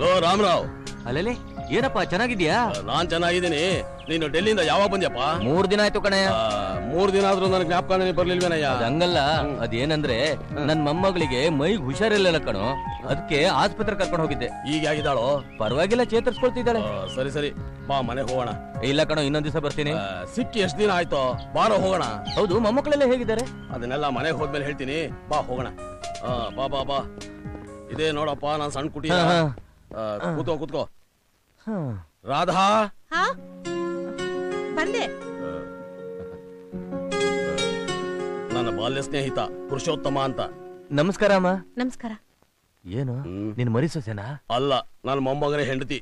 ಓ ರಾಮರಾವ್ ಅಲ್ಲೇ ಏನಪ್ಪ ಚೆನ್ನಾಗಿದ್ಯಾ ನಾನ್ ಚೆನ್ನಾಗಿದ್ದೀನಿ ನೀನು ಡೆಲ್ಲಿಯಿಂದ ಯಾವಾಗ ಬಂದ್ಯಪ್ಪ ಮೂರ್ ದಿನ ಆಯ್ತು ಕಣಯ್ಯ ಆ, ಮೂರ್ ದಿನ ಆದ್ರೂ ನನಗೆ ಜ್ಞಾಪಕ ಬರ್ಲಿಲ್ವೇನಯ್ಯ ಅದ್ ಹಂಗಲ್ಲ ಅದೇನಂದ್ರೆ ನನ್ ಮೊಮ್ಮಗಳಿಗೆ ಮೈಗ್ ಹುಷಾರಿರ್ಲಿಲ್ಲ ಕಣೋ ಅದಕ್ಕೆ ಆಸ್ಪತ್ರೆ ಕರ್ಕೊಂಡು ಹೋಗಿದ್ದೆ ಈಗ ಆಗಿದ್ದಾಳೋ ಪರವಾಗಿಲ್ಲ ಚೇತರಿಸ್ಕೊಳ್ತಿದ್ದಾಳೆ ಆ, ಸರಿ ಸರಿ ಬಾ ಮನೆಗೆ ಹೋಗೋಣ ಇಲ್ಲ ಕಣೋ ಇನ್ನೊಂದ್ ದಿವಸ ಬರ್ತೀನಿ ಆ, ಸಿಕ್ಕಿ ಎಷ್ಟ್ ದಿನ ಆಯ್ತು ಬಾರೋ ಹೋಗೋಣ ಹೌದು ಮೊಮ್ಮಕ್ಕಳೆಲ್ಲ ಹೇಗಿದ್ದಾರೆ ಅದನ್ನೆಲ್ಲ ಮನೆಗೆ ಹೋದ್ಮೇಲೆ ಹೇಳ್ತೀನಿ ಬಾ ಹೋಗೋಣ ಆ, ಬಾ ಬಾ ಬಾ ಇದೇ ನೋಡಪ್ಪ ನಾನ್ ಸಣ್ಣ ಕುಟಿ ಹಾ, ಹಾ. ಕೂತ್ಕೋ ಕೂತ್ಕೋ ಹ್ಮ್. ರಾಧಾ ಹಾ ಬಂದೆ ನನ್ನ ಬಾಲ್ಯ ಸ್ನೇಹಿತ ಪುರುಷೋತ್ತಮ ಅಂತ ನಮಸ್ಕಾರ ಅಮ್ಮ ನಮಸ್ಕಾರ ಏನು ಹ್ಮ್. ನಿನ್ ಮರಿ ಸೊಸೆನಾ ಅಲ್ಲ ನನ್ನ ಮೊಮ್ಮಗನೇ ಹೆಂಡತಿ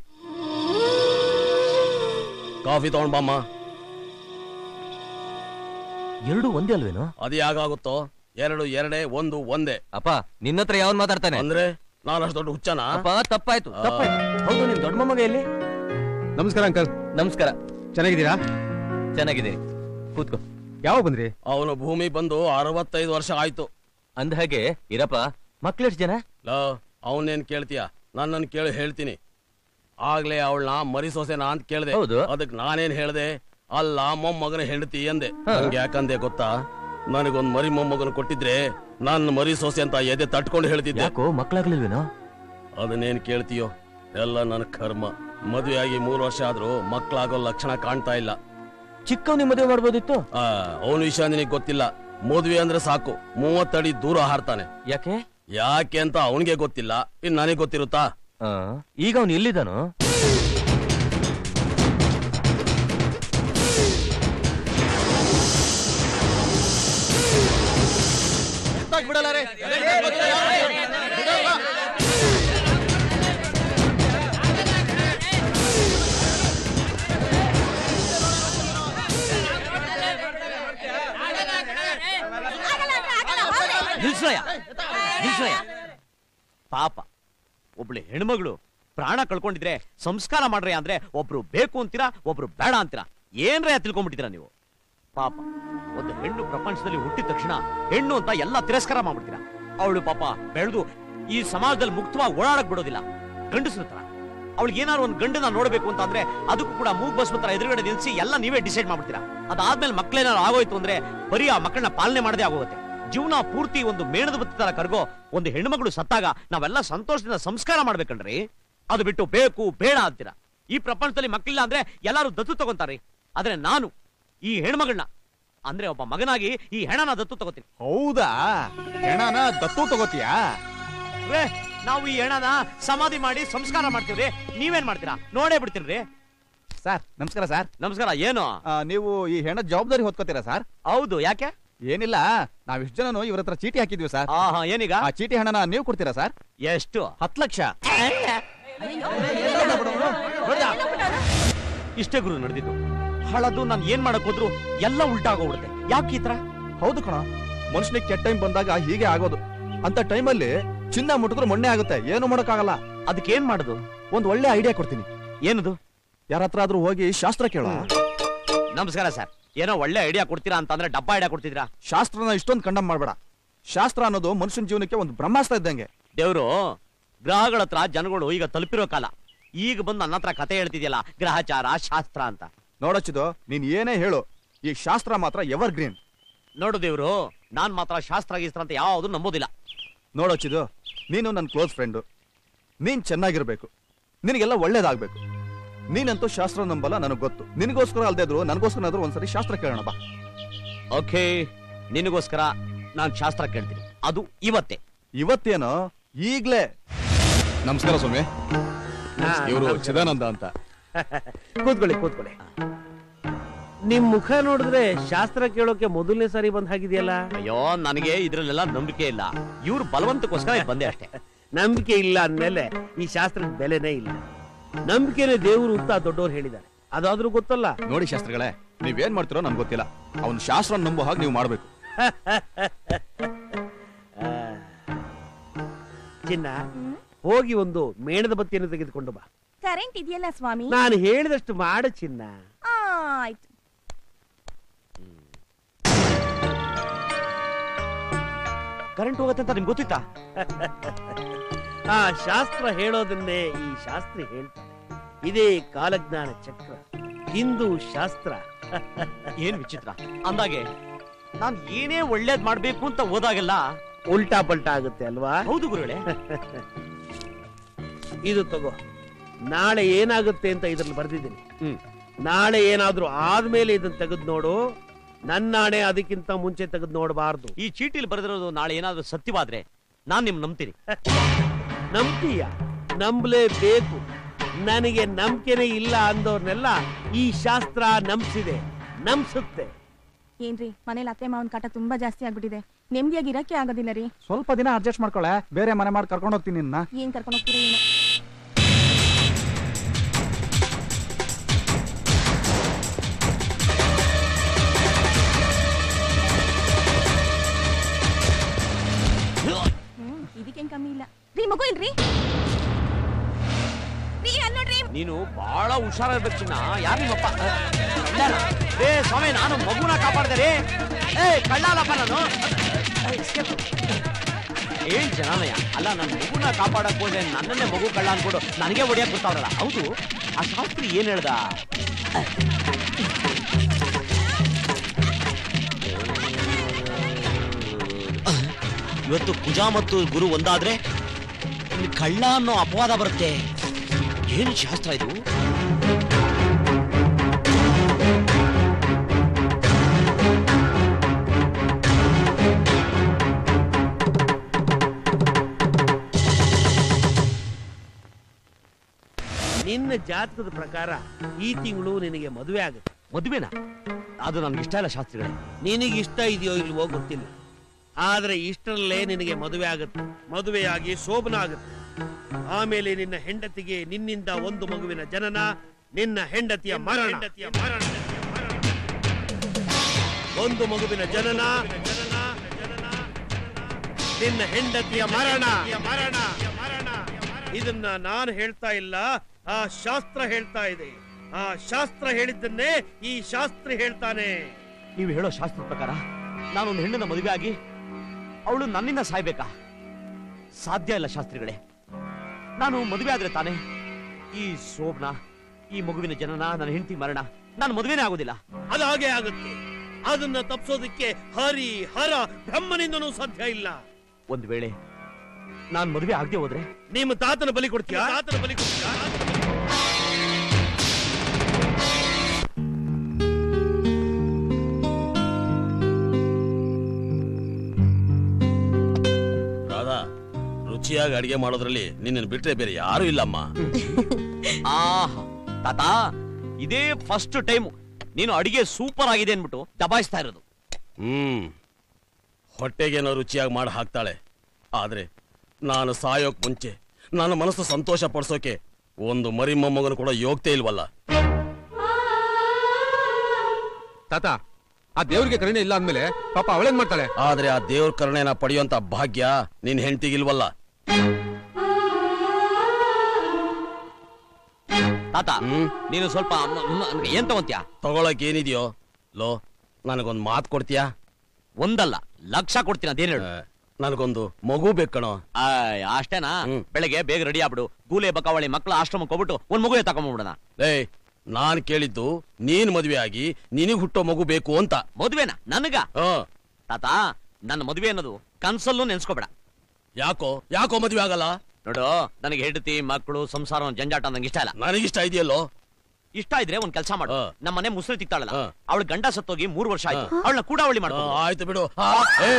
ಕಾಫಿ ತಗೊಂಡ್ ಬಾಮ್ಮ ಎರಡು ಒಂದೇ ಅಲ್ವೇನು ಅದು ಯಾಕಾಗುತ್ತೋ ಎರಡು ಎರಡೇ ಒಂದು ಒಂದೇ ಅಪ್ಪ ನಿನ್ನ ಹತ್ರ ಯಾವನ್ ಮಾತಾಡ್ತಾನೆ ಅಂದ್ರೆ ನಾನು ಅಷ್ಟು ದೊಡ್ಡ ಹುಚ್ಚನ ಅಪ್ಪ ತಪ್ಪಾಯ್ತು ತಪ್ಪಾಯ್ತು ಹೌದು ನಿನ್ ದೊಡ್ಡ ಮೊಮ್ಮಗ ಎಲ್ಲಿ ನಮಸ್ಕಾರ ಅಂಕಲ್ ನಮಸ್ಕಾರ ಚೆನ್ನಾಗಿದ್ದೀರಾ ಚೆನ್ನಾಗಿದ್ದೀನಿ ಕೂತ್ಕೋ ಯಾವಾಗ ಬಂದ್ರಿ ಅವನು ಭೂಮಿ ಬಂದು ಅರವತ್ತೈದು ವರ್ಷ ಆಯ್ತು ಅಂದ ಹಾಗೆ ಇರಪ್ಪ ಮಕ್ಳೆಷ್ಟ್ ಜನ ಲೋ ಅವನೇನ್ ಕೇಳ್ತೀಯ ನನ್ನನ್ ಕೇಳಿ ಹೇಳ್ತೀನಿ ಆಗ್ಲೇ ಅವಳನ್ನ ಮರಿ ಸೊಸೆನಾ ಅಂತ ಕೇಳ್ದೆ ಹೌದು. ಅದಕ್ ನಾನೇನ್ ಹೇಳ್ದೆ ಅಲ್ಲ ಮೊಮ್ಮಗನ ಹೆಂಡತಿ ಎಂದೆ ನಂಗೆ ಯಾಕಂದೆ ಗೊತ್ತಾ ನನಗೊಂದ್ ಮರಿ ಮೊಮ್ಮಗನ ಕೊಟ್ಟಿದ್ರೆ ನನ್ನ ಮರಿ ಸೊಸೆ ಅಂತ ಎದೆ ತಟ್ಕೊಂಡು ಹೇಳ್ತಿದ್ದೆ ಯಾಕೋ ಮಕ್ಳಾಗ್ಲಿಲ್ವೇನೋ ಅದನ್ನೇನ್ ಕೇಳ್ತೀಯೋ ಎಲ್ಲ ನನ್ನ ಕರ್ಮ ಮದುವೆಯಾಗಿ ಮೂರು ವರ್ಷ ಆದ್ರೂ ಮಕ್ಳಾಗೋ ಲಕ್ಷಣ ಕಾಣ್ತಾ ಇಲ್ಲ ಚಿಕ್ಕವ್ನಿ ಮದುವೆ ಮಾಡ್ಬೋದಿತ್ತು ಆ ಅವನ ವಿಷಯ ನಿನಗೆ ಗೊತ್ತಿಲ್ಲ ಮದುವೆ ಅಂದ್ರೆ ಸಾಕು ಮೂವತ್ತಡಿ ದೂರ ಹಾರ್ತಾನೆ ಯಾಕೆ ಯಾಕೆ ಅಂತ ಅವನಿಗೆ ಗೊತ್ತಿಲ್ಲ ಇನ್ ನನಗೆ ಗೊತ್ತಿರುತ್ತಾ ಆ, ಈಗ ಅವ್ನು ಎಲ್ಲಿದ್ದಾನು ನಿಲ್ಸಯ್ಯ ನಿಲ್ಸಯ್ಯ ಪಾಪ ಒಬ್ಳು ಹೆಣ್ಮಗಳು ಪ್ರಾಣ ಕಳ್ಕೊಂಡಿದ್ರೆ ಸಂಸ್ಕಾರ ಮಾಡ್ರಿ ಅಂದ್ರೆ ಒಬ್ರು ಬೇಕು ಅಂತೀರಾ ಒಬ್ರು ಬೇಡ ಅಂತೀರಾ ಏನ್ರೇ ತಿಳ್ಕೊಂಡ್ಬಿಟ್ಟಿದ್ದೀರಾ ನೀವು ಪಾಪ ಒಂದು ಹೆಣ್ಣು ಪ್ರಪಂಚದಲ್ಲಿ ಹುಟ್ಟಿದ ತಕ್ಷಣ ಹೆಣ್ಣು ಅಂತ ಎಲ್ಲ ತಿರಸ್ಕಾರ ಮಾಡ್ಬಿಡ್ತೀರಾ ಅವಳು ಪಾಪ ಬೆಳೆದು ಈ ಸಮಾಜದಲ್ಲಿ ಮುಕ್ತವಾಗಿ ಓಡಾಡಕ್ ಬಿಡೋದಿಲ್ಲ ಗಂಡಸ್ರ ತರ ಅವಳಿಗೆ ಏನಾದ್ರು ಒಂದು ಗಂಡನ ನೋಡ್ಬೇಕು ಅಂತ ಅಂದ್ರೆ ಅದಕ್ಕೂ ಕೂಡ ಮೂಗ್ ಬಸ್ ತರ ಎದುರುಗಡೆ ನಿಲ್ಸಿ ಎಲ್ಲ ನೀವೇ ಡಿಸೈಡ್ ಮಾಡ್ಬಿಡ್ತೀರಾ ಅದಾದ್ಮೇಲೆ ಮಕ್ಳೇನಾದ್ರು ಆಗೋಯ್ತು ಅಂದ್ರೆ ಬರೀ ಆ ಮಕ್ಕಳನ್ನ ಪಾಲನೆ ಮಾಡದೇ ಆಗೋಗುತ್ತೆ ಜೀವನ ಪೂರ್ತಿ ಒಂದು ಮೇಣದ ಬತ್ತಿ ತರ ಕರ್ಗೋ ಒಂದು ಹೆಣ್ಮಗಳು ಸತ್ತಾಗ ನಾವೆಲ್ಲ ಸಂತೋಷದಿಂದ ಸಂಸ್ಕಾರ ಮಾಡ್ಬೇಕಣ್ರಿ ಅದು ಬಿಟ್ಟು ಬೇಕು ಬೇಡ ಅಂತೀರಾ ಈ ಪ್ರಪಂಚದಲ್ಲಿ ಮಕ್ಕಳಿಲ್ಲ ಅಂದ್ರೆ ಎಲ್ಲರೂ ದತ್ತು ತಗೊಂತಾರೆ ಆದ್ರೆ ನಾನು ಈ ಹೆಣ್ಮಗಳನ್ನ ಅಂದ್ರೆ ಒಬ್ಬ ಮಗನಾಗಿ ಈ ಹೆಣನ ದತ್ತು ತಗೋತೀನಿ ಹೌದಾ ಹೆಣನ ದತ್ತು ತಗೋತೀಯಾ ರೇ ನಾವು ಈ ಹೆಣನ ಸಮಾಧಿ ಮಾಡಿ ಸಂಸ್ಕಾರ ಮಾಡ್ತೀವ್ರಿ ನೀವೇನ್ ಮಾಡ್ತೀರಾ ನೋಡೇ ಬಿಡ್ತೀನ್ರಿ ಸರ್ ನಮಸ್ಕಾರ ಸರ್ ನಮಸ್ಕಾರ ಏನು ಆ, ನೀವು ಈ ಹೆಣ ಜವಾಬ್ದಾರಿ ಹೊತ್ಕೋತೀರಾ ಸರ್ ಹೌದು ಯಾಕೆ ಏನಿಲ್ಲ ನಾವ್ ಇಷ್ಟು ಜನನು ಇವ್ರ ಹತ್ರ ಚೀಟಿ ಹಾಕಿದ್ವಿ ಸರ್ ಹಾ ಹಾ ಏನೀಗ ಆ ಚೀಟಿ ಹಣನ ನೀವು ಕೊಡ್ತೀರಾ ಸರ್ ಎಷ್ಟು ಹತ್ತು ಲಕ್ಷ ಇಷ್ಟೇ ಗುರು ನಡೆದಿದ್ದು ಹಳದು ನಾನು ಏನ್ ಮಾಡಕ್ ಹೋದ್ರು ಎಲ್ಲ ಉಲ್ಟಾಗೋಗ್ಬಿಡುತ್ತೆ ಯಾಕೆ ಈ ತರ ಹೌದು ಕಣ ಮನುಷ್ಯನಿಗೆ ಕೆಟ್ಟ ಟೈಮ್ ಬಂದಾಗ ಹೀಗೆ ಆಗೋದು ಅಂತ ಟೈಮಲ್ಲಿ ಚಿನ್ನ ಮುಟ್ಟಿದ್ರು ಮೊನ್ನೆ ಆಗುತ್ತೆ ಏನು ಮಾಡೋಕ್ಕಾಗಲ್ಲ ಅದಕ್ಕೆ ಏನ್ ಮಾಡುದು ಒಂದ್ ಒಳ್ಳೆ ಐಡಿಯಾ ಕೊಡ್ತೀನಿ ಏನದು ಯಾರ ಹತ್ರ ಆದ್ರೂ ಹೋಗಿ ಶಾಸ್ತ್ರ ಕೇಳೋ ನಮಸ್ಕಾರ ಸರ್ ಏನೋ ಒಳ್ಳೆ ಐಡಿಯಾ ಕೊಡ್ತೀರಾ ಅಂತಂದ್ರೆ ಡಬ್ಬಾ ಐಡಿಯಾ ಕೊಡ್ತಿದ್ರಾ ಶಾಸ್ತ್ರನ ಇಷ್ಟೊಂದು ಕಂಡಮ್ ಮಾಡ್ಬೇಡ ಶಾಸ್ತ್ರ ಅನ್ನೋದು ಮನುಷ್ಯನ ಜೀವನಕ್ಕೆ ಒಂದು ಬ್ರಹ್ಮಾಸ್ತ್ರ ಇದ್ದಂಗೆ ದೇವ್ರು ಗ್ರಹಗಳ ಹತ್ರ ಜನಗಳು ಈಗ ತಲುಪಿರೋ ಕಾಲ ಈಗ ಬಂದು ನನ್ನ ಹತ್ರ ಕತೆ ಹೇಳ್ತಿದ್ಯಲ್ಲ ಗ್ರಹಚಾರ ಶಾಸ್ತ್ರ ಅಂತ ನೋಡಚ್ಚಿದು ನೀನ್ ಏನೇ ಹೇಳು ಈ ಶಾಸ್ತ್ರ ಮಾತ್ರ ಎವರ್ ಗ್ರೀನ್ ನೋಡು ದೇವ್ರು ನಾನ್ ಮಾತ್ರ ಶಾಸ್ತ್ರ ಗೀಸ್ತ್ರ ಅಂತ ಯಾವುದು ನಂಬೋದಿಲ್ಲ ನೋಡೋಚಿದು ನೀನು ನನ್ನ ಕ್ಲೋಸ್ ಫ್ರೆಂಡು ನೀನ್ ಚೆನ್ನಾಗಿರ್ಬೇಕು ನಿನಗೆಲ್ಲ ಒಳ್ಳೇದಾಗ್ಬೇಕು ನೀನಂತೂ ಶಾಸ್ತ್ರ ನಂಬಲ್ಲ ನನಗೆ ಗೊತ್ತು ನಿನಗೋಸ್ಕರ ಅಲ್ದೇ ಇದ್ರು ನನಗೋಸ್ಕರ ಒಂದ್ಸರಿ ಶಾಸ್ತ್ರ ಕೇಳೋಣ ಬಾ ಓಕೆ ನಿನಗೋಸ್ಕರ ನಾನ್ ಶಾಸ್ತ್ರ ಕೇಳ್ತೀನಿ ಅದು ಇವತ್ತೇ ಇವತ್ತೇನೋ ಈಗ್ಲೇ ನಮಸ್ಕಾರ ಸ್ವಾಮಿ ಇವರು ಚಿದಾನಂದ ಅಂತ ಕೂತ್ಕೊಳ್ಳಿ ಕೂತ್ಕೊಳ್ಳಿ ನಿಮ್ ಮುಖ ನೋಡಿದ್ರೆ ಶಾಸ್ತ್ರ ಕೇಳೋಕೆ ಮೊದಲನೇ ಸಾರಿ ಬಂದ್ ಹಾಗಿದೆಯಲ್ಲ ಅಯ್ಯೋ ನನಗೆ ಇದ್ರಲ್ಲೆಲ್ಲ ನಂಬಿಕೆ ಇಲ್ಲ ಇವ್ರು ಬಲವಂತಕ್ಕೋಸ್ಕರ ಇಲ್ಲಿ ಬಂದೆ ಅಷ್ಟೇ ನಂಬಿಕೆ ಇಲ್ಲ ಅಂದ್ಮೇಲೆ ಈ ಶಾಸ್ತ್ರಕ್ಕೆ ಬೆಲೆನೇ ಇಲ್ಲ ನಂಬಿಕೆನೇ ದೇವರು ಅಂತ ದೊಡ್ಡವ್ರು ಹೇಳಿದ್ದಾರೆ ಅದಾದ್ರೂ ಗೊತ್ತಲ್ಲ ನೋಡಿ ಶಾಸ್ತ್ರಗಳೇ ನೀವೇನ್ ಮಾಡ್ತಿರೋ ನನ್ಗೆ ಗೊತ್ತಿಲ್ಲ ಅವ್ನ ಶಾಸ್ತ್ರ ನಂಬೋ ಹಾಗೆ ನೀವು ಮಾಡ್ಬೇಕು ಆ, ಚಿನ್ನ ಹೋಗಿ ಒಂದು ಮೇಣದ ಬತ್ತಿಯನ್ನು ತೆಗೆದುಕೊಂಡು ಬಾ ಕರೆಂಟ್ ಇದೆಯಲ್ಲ ಸ್ವಾಮಿ ನಾನು ಹೇಳಿದಷ್ಟು ಮಾಡು ಚಿನ್ನ ಆಯ್ತು ಕರೆಂಟ್ ಹೋಗುತ್ತೆ ಅಂತ ನಿಮ್ಗೆ ಗೊತ್ತಿತ್ತಾ ಆ ಶಾಸ್ತ್ರ ಹೇಳೋದನ್ನೇ ಈ ಶಾಸ್ತ್ರಿ ಹೇಳ್ತಾರೆ ಇದೇ ಕಾಲಜ್ಞಾನ ಚಕ್ರ ಹಿಂದೂ ಶಾಸ್ತ್ರ ಏನ್ ವಿಚಿತ್ರ ಅಂದಾಗೆ ನಾನ್ ಏನೇ ಒಳ್ಳೇದ್ ಮಾಡ್ಬೇಕು ಅಂತ ಹೋದಾಗೆಲ್ಲ ಉಲ್ಟಾ ಪಲ್ಟಾ ಆಗುತ್ತೆ ಅಲ್ವಾ ಹೌದು ಗುರುಗಳೇ ಇದು ತಗೋ ನಾಳೆ ಏನಾಗುತ್ತೆ ಅಂತ ಇದ್ರಲ್ಲಿ ಬರ್ದಿದ್ದೀನಿ ಹ್ಮ್. ನಾಳೆ ಏನಾದ್ರೂ ಆದ್ಮೇಲೆ ಇದನ್ನ ತೆಗೆದು ನೋಡು ನನ್ನಾಣೆ ಅದಕ್ಕಿಂತ ಮುಂಚೆ ತೆಗೆದು ನೋಡಬಾರ್ದು ಈ ಚೀಟಿಲಿ ಬರೆದಿರೋದು ನಾಳೆ ಏನಾದ್ರೂ ಸತ್ಯವಾದ್ರೆ ನಾನ್ ನಿಮ್ ನಂಬ್ತೀನಿ ನಂಬ್ತೀಯ ನಂಬಲೇಬೇಕು ನನಗೆ ನಂಬಿಕೆನೆ ಇಲ್ಲ ಅಂದವ್ರನ್ನೆಲ್ಲ ಈ ಶಾಸ್ತ್ರ ನಂಬಿಸಿದೆ ನಂಬಿಸುತ್ತೆ ಏನ್ರಿ ಮನೇಲಿ ಅತ್ತೆ ಮಾವನ್ ಕಾಟ ತುಂಬಾ ಜಾಸ್ತಿ ಆಗ್ಬಿಟ್ಟಿದೆ ನೆಮ್ಮದಿಯಾಗಿ ಇರಕ್ಕೆ ಆಗೋದಿಲ್ಲ ರೀ ಸ್ವಲ್ಪ ದಿನ ಅಡ್ಜಸ್ಟ್ ಮಾಡ್ಕೊಳ್ಳೆ ಬೇರೆ ಮನೆ ಮಾಡಿ ಕರ್ಕೊಂಡು ಹೋಗ್ತೀನಿ ನಿನ್ನ ಏನ್ ಕರ್ಕೊಂಡು ಹೋಗ್ತೀರಾ ಏನೋ ಹ್ಮ್ ಇದಕ್ಕೇನ್ ಕಮ್ಮಿ ಇಲ್ಲ ರೀ ಮಗು ಇಲ್ರಿ ರೀ ಅಲ್ಲ್ ನೋಡ್ರಿ ನೀನು ಬಹಳ ಹುಷಾರಾಗ್ಬೇಕು ಚಿನ್ನ ಯಾರು ನಿಮ್ಮಪ್ಪ ಕಳ್ಳನ? ಏ ಸ್ವಾಮಿ ನಾನು ಮಗುನ ಕಾಪಾಡ್ದೆ ರೀ ಏ ಕಳ್ಳಾಲಪ್ಪ ನಾನು ಏನ್ ಜನನಯ ಅಲ್ಲ ನನ್ನ ಮಗುನ ಕಾಪಾಡಕ್ ಹೋದ್ರೆ ನನ್ನನ್ನೇ ಮಗು ಕಳ್ಳ ಅನ್ಕೊಡು ನನಗೆ ಹೊಡಿಯಕ್ ಗೊತ್ತಾವ್ರಲ್ಲ ಹೌದು ಆ ಶಾಸ್ತ್ರಿ ಏನ್ ಹೇಳ್ದ ಇವತ್ತು ಪೂಜಾ ಮತ್ತು ಗುರು ಒಂದಾದ್ರೆ ಇಲ್ಲಿ ಕಳ್ಳ ಅನ್ನೋ ಅಪವಾದ ಬರುತ್ತೆ ಏನು ಶಾಸ್ತ್ರ ಇದು ನಿನ್ನ ಜಾತಕದ ಪ್ರಕಾರ ಈ ತಿಂಗಳು ನಿನಗೆ ಮದುವೆ ಆಗುತ್ತೆ ಮದುವೆನಾ ಅದು ನನ್ಗೆ ಇಷ್ಟ ಇಲ್ಲ ಶಾಸ್ತ್ರಿಗಳೇ ನಿನಗೆ ಇಷ್ಟ ಇದೆಯೋ ಇಲ್ವೋ ಗೊತ್ತಿಲ್ಲ ಆದ್ರೆ ಇಷ್ಟರಲ್ಲೇ ನಿನಗೆ ಮದುವೆ ಆಗುತ್ತೆ ಮದುವೆಯಾಗಿ ಶೋಭನ ಆಗುತ್ತೆ ಆಮೇಲೆ ನಿನ್ನ ಹೆಂಡತಿಗೆ ನಿನ್ನಿಂದ ಒಂದು ಮಗುವಿನ ಜನನ ನಿನ್ನ ಹೆಂಡತಿಯ ಮರಣ ಮರಣ ಒಂದು ಮಗುವಿನ ಜನನ ಜನನ ನಿನ್ನ ಹೆಂಡತಿಯ ಮರಣ ಮರಣ ಮರಣ ಇದನ್ನ ನಾನು ಹೇಳ್ತಾ ಇಲ್ಲ ಆ ಶಾಸ್ತ್ರ ಹೇಳ್ತಾ ಇದೆ ಆ ಶಾಸ್ತ್ರ ಹೇಳಿದ್ದನ್ನೇ ಈ ಶಾಸ್ತ್ರಿ ಹೇಳ್ತಾನೆ ನೀವು ಹೇಳೋ ಶಾಸ್ತ್ರದ ಪ್ರಕಾರ ನಾನೊಂದು ಹೆಣ್ಣನ್ನ ಮದುವೆ ಆಗಿ ಅವಳು ನನ್ನಿಂದ ಸಾಯ್ಬೇಕಾ ಸಾಧ್ಯ ಇಲ್ಲ ಶಾಸ್ತ್ರಿಗಳೇ ನಾನು ಮದುವೆ ಆದ್ರೆ ತಾನೇ ಈ ಶೋಭನ ಈ ಮಗುವಿನ ಜನನ ನನ್ನ ಹೆಂಡತಿ ಮರಣ ನಾನು ಮದುವೆನೇ ಆಗೋದಿಲ್ಲ ಅದು ಹಾಗೆ ಆಗುತ್ತೆ ಅದನ್ನ ತಪ್ಪಿಸೋದಕ್ಕೆ ಹರಿ ಹರ ಬ್ರಹ್ಮನಿಂದನೂ ಸಾಧ್ಯ ಇಲ್ಲ ಒಂದ್ ವೇಳೆ ನಾನ್ ಮದುವೆ ಆಗದೆ ಹೋದ್ರೆ ನಿಮ್ಮ ತಾತನ ಬಲಿ ಕೊಡ್ತೀಯಾ ತಾತನ ಬಲಿ ಕೊಡ್ತೀಯಾ ರಾಧಾ ರುಚಿಯಾಗಿ ಅಡಿಗೆ ಮಾಡೋದ್ರಲ್ಲಿ ನಿನ್ನನ್ನು ಬಿಟ್ರೆ ಬೇರೆ ಯಾರು ಇಲ್ಲಮ್ಮ ಆಹಾ ತಾತ ಇದೇ ಫಸ್ಟ್ ಟೈಮ್ ನೀನು ಅಡಿಗೆ ಸೂಪರ್ ಆಗಿದೆ ಅನ್ಬಿಟ್ಟು ದಬಾಯಿಸ್ತಾ ಇರೋದು ಹ್ಮ್ ಹೊಟ್ಟೆಗೇನೋ ರುಚಿಯಾಗಿ ಮಾಡಿ ಹಾಕ್ತಾಳೆ ಆದ್ರೆ ನಾನು ಸಾಯೋಕ್ ಮುಂಚೆ ನನ್ನ ಮನಸ್ಸು ಸಂತೋಷ ಪಡಿಸೋಕೆ ಒಂದು ಮರಿ ಮೊಮ್ಮಗನು ಕೂಡ ಯೋಗ್ತೆ ಇಲ್ವಲ್ಲ ತಾತ ಆ ದೇವ್ರಿಗೆ ಕರುಣೆ ಇಲ್ಲ ಅಂದ್ಮೇಲೆ ಪಾಪ ಅವಳೇನ್ ಮಾಡ್ತಾಳೆ ಆದ್ರೆ ಆ ದೇವ್ರ ಕರುಣೆನ ಪಡೆಯುವಂತ ಭಾಗ್ಯ ನಿನ್ ಹೆಂಡತಿಗಿಲ್ವಲ್ಲ ತಾತ ಹ್ಮ್ ನೀನು ಸ್ವಲ್ಪ ಮ- ಮ- ಏನ್ ತಗೊಂತ್ಯಾ ತಗೊಳಕ್ ಏನಿದೆಯೋ ಲೋ ನನಗೊಂದ್ ಮಾತು ಕೊಡ್ತೀಯಾ ಒಂದಲ್ಲ ಲಕ್ಷ ಕೊಡ್ತೀನಿ ಅದೇನ್ ಹೇಳು ಆ, ನನಗೊಂದು ಮಗು ಬೇಕು ಕಣೋ ಆಯ್, ಅಷ್ಟೇನಾ ಹ್ಮ್. ಬೆಳಗ್ಗೆ ಬೇಗ ರೆಡಿ ಆಗ್ಬಿಡು ಗೂಲೆ ಬಕಾವಳಿ ಮಕ್ಕಳ ಆಶ್ರಮಕ್ಕೆ ಹೋಗ್ಬಿಟ್ಟು ಒಂದ್ ಮಗುವೆ ತಗೊಂಡ್ಬಿಡೋಣ ಲೇ ನಾನ್ ಕೇಳಿದ್ದು ನೀನ್ ಮದ್ವೆ ಆಗಿ ನಿನಗ್ ಹುಟ್ಟೋ ಮಗು ಬೇಕು ಅಂತ ಮದುವೆನಾ ನನಗ ಆ, ತಾತ ನನ್ನ ಮದುವೆ ಅನ್ನೋದು ಕನ್ಸಲ್ಲೂ ನೆನ್ಸ್ಕೋಬೇಡ ಯಾಕೋ ಯಾಕೋ ಮದ್ವೆ ಆಗಲ್ಲ ನೋಡು ನನಗೆ ಹೆಂಡತಿ ಮಕ್ಕಳು ಸಂಸಾರ ಒಂದ್ ಜಂಜಾಟ ನಂಗೆ ಇಷ್ಟ ಇಲ್ಲ ನನಗಿಷ್ಟ ಇದೆಯಲ್ಲೋ ಇಷ್ಟ ಇದ್ರೆ ಒಂದ್ ಕೆಲಸ ಮಾಡು ಹಾ. ನಮ್ಮ ಮನೆ ಮುಸ್ರಿ ತಿಕ್ತಾಳಲ್ಲ ಹಾ. ಅವಳ ಗಂಡ ಸತ್ತೋಗಿ ಮೂರ್ ವರ್ಷ ಆಯ್ತು ಹಾ. ಅವಳನ್ನ ಕೂಡ ಅವಳಿ ಆ, ಮಾಡ್ಕೊ ಆಯ್ತು ಬಿಡು ಆ, ಏ.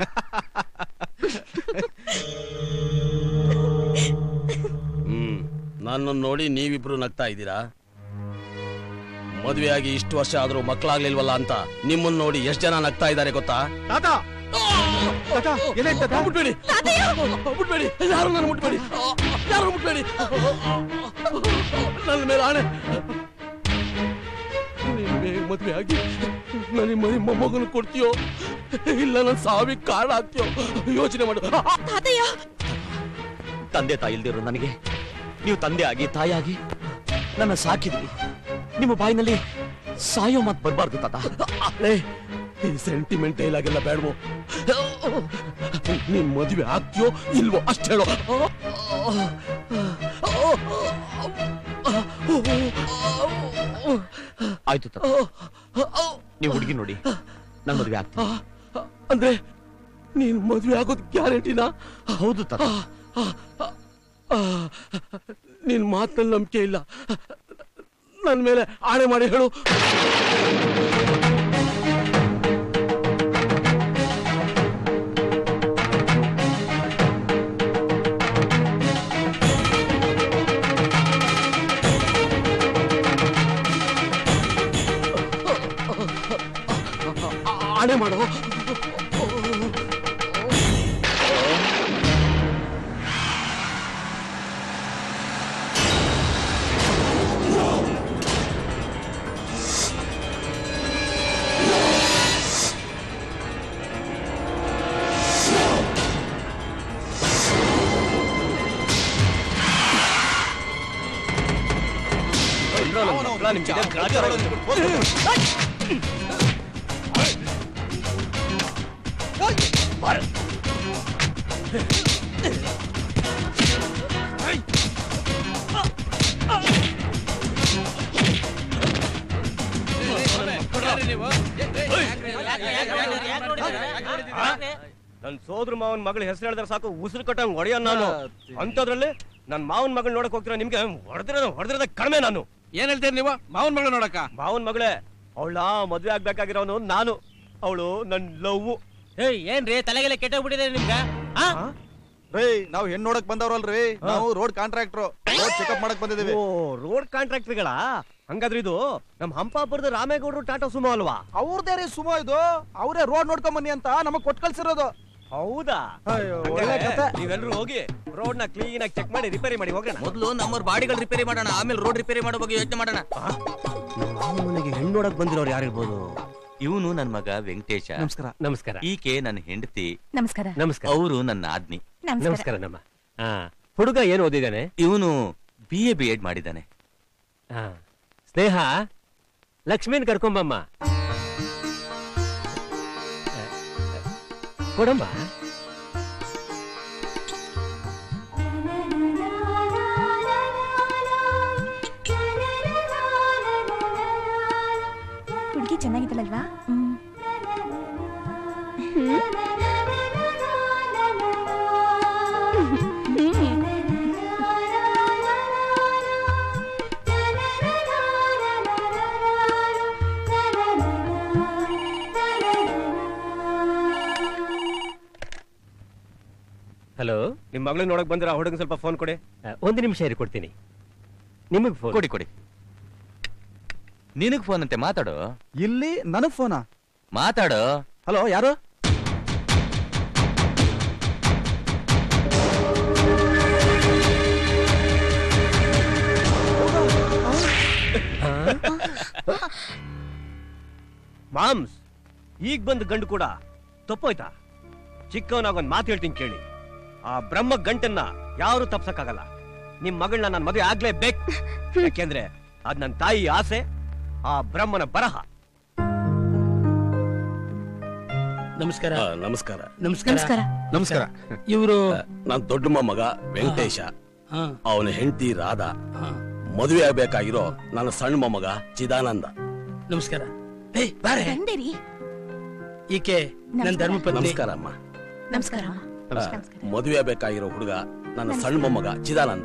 ಹ್ಮ್ ನನ್ನನ್ನು ನೋಡಿ ನೀವಿಬ್ರು ನಗ್ತಾ ಇದ್ದೀರಾ ಮದುವೆಯಾಗಿ ಇಷ್ಟು ವರ್ಷ ಆದ್ರೂ ಮಕ್ಕಳಾಗ್ಲಿಲ್ವಲ್ಲ ಅಂತ ನಿಮ್ಮನ್ನ ನೋಡಿ ಎಷ್ಟ್ ಜನ ನಗ್ತಾ ಇದ್ದಾರೆ ಗೊತ್ತಾ ತಾತ ತಾತ ಏನಾಯ್ತು ತಾತ ಮುಟ್ಬೇಡಿ ಮುಟ್ಬೇಡಿ ಯಾರು ನನ್ನ ಮುಟ್ಬೇಡಿ ಯಾರು ಮುಟ್ಬೇಡಿ ನನ್ನ ಮೇಲೆ ಆಣೆ ನೀನ್ ಬೇಗ ಮದ್ವೆ ಆಗಿ ನನಗೆ ಮರಿ ಮೊಮ್ಮಗನ ಕೊಡ್ತೀಯೋ ಇಲ್ಲ ನನ್ನ ಸಾವಿಗೆ ಕಾರಣ ಆಗ್ತೀಯೋ ಯೋಚನೆ ಮಾಡು ತಾತಯ್ಯ ತಂದೆ ತಾಯಿ ಇಲ್ದಿರೋ ನನಗೆ ನೀವು ತಂದೆ ಆಗಿ ತಾಯಾಗಿ ನನ್ನ ಸಾಕಿದ್ರಿ ನಿಮ್ಮ ಬಾಯಿನಲ್ಲಿ ಸಾಯೋ ಮಾತು ಬರಬಾರ್ದು ತಾತ ಲೇ, ಈ ಸೆಂಟಿಮೆಂಟ್ ಡೈಲಾಗ್ ಎಲ್ಲ ಬೇಡವೋ ನೀನ್ ಮದುವೆ ಆಗ್ತೀಯೋ ಇಲ್ವೋ ಅಷ್ಟು ಹೇಳೋ ಆಯ್ತು ತಾತ ನೀವು ಹುಡುಗಿ ನೋಡಿ ನಾನು ಮದುವೆ ಆಗ್ತೀನಿ ಅಂದ್ರೆ ನೀನ್ ಮದುವೆ ಆಗೋದ್ ಗ್ಯಾರಂಟಿನಾ ಹೌದು ತಾತ ನಿನ್ ಮಾತಲ್ಲಿ ನಂಬಿಕೆ ಇಲ್ಲ ನನ್ ಮೇಲೆ ಆಣೆ ಮಾಡಿ ಹೇಳು ಆಣೆ ಮಾಡು ನನ್ ಸೋದ್ರ ಮಾವನ್ ಮಗಳ ಹೆಸರು ಹೇಳಿದ್ರೆ ಸಾಕು ಉಸಿರು ಕಟ್ಟಂಗ್ ಹೊಡೆಯ ನಾನು ಅಂತದ್ರಲ್ಲಿ ನನ್ ಮಾವನ್ ಮಗಳ್ ನೋಡಕ್ ಹೋಗ್ತೀರ ನಿಮ್ಗೆ ಹೊಡೆದಿರೋದ ಹೊಡೆದಿರೋದ ಕಡಿಮೆ ನಾನು ಏನ್ ಹೇಳ್ತೀರಿ ನೀವು ಮಾವನ್ ಮಗಳು ನೋಡಕ ಮಾವನ್ ಮಗಳೇ ಅವಳ ಮದ್ವೆ ಆಗ್ಬೇಕಾಗಿರೋನು ನಾನು ಅವಳು ನನ್ ಲವ್ ಏನ್ರಿ ತಲೆಗೆಲ್ಲ ಕೆಟ್ಟೋಗ್ಬಿಟ್ಟಿದೆ ನಿಮ್ಗ ರೇ ನಾವು ಹೆಣ್ಣು ನೋಡಕ್ ಬಂದವ್ರಲ್ರಿ ನಾವು ರೋಡ್ ಕಾಂಟ್ರಾಕ್ಟ್ರು ರೋಡ್ ಚೆಕಪ್ ಮಾಡಕ್ ಬಂದಿದ್ದೀವಿ ಓ ರೋಡ್ ಕಾಂಟ್ರಾಕ್ಟ್ರಿಗಳ ಹಂಗಾದ್ರೆ ಇದು ನಮ್ ಹಂಪಾಪುರದ ರಾಮೇಗೌಡರು ಟಾಟಾ ಸುಮೋ ಅಲ್ವಾ ಅವ್ರದೇ ರೀ ಸುಮೋ ಇದು ಅವರೇ ರೋಡ್ ನೋಡ್ಕೊಂಡ್ ಬನ್ನಿ ಅಂತ ನಮಗ್ ಕೊಟ್ ಕಳ್ಸಿರೋದು ಹೌದಾ ಒಳ್ಳೆ ಕಥೆ. ನೀವೆಲ್ರೂ ಹೋಗಿ ರೋಡ್ ನ ಕ್ಲೀನ್ ಆಗಿ ಚೆಕ್ ಮಾಡಿ ರಿಪೇರಿ ಮಾಡಿ ಹೋಗೋಣ ಮೊದಲು ನಮ್ಮವ್ರ ಬಾಡಿಗಳು ರಿಪೇರಿ ಮಾಡೋಣ ಆಮೇಲೆ ರೋಡ್ ರಿಪೇರಿ ಮಾಡೋ ಬಗ್ಗೆ ಯೋಚನೆ ಮಾಡೋಣ ನಮ್ಮ ಮನೆಗೆ ಹೆಣ್ಣು ನೋಡಕ್ ಬಂದಿರೋರು ಯಾರಿರ್ಬೋದು ಇವನು ನನ್ನ ಮಗ ವೆಂಕಟೇಶ ನಮಸ್ಕಾರ ನಮಸ್ಕಾರ ಈಕೆ ನನ್ನ ಹೆಂಡತಿ ನಮಸ್ಕಾರ ನಮಸ್ಕಾರ ಅವರು ನನ್ನ ಆದ್ನಿ ನಮಸ್ಕಾರ ನಮ್ಮ ಹಾ ಹುಡುಗ ಏನ್ ಓದಿದಾನೆ ಇವನು ಬಿ ಎ ಬಿ ಎಡ್ ಮಾಡಿದ್ದಾನೆ ಹಾ ಸ್ನೇಹ ಲಕ್ಷ್ಮೀನ್ ಕರ್ಕೊಂಬಮ್ಮ ಕೊಡಮ್ಮ ಹುಡುಗಿ ಚೆನ್ನಾಗಿದ್ದಳಲ್ವಾ ಹ್ಮ್ ಹಲೋ ನಿಮ್ ಮಗಳ್ ನೋಡಕ್ ಬಂದ್ರ ಹುಡುಗ ಸ್ವಲ್ಪ ಫೋನ್ ಕೊಡಿ ಒಂದು ನಿಮಿಷ ಇರಿ ಕೊಡ್ತೀನಿ ನಿಮಗ್ ಫೋನ್ ಕೊಡಿ ಕೊಡಿ ನಿನಗ್ ಫೋನ್ ಅಂತೆ ಮಾತಾಡು ಇಲ್ಲಿ ನನಗ್ ಫೋನಾ ಮಾತಾಡು ಹಲೋ ಯಾರು ಮಾಮ್ಸ್ ಈಗ ಬಂದ್ ಗಂಡು ಕೂಡ ತಪ್ಪೋಯ್ತಾ ಚಿಕ್ಕವನಾಗ ಒಂದ್ ಮಾತು ಹೇಳ್ತೀನಿ ಕೇಳಿ ಆ ಬ್ರಹ್ಮ ಗಂಟನ್ನ ಯಾರು ತಪ್ಸಕ್ಕಾಗಲ್ಲ ನಿಮ್ ಮಗಳನ್ನ ನನ್ ಮದುವೆ ಆಗ್ಲೇಬೇಕು ಯಾಕೆಂದ್ರೆ ಅದ್ ನನ್ ತಾಯಿ ಆಸೆ ಆ ಬ್ರಹ್ಮನ ಬರಹ ನಮಸ್ಕಾರ ಆ, ನಮಸ್ಕಾರ ನಮಸ್ಕಾರ ನಮಸ್ಕಾರ ನಮಸ್ಕಾರ ಇವರು ನಾನ್ ದೊಡ್ಡ ಮೊಮ್ಮಗ ವೆಂಕಟೇಶ ಹಾ ಅವನ ಹೆಂಡತಿ ರಾಧಾ ಹಾ ಮದುವೆ ಆಗ್ಬೇಕಾಗಿರೋ ನನ್ನ ಸಣ್ಣ ಮೊಮ್ಮಗ ಚಿದಾನಂದ ನಮಸ್ಕಾರ ಏಯ್ ಬಾರೆ ಬಂದಿರಿ ಈಕೆ ನನ್ನ ಧರ್ಮಪತ್ನಿ ನಮಸ್ಕಾರ ಅಮ್ಮ ನಮಸ್ಕಾರ ಆ, ಮದುವೆ ಆಗ್ಬೇಕಾಗಿರೋ ಹುಡುಗ ನನ್ನ ಸಣ್ಣ ಮೊಮ್ಮಗ ಚಿದಾನಂದ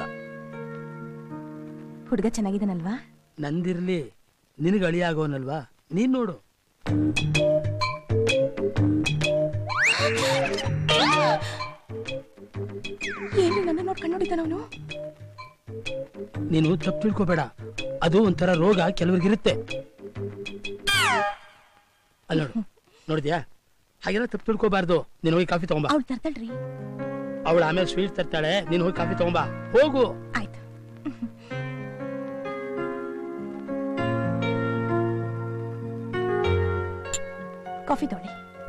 ಹುಡುಗ ಚೆನ್ನಾಗಿದ್ದಾನಲ್ವಾ ನಂದಿರ್ಲಿ ನಿನಗೆ ಅಳಿ ಆಗೋನಲ್ವಾ ನೀನ್ ನೋಡು ಏನು ನನ್ನ ನೋಡ್ಕೊಂಡು ನೋಡಿದ್ದಾನ ಅವನು ನೀನು ತಪ್ಪು ತಿಳ್ಕೊಬೇಡ ಅದು ಒಂಥರ ರೋಗ ಕೆಲವ್ರಿಗಿರುತ್ತೆ ಅಲ್ಲಿ ನೋಡು ನೋಡಿದ್ಯಾ ಹಾಗೆಲ್ಲ ತಪ್ಪು ತಿಳ್ಕೊಬಾರ್ದು ನೀನು ಹೋಗಿ ಕಾಫಿ ತಗೊಂಬಾ ಅವ್ಳು ತರ್ತಳ್ರಿ ಅವಳು ಆಮೇಲೆ ಸ್ವೀಟ್ ತರ್ತಾಳೆ ನೀನು ಹೋಗಿ ಕಾಫಿ ತಗೊಂಬಾ ಹೋಗು ಆಯ್ತು ಕಾಫಿ ತೊಗೊಳ್ಳಿ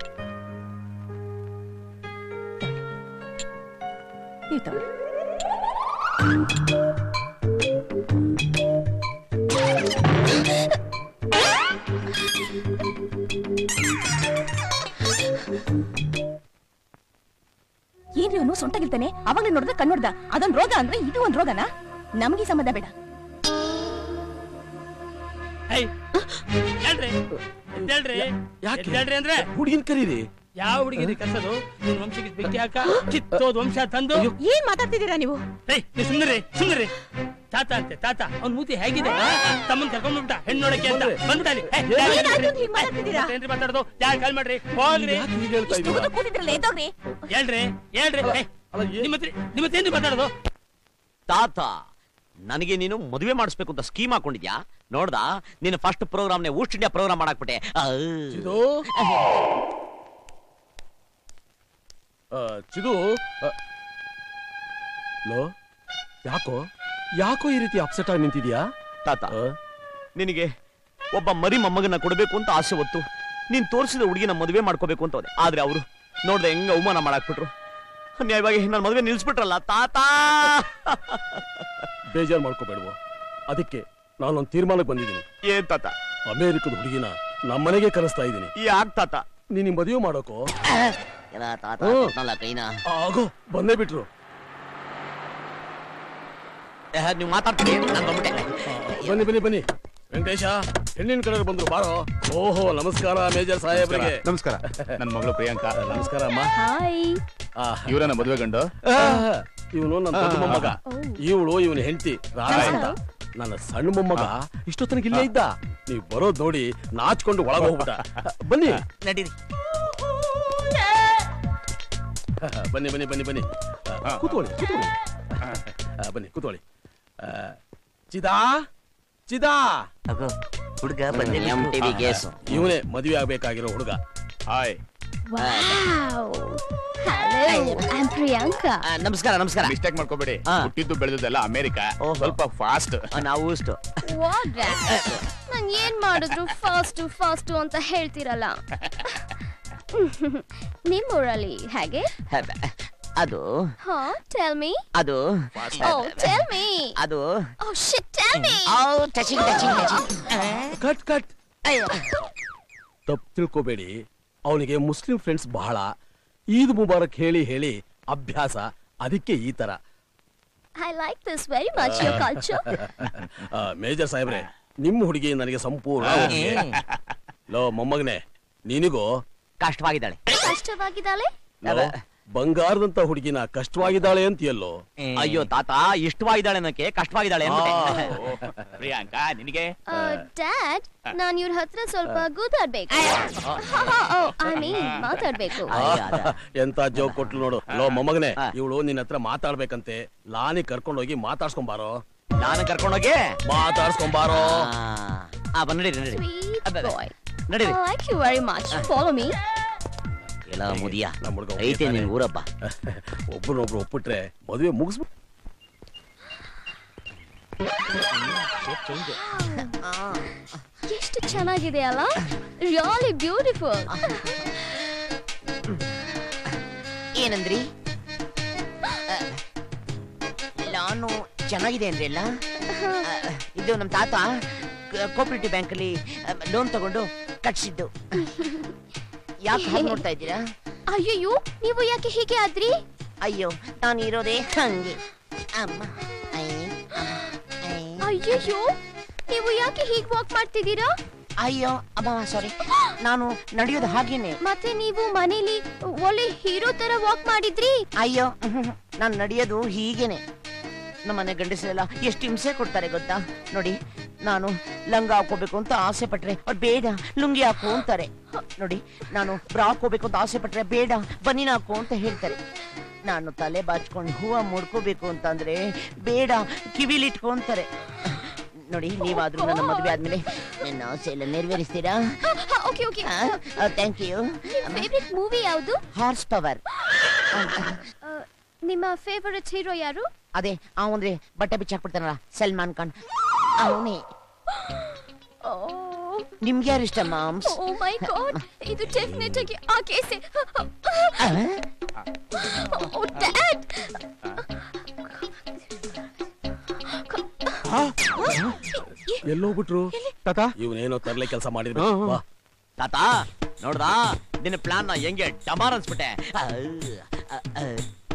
ತೊಗೊಳ್ಳಿ. ನೀವು ತಗೊಳ್ಳಿ ಏನ್ರಿ ಅವನು ಸೊಂಟಾಗಿರ್ತಾನೆ ಅವಾಗ್ಲೇ ನೋಡಿದ್ರೆ ಕಣ್ಣೊಡ್ದ ಅದೊಂದ್ ರೋಗ ಅಂದ್ರೆ ಇದು ಒಂದ್ ರೋಗನಾ ನಮ್ಗೆ ಸಂಬಂಧ ಬೇಡ ಏಯ್, ಎದ್ದೇಳ್ರಿ ಎದ್ದೇಳ್ರಿ ಯಾಕೆ? ಎದ್ದೇಳ್ರಿ ಅಂದ್ರೆ ಹುಡುಗಿನ ಕರೀರಿ ಯಾವ ಹುಡುಗಿರಿ ಕರ್ಸೋದು ನಿನ್ ವಂಶಕ್ಕೆ ಬೆಂಕಿ ಹಾಕ ಕಿತ್ತೋದ್ ವಂಶ ತಂದು ಏನ್ ಮಾತಾಡ್ತಿದ್ದೀರಾ ನೀವು ಏಯ್ ನೀವು ಸುಂದರಿ ಸುಂದರಿ ತಾತ ಅಂತೆ ತಾತ ಅವ್ನ್ ಮೂತಿ ಹೇಗಿದೆ ತಮ್ಮನ್ ಕರ್ಕೊಂಡ್ಬಿಟ್ಟ ಹೆಣ್ಣು ನೋಡಕ್ಕೆ ಅಂತ ಬಂದ್ಬಿಟ್ಟ ಅಲ್ಲಿ. ಏಯ್, ಯಾರ್ ಏನಾಯ್ತು ಹೇಳ್ರಿ? ಅಂತ ಹೀಗ್ ಮಾತಾಡ್ತಿದ್ದೀರಾ? ಮತ್ತೇನ್ರಿ ಮಾತಾಡೋದು ಯಾರು ಕಾಲ್ ಮಾಡ್ರಿ ಹೋಗ್ರಿ ಯಾಕೆ ಹೀಗೆ ಹೇಳ್ತಾ ಇಷ್ಟು ಇದ್ದೀರಾ ಹೊತ್ತು ಕೂತಿದ್ರಲ್ಲ ಎದ್ದೋಗ್ರಿ ಹೇಳ್ರಿ ಹೇಳ್ರಿ ಏಯ್, ಅಲ್ಲ, ಏ- ನಿಮ್ಮ ಹತ್ರ ನಿಮ್ಮ ಹತ್ರ ಏನ್ರಿ ಮಾತಾಡೋದು ತಾತ ನನಗೆ ನೀನು ಮದುವೆ ಮಾಡಿಸ್ಬೇಕು ಅಂತ ಸ್ಕೀಮ್ ಹಾಕೊಂಡಿದ್ಯಾ ನೋಡ್ದಾ ನೀನು ಫಸ್ಟ್ ಪ್ರೋಗ್ರಾಮ್ನೆ ಊಸ್ಟ್ ಇಂಡಿಯಾ ಪ್ರೋಗ್ರಾಮ್ ಮಾಡಾಕ್ಬಿಟ್ಟೆ ಆ. ಚಿದು ಆ, ಚಿದು ಆ, ಲೋ ಯಾಕೋ ಯಾಕೋ ಈ ರೀತಿ ಅಪ್ಸೆಟ್ ಆಗಿ ನಿಂತಿದ್ಯಾ ತಾತ ಆ? ನಿನಗೆ ಒಬ್ಬ ಮರಿ ಮೊಮ್ಮಗನ ಕೊಡಬೇಕು ಅಂತ ಆಸೆ ಹೊತ್ತು ನೀನ್ ತೋರಿಸಿದ ಹುಡುಗಿನ ಮದುವೆ ಮಾಡ್ಕೋಬೇಕು ಅಂತ ಹೋದೆ ಆದ್ರೆ ಅವರು ನೋಡ್ದೆ ಹೆಂಗ ಅವಮಾನ ಮಾಡಾಕ್ಬಿಟ್ರು ಅನ್ಯಾಯವಾಗಿ ನನ್ನ ಮದುವೆ ನಿಲ್ಸ್ಬಿಟ್ರಲ್ಲ ತಾತ ಬೇಜಾರ್ ಮಾಡ್ಕೋಬೇಡವೋ ಅದಕ್ಕೆ ನಾನೊಂದು ತೀರ್ಮಾನಕ್ಕೆ ಬಂದಿದ್ದೀನಿ ಏನ್ ತಾತ ಅಮೇರಿಕದ ಹುಡುಗಿನ ನಮ್ಮನೆಗೆ ಕರೆಸ್ತಾ ಇದ್ದೀನಿ ಯಾಕ್ ತಾತ ನೀನ್ ಮದುವೆ ಮಾಡೋಕೋ ಎಲ್ಲ ತಾತ ಹ್ಮ್. ಕೊಟ್ನಲ್ಲ ಕೈನ ಆಗೋ ಬಂದೇ ಬಿಟ್ರು ಏ, ನೀವ್ ಮಾತಾಡ್ತೀರಿ ನಾನ್ ಬಂದ್ಬಿಟ್ಟೆ ಬನ್ನಿ ಬನ್ನಿ ಬನ್ನಿ ವೆಂಕಟೇಶ ಹೆಣ್ಣಿನ ಕಡೆ ಬಂದ್ರು ಬಾರೋ ಓಹೋ ನಮಸ್ಕಾರ ಮೇಜರ್ ಸಾಹೇಬ್ರಿಗೆ ನಮಸ್ಕಾರ ನನ್ನ ಮಗಳು ಪ್ರಿಯಾಂಕಾ ನಮಸ್ಕಾರ ಅಮ್ಮ ಹಾಯ್ ಆ, ಇವರನ್ನ ಮದುವೆ ಗಂಡು ಇವನು ನನ್ನ ದೊಡ್ಡ ಮೊಮ್ಮಗ ಇವಳು ಇವನ ಹೆಂಡತಿ ರಾಧ ಅಂತ ನನ್ನ ಸಣ್ಣ ಮೊಮ್ಮಗ ಇಷ್ಟೊತ್ತನಕ ಇಲ್ಲೇ ಇದ್ದ ನೀವು ಬರೋದ್ ನೋಡಿ ನಾಚ್ಕೊಂಡು ಒಳಗ ಹೋಗ್ಬಿಟ್ಟ ಬನ್ನಿ ನಡೀರಿ ಬನ್ನಿ ಬನ್ನಿ ಬನ್ನಿ ಬನ್ನಿ ಆ, ಕೂತ್ಕೊಳ್ಳಿ ಕೂತ್ಕೊಳ್ಳಿ ಆ, ಬನ್ನಿ ಕೂತ್ಕೊಳ್ಳಿ ಆ, ಚಿದಾ ಚಿದಾ ಹುಡುಗ ಬಂದೆ ಎಂ ಟಿವಿ ಕೇಸು ಇವನೇ ಮದುವೆ ಆಗ್ಬೇಕಾಗಿರೋ ಹುಡುಗ ಹಾಯ್ ಹಲೋ ಐಮ್ ಪ್ರಿಯಾಂಕಾ ನಮಸ್ಕಾರ ನಮಸ್ಕಾರ ಮಿಸ್ಟೇಕ್ ಮಾಡ್ಕೋಬೇಡಿ ಹಾ. ಹುಟ್ಟಿದ್ದು ಬೆಳೆದಲ್ಲ ಅಮೆರಿಕ ಓಹೋ. ಸ್ವಲ್ಪ ಫಾಸ್ಟ್ ಆ, ನಾವು ಇಷ್ಟು ವಾಟ್ ನಾನು ಏನ್ ಮಾಡಿದ್ರು ಫಾಸ್ಟ್ ಫಾಸ್ಟ್ ಅಂತ ಹೇಳ್ತಿರಲ್ಲ ನಿಮ್ಮೂರಲ್ಲಿ ಹೇಗೆ ಅದು ಹಾ ಟೆಲ್ ಮೀ ಅದು ಓ ಟೆಲ್ ಮೀ ಅದು oh shit tell me touching touching touching cut cut ತಪ್ಪು ತಿಳ್ಕೊಬೇಡಿ ಅವನಿಗೆ ಮುಸ್ಲಿಂ ಫ್ರೆಂಡ್ಸ್ ಬಹಳ ಈದ್ ಮುಬಾರಕ್ ಹೇಳಿ ಹೇಳಿ ಅಭ್ಯಾಸ ಅದಕ್ಕೆ ಈ ತರ I like this very much your culture ಆ, ಮೇಜರ್ ಸಾಹೇಬ್ರೆ ನಿಮ್ಮ ಹುಡುಗಿ ನನಗೆ ಸಂಪೂರ್ಣ ಒಪ್ಪಿಗೆ. ಲೋ ಮೊಮ್ಮಗನೆ ನಿನಗೂ ಕಷ್ಟವಾಗಿದ್ದಾಳೆ ಕಷ್ಟವಾಗಿದ್ದಾಳೆ ಲೋ, ಬಂಗಾರದಂತ ಹುಡುಗಿನ ಕಷ್ಟವಾಗಿದ್ದಾಳೆ ಅಂತೀಯಲ್ಲೋ ಅಯ್ಯೋ ತಾತ ಇಷ್ಟವಾಗಿದ್ದಾಳೆ ಅನ್ನಕ್ಕೆ ಕಷ್ಟವಾಗಿದ್ದಾಳೆ ಅಂದ್ಬಿಟ್ಟೆ. ಪ್ರಿಯಾಂಕಾ ನಿನಗೆ ಡ್ಯಾಡ್ ನಾನು ಇವ್ರ ಹತ್ರ ಸ್ವಲ್ಪ ಗೂದಾಡ್ಬೇಕು ಐ ಮೀನ್ ಮಾತಾಡ್ಬೇಕು ಅಯ್ಯೋ, ಅದ. ಎಂತ ಜೋಕ್ ಕೊಟ್ಲು ನೋಡು ಲೋ ಮೊಮ್ಮಗನೆ ಹಾ. ಇವಳು ನಿನ್ನ ಹತ್ರ ಮಾತಾಡ್ಬೇಕಂತೆ ಲಾನಿ ಕರ್ಕೊಂಡೋಗಿ ಮಾತಾಡ್ಸ್ಕೊಂಬಾರೋ ನಾನು ಕರ್ಕೊಂಡೋಗಿ ಮಾತಾಡ್ಸ್ಕೊಂಬಾರೋ ಆ ಬನ್ ನಡೀರಿ ನಡೀರಿ ಸ್ವೀಟ್ ಅಬ್ಬಬ್ಬೆ. ಬಾಯ್ ನಡೀರಿ I like you very much follow me ಎಲ್ಲ ಮುದಿಯ ನಮ್ಮ ಹುಡ್ಗ ಐತೆ ಒಪ್ಪಿಗೆ ನಿನ್ ಊರಬ್ಬ ಒಬ್ರನ್ನೊಬ್ರು ಒಪ್ಪಿಟ್ರೆ ಮದುವೆ ಮುಗಿಸ್ಬಿಟ್ಟು ಎಷ್ಟು ಚೆನ್ನಾಗಿದೆ ಅಲ್ಲ ರಿಯಲಿ ಬ್ಯೂಟಿಫುಲ್ ಏನಂದ್ರಿ ನಾನು ಚೆನ್ನಾಗಿದೆ ಅಂದ್ರೆ ಅಲ್ಲ ಇದು ನಮ್ಮ ತಾತ ಕೋಪರೇಟಿವ್ ಬ್ಯಾಂಕ್ ಅಲ್ಲಿ ಲೋನ್ ತಗೊಂಡು ಕಟ್ಸಿದ್ದು ಯಾಕೆ ಹಾಗೆ ನೋಡ್ತಾ ಇದ್ದೀರಾ ಅಯ್ಯಯ್ಯೋ ನೀವು ಯಾಕೆ ಹೀಗೆ ಆದ್ರಿ ಅಯ್ಯೋ ನಾನು ಇರೋದೇ ಹಂಗೆ ಅಮ್ಮ ಐ, ಅಮ್ಮ, ಐ. ಅಯ್ಯಯ್ಯೋ ನೀವು ಯಾಕೆ ಹೀಗೆ ವಾಕ್ ಮಾಡ್ತಿದ್ದೀರಾ ಅಯ್ಯೋ ಅಮ್ಮ ಸಾರಿ ನಾನು ನಡೆಯೋದು ಹಾಗೇನೆ ಮತ್ತೆ ನೀವು ಮನೇಲಿ ಒಳ್ಳೆ ಹೀರೋ ತರ ವಾಕ್ ಮಾಡಿದ್ರಿ ಅಯ್ಯೋ ನಾನು ನಡೆಯೋದು ಹೀಗೇನೆ ನಮ್ಮನೆ ಗಂಡಸರೆಲ್ಲ ಎಷ್ಟು ಹಿಂಸೆ ಕೊಡ್ತಾರೆ ಗೊತ್ತಾ ನೋಡಿ ನಾನು ಲಂಗ ಹಾಕೋಬೇಕು ಅಂತ ಆಸೆ ಪಟ್ರೆ ಅವ್ರು ಬೇಡ ಲುಂಗಿ ಹಾಕು ಅಂತಾರೆ ನೋಡಿ ನಾನು ಬ್ರಾ ಹಾಕೋಬೇಕು ಅಂತ ಆಸೆ ಪಟ್ರೆ ಬೇಡ ಬನ್ನಿನ ಹಾಕು ಅಂತ ಹೇಳ್ತಾರೆ ನಾನು ತಲೆ ಬಾಚ್ಕೊಂಡು ಹೂವ ಮುಡ್ಕೋಬೇಕು ಅಂತಂದ್ರೆ ಬೇಡ ಕಿವಿಲಿ ಇಟ್ಕೊಂತಾರೆ ನೋಡಿ ನೀವಾದ್ರೂ ನನ್ನ ಮದುವೆ ಆದ್ಮೇಲೆ ನನ್ನ ಆಸೆ ಎಲ್ಲ ನೆರವೇರಿಸ್ತೀರಾ okay okay thank you favourite movie ಯಾವುದು ಹಾರ್ಸ್ ಪವರ್ ನಿಮ್ಮ ಫೇವರೆಟ್ ಹೀರೋ ಯಾರು ಅದೇ ಅವನ್ರಿ ಬಟ್ಟೆ ಬಿಚ್ಚಾಕ್ಬಿಡ್ತಾನಲ್ಲ ಸಲ್ಮಾನ್ ಖಾನ್ ಅವನೇ ನಿಮ್ಗೆ ಯಾರು ಇಷ್ಟ ಮಾಮ್ಸ್ ಓ ಮೈ ಗಾಡ್ ಇದು ಡೆಫಿನೆಟ್ ಆಗಿ ಆ ಕೇಸೆ ಓ ಡ್ಯಾಡ್ ಎಲ್ಲೋಗ್ಬಿಟ್ರು ತಾತ ಇವನೇನೋ ತರ್ಲೆ ಕೆಲಸ ಮಾಡಿರ್ಬೇಕು ಬಾ ತಾತ ನೋಡ್ದಾ ನಿನ್ನ ಪ್ಲಾನ್ ನ ಹೆಂಗೆ ಡಮಾರ್ ಅನ್ಸ್ಬಿಟ್ಟೆ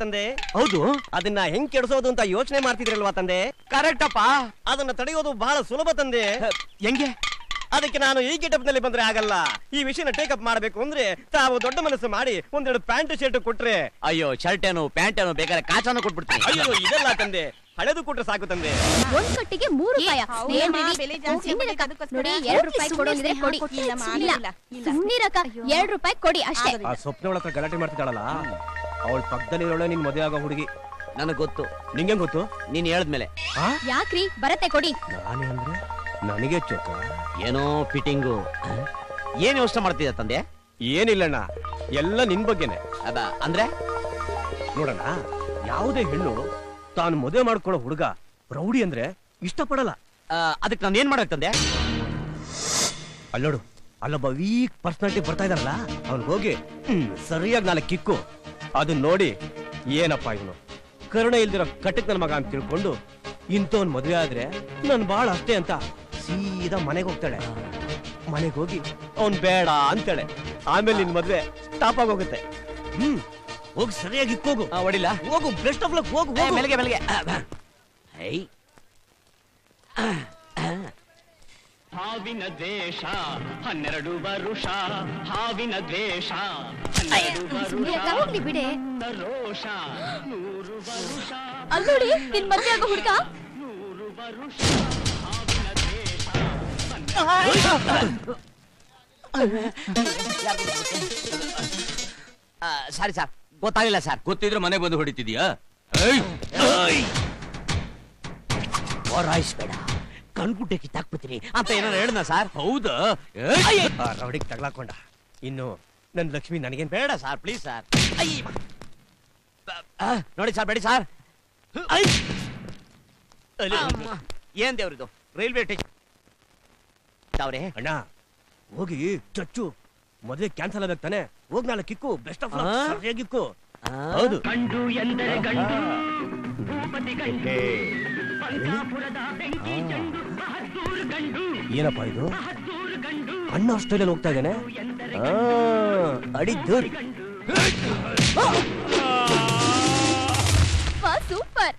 ತಂದೆ ಹೌದು ಅದನ್ನ ಹೆಂಗ್ ಕೆಡಿಸೋದು ಅಂತ ಯೋಚನೆ ಮಾಡ್ತಿದ್ರಲ್ವಾ ತಂದೆ ಕರೆಕ್ಟ್ ಅಪ್ಪ ಅದನ್ನ ತಡೆಯೋದು ಬಹಳ ಸುಲಭ ತಂದೆ ಹೆಂಗೆ ಅದಕ್ಕೆ ನಾನು ಈ ಗೆಟಪ್ ನಲ್ಲಿ ಬಂದ್ರೆ ಆಗಲ್ಲ ಈ ವಿಷಯನ ಟೇಕಪ್ ಮಾಡಬೇಕು ಅಂದ್ರೆ ತಾವು ದೊಡ್ಡ ಮನಸ್ಸು ಮಾಡಿ ಒಂದೆರಡು ಪ್ಯಾಂಟ್ ಶರ್ಟ್ ಕೊಟ್ರೆ ಅಯ್ಯೋ ಶರ್ಟ್ ಏನು ಪ್ಯಾಂಟ್ ಏನು ಬೇಕಾದ್ರೆ ಕಾಚಾನು ಕೊಟ್ಬಿಡ್ತೀನಿ ಅಯ್ಯೋ ಇದೆಲ್ಲ ತಂದೆ ಹಳೆದು ಕೊಟ್ರೆ ಸಾಕು ತಂದೆ ಒಂದ್ ಕಟ್ಟಿಗೆ ಮೂರು ರೂಪಾಯ ಹೌದಮ್ಮ, ಏನ್ರಿ ಬೆಲೆ ಇದು? ಜಾಸ್ತಿ ಸುಮ್ನಿರಕ್ಕ. ಆಗ್ಬಿಟ್ಟಿದೆ, ಅದಕ್ಕೋಸ್ಕರ ನೋಡಿ ಹೋಗಿ ಎರಡ್ ರೂಪಾಯಿ ಸುಮ್ನೆ ಕೊಡೋದಿದ್ರೆ ಸ್ನೇಹ ಕೊಡಿ ಕೊಟ್ಟಿಲ್ಲ, ಇಲ್ಲ ಮಾಡಿಲ್ಲ, ಇಲ್ಲ. ಸುಮ್ನಿರಕ್ಕ ಎರಡ್ ರೂಪಾಯಿ ಕೊಡಿ ಅಷ್ಟೇ ಆ ಸ್ವಪ್ನವಳ ಹತ್ರ ಗಲಾಟೆ ಮಾಡ್ತಿದ್ದಾಳಲ್ಲ ಅವಳ ಪಕ್ಕದಲ್ಲಿರೋಳೆ ನಿನ್ ಮದುವೆ ಆಗೋ ಹುಡುಗಿ ನನಗ್ ಗೊತ್ತು ನಿಂಗೆ ಗೊತ್ತು ನೀನ್ ಹೇಳದ್ಮೇಲೆ ಯಾಕ್ರಿ ಬರತ್ತೆ ಕೊಡಿ ನಾನೇ ಅಂದ್ರೆ ನನಗೆ ಚೊಕ್ಕ ಏನೋ ಫಿಟ್ಟಿಂಗು ಏನ್ ಯೋಚನೆ ಮಾಡ್ತಿದ್ದ ತಂದೆ ಏನಿಲ್ಲಣ್ಣ ಎಲ್ಲ ನಿನ್ ಬಗ್ಗೆನೆ ಅದ ಅಂದ್ರೆ ನೋಡಣ್ಣ ಯಾವುದೇ ಹೆಣ್ಣು ತಾನು ಮದುವೆ ಮಾಡ್ಕೊಳ್ಳೋ ಹುಡುಗ ರೌಡಿ ಅಂದ್ರೆ ಇಷ್ಟಪಡಲ್ಲ ಅದಕ್ಕೆ ನಾನು ಏನ್ ಮಾಡಕ್ ತಂದೆ ಅಲ್ಲೋಡು ಅಲ್ಲೊಬ್ಬ ವೀಕ್ ಪರ್ಸನಾಲಿಟಿ ಬರ್ತಾ ಇದಾರಲ್ಲ ಅವ್ನ್ ಹೋಗಿ ಹ್ಮ್, ಸರಿಯಾಗಿ ನಾಲ್ಕು ಕಿಕ್ಕು ಅದನ್ನ ನೋಡಿ ಏನಪ್ಪ ಇವನು ಕರುಣೆ ಇಲ್ದಿರೋ ಕಟ್ಟಕ್ ನನ್ನ ಮಗ ಅಂತ ತಿಳ್ಕೊಂಡು ಇಂಥವ್ನ್ ಮದುವೆ ಆದ್ರೆ ನನ್ ಬಾಳ ಅಷ್ಟೇ ಅಂತ ಸೀದಾ ಮನೆಗೆ ಹೋಗ್ತಾಳೆ ಮನೆಗೆ ಹೋಗಿ ಅವ್ನ್ ಬೇಡ ಅಂತಾಳೆ ಆಮೇಲೆ ನಿನ್ ಮದ್ವೆ ಸ್ಟಾಪ್ ಆಗೋಗುತ್ತೆ ಹ್ಮ್ ಹೋಗಿ ಸರಿಯಾಗಿ ಇಕ್ಕೋಗು ಹೊಡಿಲ್ಲ ಹೋಗು ಬೆಸ್ಟ್ ಆಫ್ ಲಕ್ ಹೋಗು ಏ, ಹೋಗು. ಮೆಲ್ಗೆ ಮೆಲ್ಗೆ ಹೈ ಹಾವಿನ ದ್ವೇಷ ಹನ್ನೆರಡು ವರುಷ ಹಾವಿನ ದ್ವೇಷ ಹನ್ನೆರಡು ಸುಮ್ನೆ ಅಕ್ಕ, ಹೋಗ್ಲಿ ಬಿಡೆ ವರುಷ ರೋಷ ನೂರು ವರುಷ ಅಲ್ ನೋಡಿ ನಿನ್ ಮದ್ವೆ ಆಗೋ ಹುಡ್ಗ ನೂರು ವರುಷ ಹಾವಿನ ದ್ವೇಷ ಸಾರಿ ಸರ್ ಗೊತ್ತಾಗಿಲ್ಲ ಸರ್ ಗೊತ್ತಿದ್ರೆ ಮನೆಗೆ ಬಂದು ಹೊಡಿತಿದ್ಯಾ ಓರಾಯಿಸ್ಬೇಡ ಕಣ್ಗುಡ್ಡೆ ಕಿತ್ತಾಕ್ಬಿಡ್ತೀನಿ ಅಂತ ಏನಾರು ಹೇಳಿದ ಸರ್ ಹೌದಾ ಆ ರೌಡಿಗೆ ತಗ್ಲಾಕೊಂಡ ಇನ್ನು ನನ್ ಲಕ್ಷ್ಮಿ ನನಗೇನ್ ಬೇಡ ಸರ್ ಪ್ಲೀಸ್ ಸರ್ ನೋಡಿ ಸರ್ ಬೇಡಿ ಸರ್ ಏನ್ ದೇವ್ರಿದು ರೈಲ್ವೆ ಸ್ಟೇಷನ್ ಅವ್ರೆ ಅಣ್ಣ ಹೋಗಿ ಚಚ್ಚು ಮದುವೆ ಕ್ಯಾನ್ಸಲ್ ಆಗ್ಬೇಕು ತಾನೆ ಹೋಗ್ ನಾಳೆ ಕಿಕ್ಕು ಬೆಸ್ಟ್ ಆಫ್ ಆ? ಸರಿಯಾಗಿಕ್ಕು ಹೌದು ಗಂಡು ಎಂದರೆ ಗಂಡು ಭೂಪತಿ ಗಂಡು ಪಂಚಾಪುರದ ಬೆಂಕಿ ಚೆಂಡು ಬಹದ್ದೂರು ಗಂಡು ಏನಪ್ಪ ಇದು ಬಹದ್ದೂರು ಗಂಡು ಅಣ್ಣ ಸ್ಟೈಲಲ್ಲಿ ಹೋಗ್ತಾ ಇದ್ದಾನೆ ಅಡಿದ್ದು ಸೂಪರ್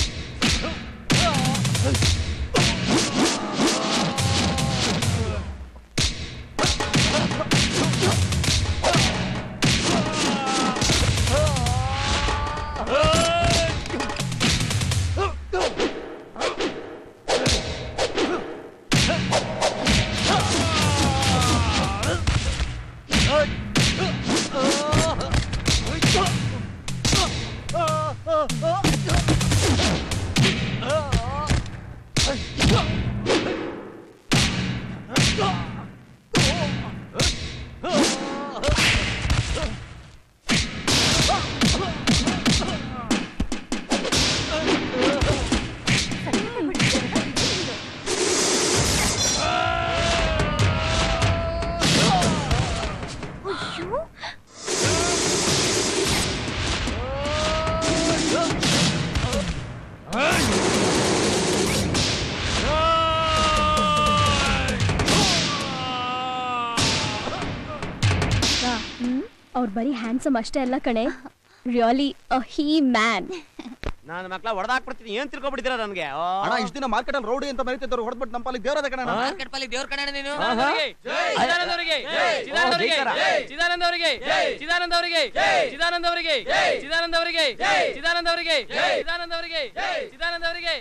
ಅವ್ರು ಬರೀ ಹ್ಯಾಂಡ್ಸಮ್ ಅಷ್ಟೇ ಅಲ್ಲ ಕಣೆ ರಿಯಲಿ ಅ ಹೀ ಮ್ಯಾನ್ ನಾನು ಮಕ್ಳ ಹೊಡೆದಾಕ್ಬಿಡ್ತೀನಿ ಏನ್ ತಿಳ್ಕೊಬಿಡ್ತೀರಾ ನನ್ಗೆ ಓ. ಅಣ್ಣ ಇಷ್ಟ ದಿನ ಮಾರ್ಕೆಟ್ ಅಲ್ಲಿ ರೌಡಿ ಅಂತ ಮರಿತಿದ್ದವ್ರು ಹೊಡೆದ್ಬಿಟ್ಟು ನಮ್ಮ ಪಾಲಿಗೆ ದೇವರದ ಕಣ ಮಾರ್ಕೆಟ್ ಪಾಲಿ ದೇವ್ರ ಕಣ ನೀನು ಆಹಾ. ಚಿದಾನಂದ ಅವರಿಗೆ ಚಿದಾನಂದ ಅವರಿಗೆ ಚಿದಾನಂದ ಅವರಿಗೆ ಚಿದಾನಂದ ಅವರಿಗೆ ಚಿದಾನಂದ ಅವರಿಗೆ ಚಿದಾನಂದ ಅವರಿಗೆ ಚಿದಾನಂದ ಅವರಿಗೆ ಚಿದಾನಂದ ಅವರಿಗೆ ಚಿದಾನಂದ ಅವರಿಗೆ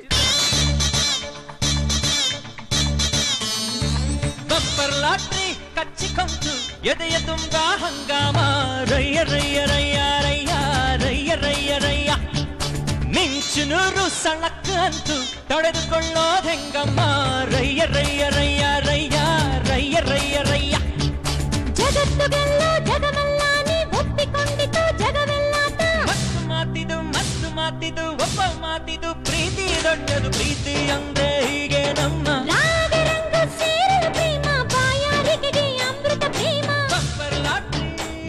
ಬಬ್ಬರ್ ಲಾಟ್ರಿ ಕಚ್ಚಿಕೊಂತು ಎದೆಯ ತುಂಬ ಹಂಗಾಮ ರಯ್ಯ ರಯ್ಯ ರಯ್ಯ ರಯ್ಯ ರಯ್ಯ ರಯ್ಯ ರಯ್ಯ ಮಿಂಚು ನೂರು ಸಳಕ್ ಅಂತೂ ತಡೆದುಕೊಳ್ಳೋದೆಂಗಮ್ಮ ರಯ್ಯ ರಯ್ಯ ರಯ್ಯ ರಯ್ಯ ರಯ್ಯ ರಯ್ಯ ರಯ್ಯ ಜಗತ್ತು ಗೆಲ್ಲೋ ಜಗಮಲ್ಲಾನಿ ಒಪ್ಪಿಕೊಂಡಿತು ಜಗವೆಲ್ಲಾಟ ಮಸ್ತು ಮಾತಿದು ಮಸ್ತು ಮಾತಿದು ಒಬ್ಬ ಮಾತಿದು ಪ್ರೀತಿ ದೊಡ್ಡದು ಪ್ರೀತಿ ಅಂದ್ರೆ ಹೀಗೆ ನಮ್ಮ ರಾಗರಂಗು ಸೇರಲು ಪ್ರೇಮ ಬಾಯಾರಿಕೆಗೆ ಅಮೃತ ಪ್ರೇಮ ಬಬ್ಬರ್ ಲಾಟ್ರಿ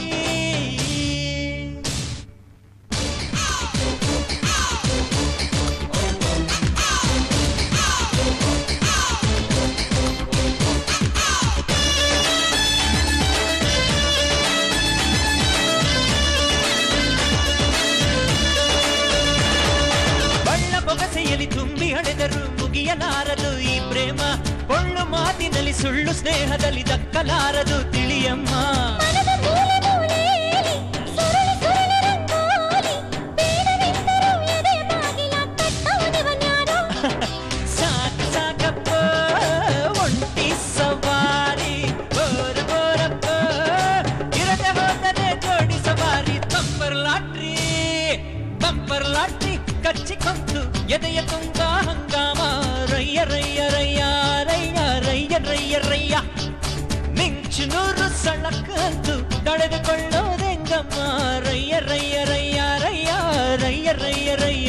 ಬಣ್ಣ ಬೊಗಸೆಯಲ್ಲಿ ತುಂಬಿ ಹಳೆದರು ಮುಗಿಯಲಾರದು ಈ ಪ್ರೇಮ ಕೊಳ್ಳು ಮಾತಿನಲ್ಲಿ ಸುಳ್ಳು ಸ್ನೇಹದಲ್ಲಿ ದಕ್ಕಲಾರದು ತಿಳಿಯಮ್ಮ ಮನದ ಮೂಲೆ ಮೂಲೆಯಲ್ಲಿ ಸುರುಳಿ ಸುರುಳಿ ರಂಗೋಲಿ ಬೇಡವೆಂದರೂ ಎದೆ ಬಾಗಿಲ ತಟ್ಟವನಿವನ್ಯಾರೋ ಸಾಕು ಸಾಕಪ್ಪ ಒಂಟಿ ಸವಾರಿ ಬೋರ ಬೋರಪ್ಪ ಇರದೆ ಹೋದರೆ ಜೋಡಿ ಸವಾರಿ ಬಂಪರ್ ಲಾಟ್ರಿ ಬಂಪರ್ ಲಾಟ್ರಿ ಕಚ್ಚಿಕೊಂತು ಎದೆಯ ತುಂಬ ಹಂಗಾಮ ರಯ್ಯ ರಯ್ಯ ರಯ್ಯ ರಯ್ಯ ರಯ್ಯ ರಯ್ಯ ರಯ್ಯ ಮಿಂಚು ನೂರು ಸಳಕ್ಕಂತು ತಡೆದುಕೊಳ್ಳೋದೆಂಗಮ್ಮ ರಯ್ಯ ರಯ್ಯ ರಯ್ಯ ರಯ್ಯ ರಯ್ಯ ರಯ್ಯ ರಯ್ಯ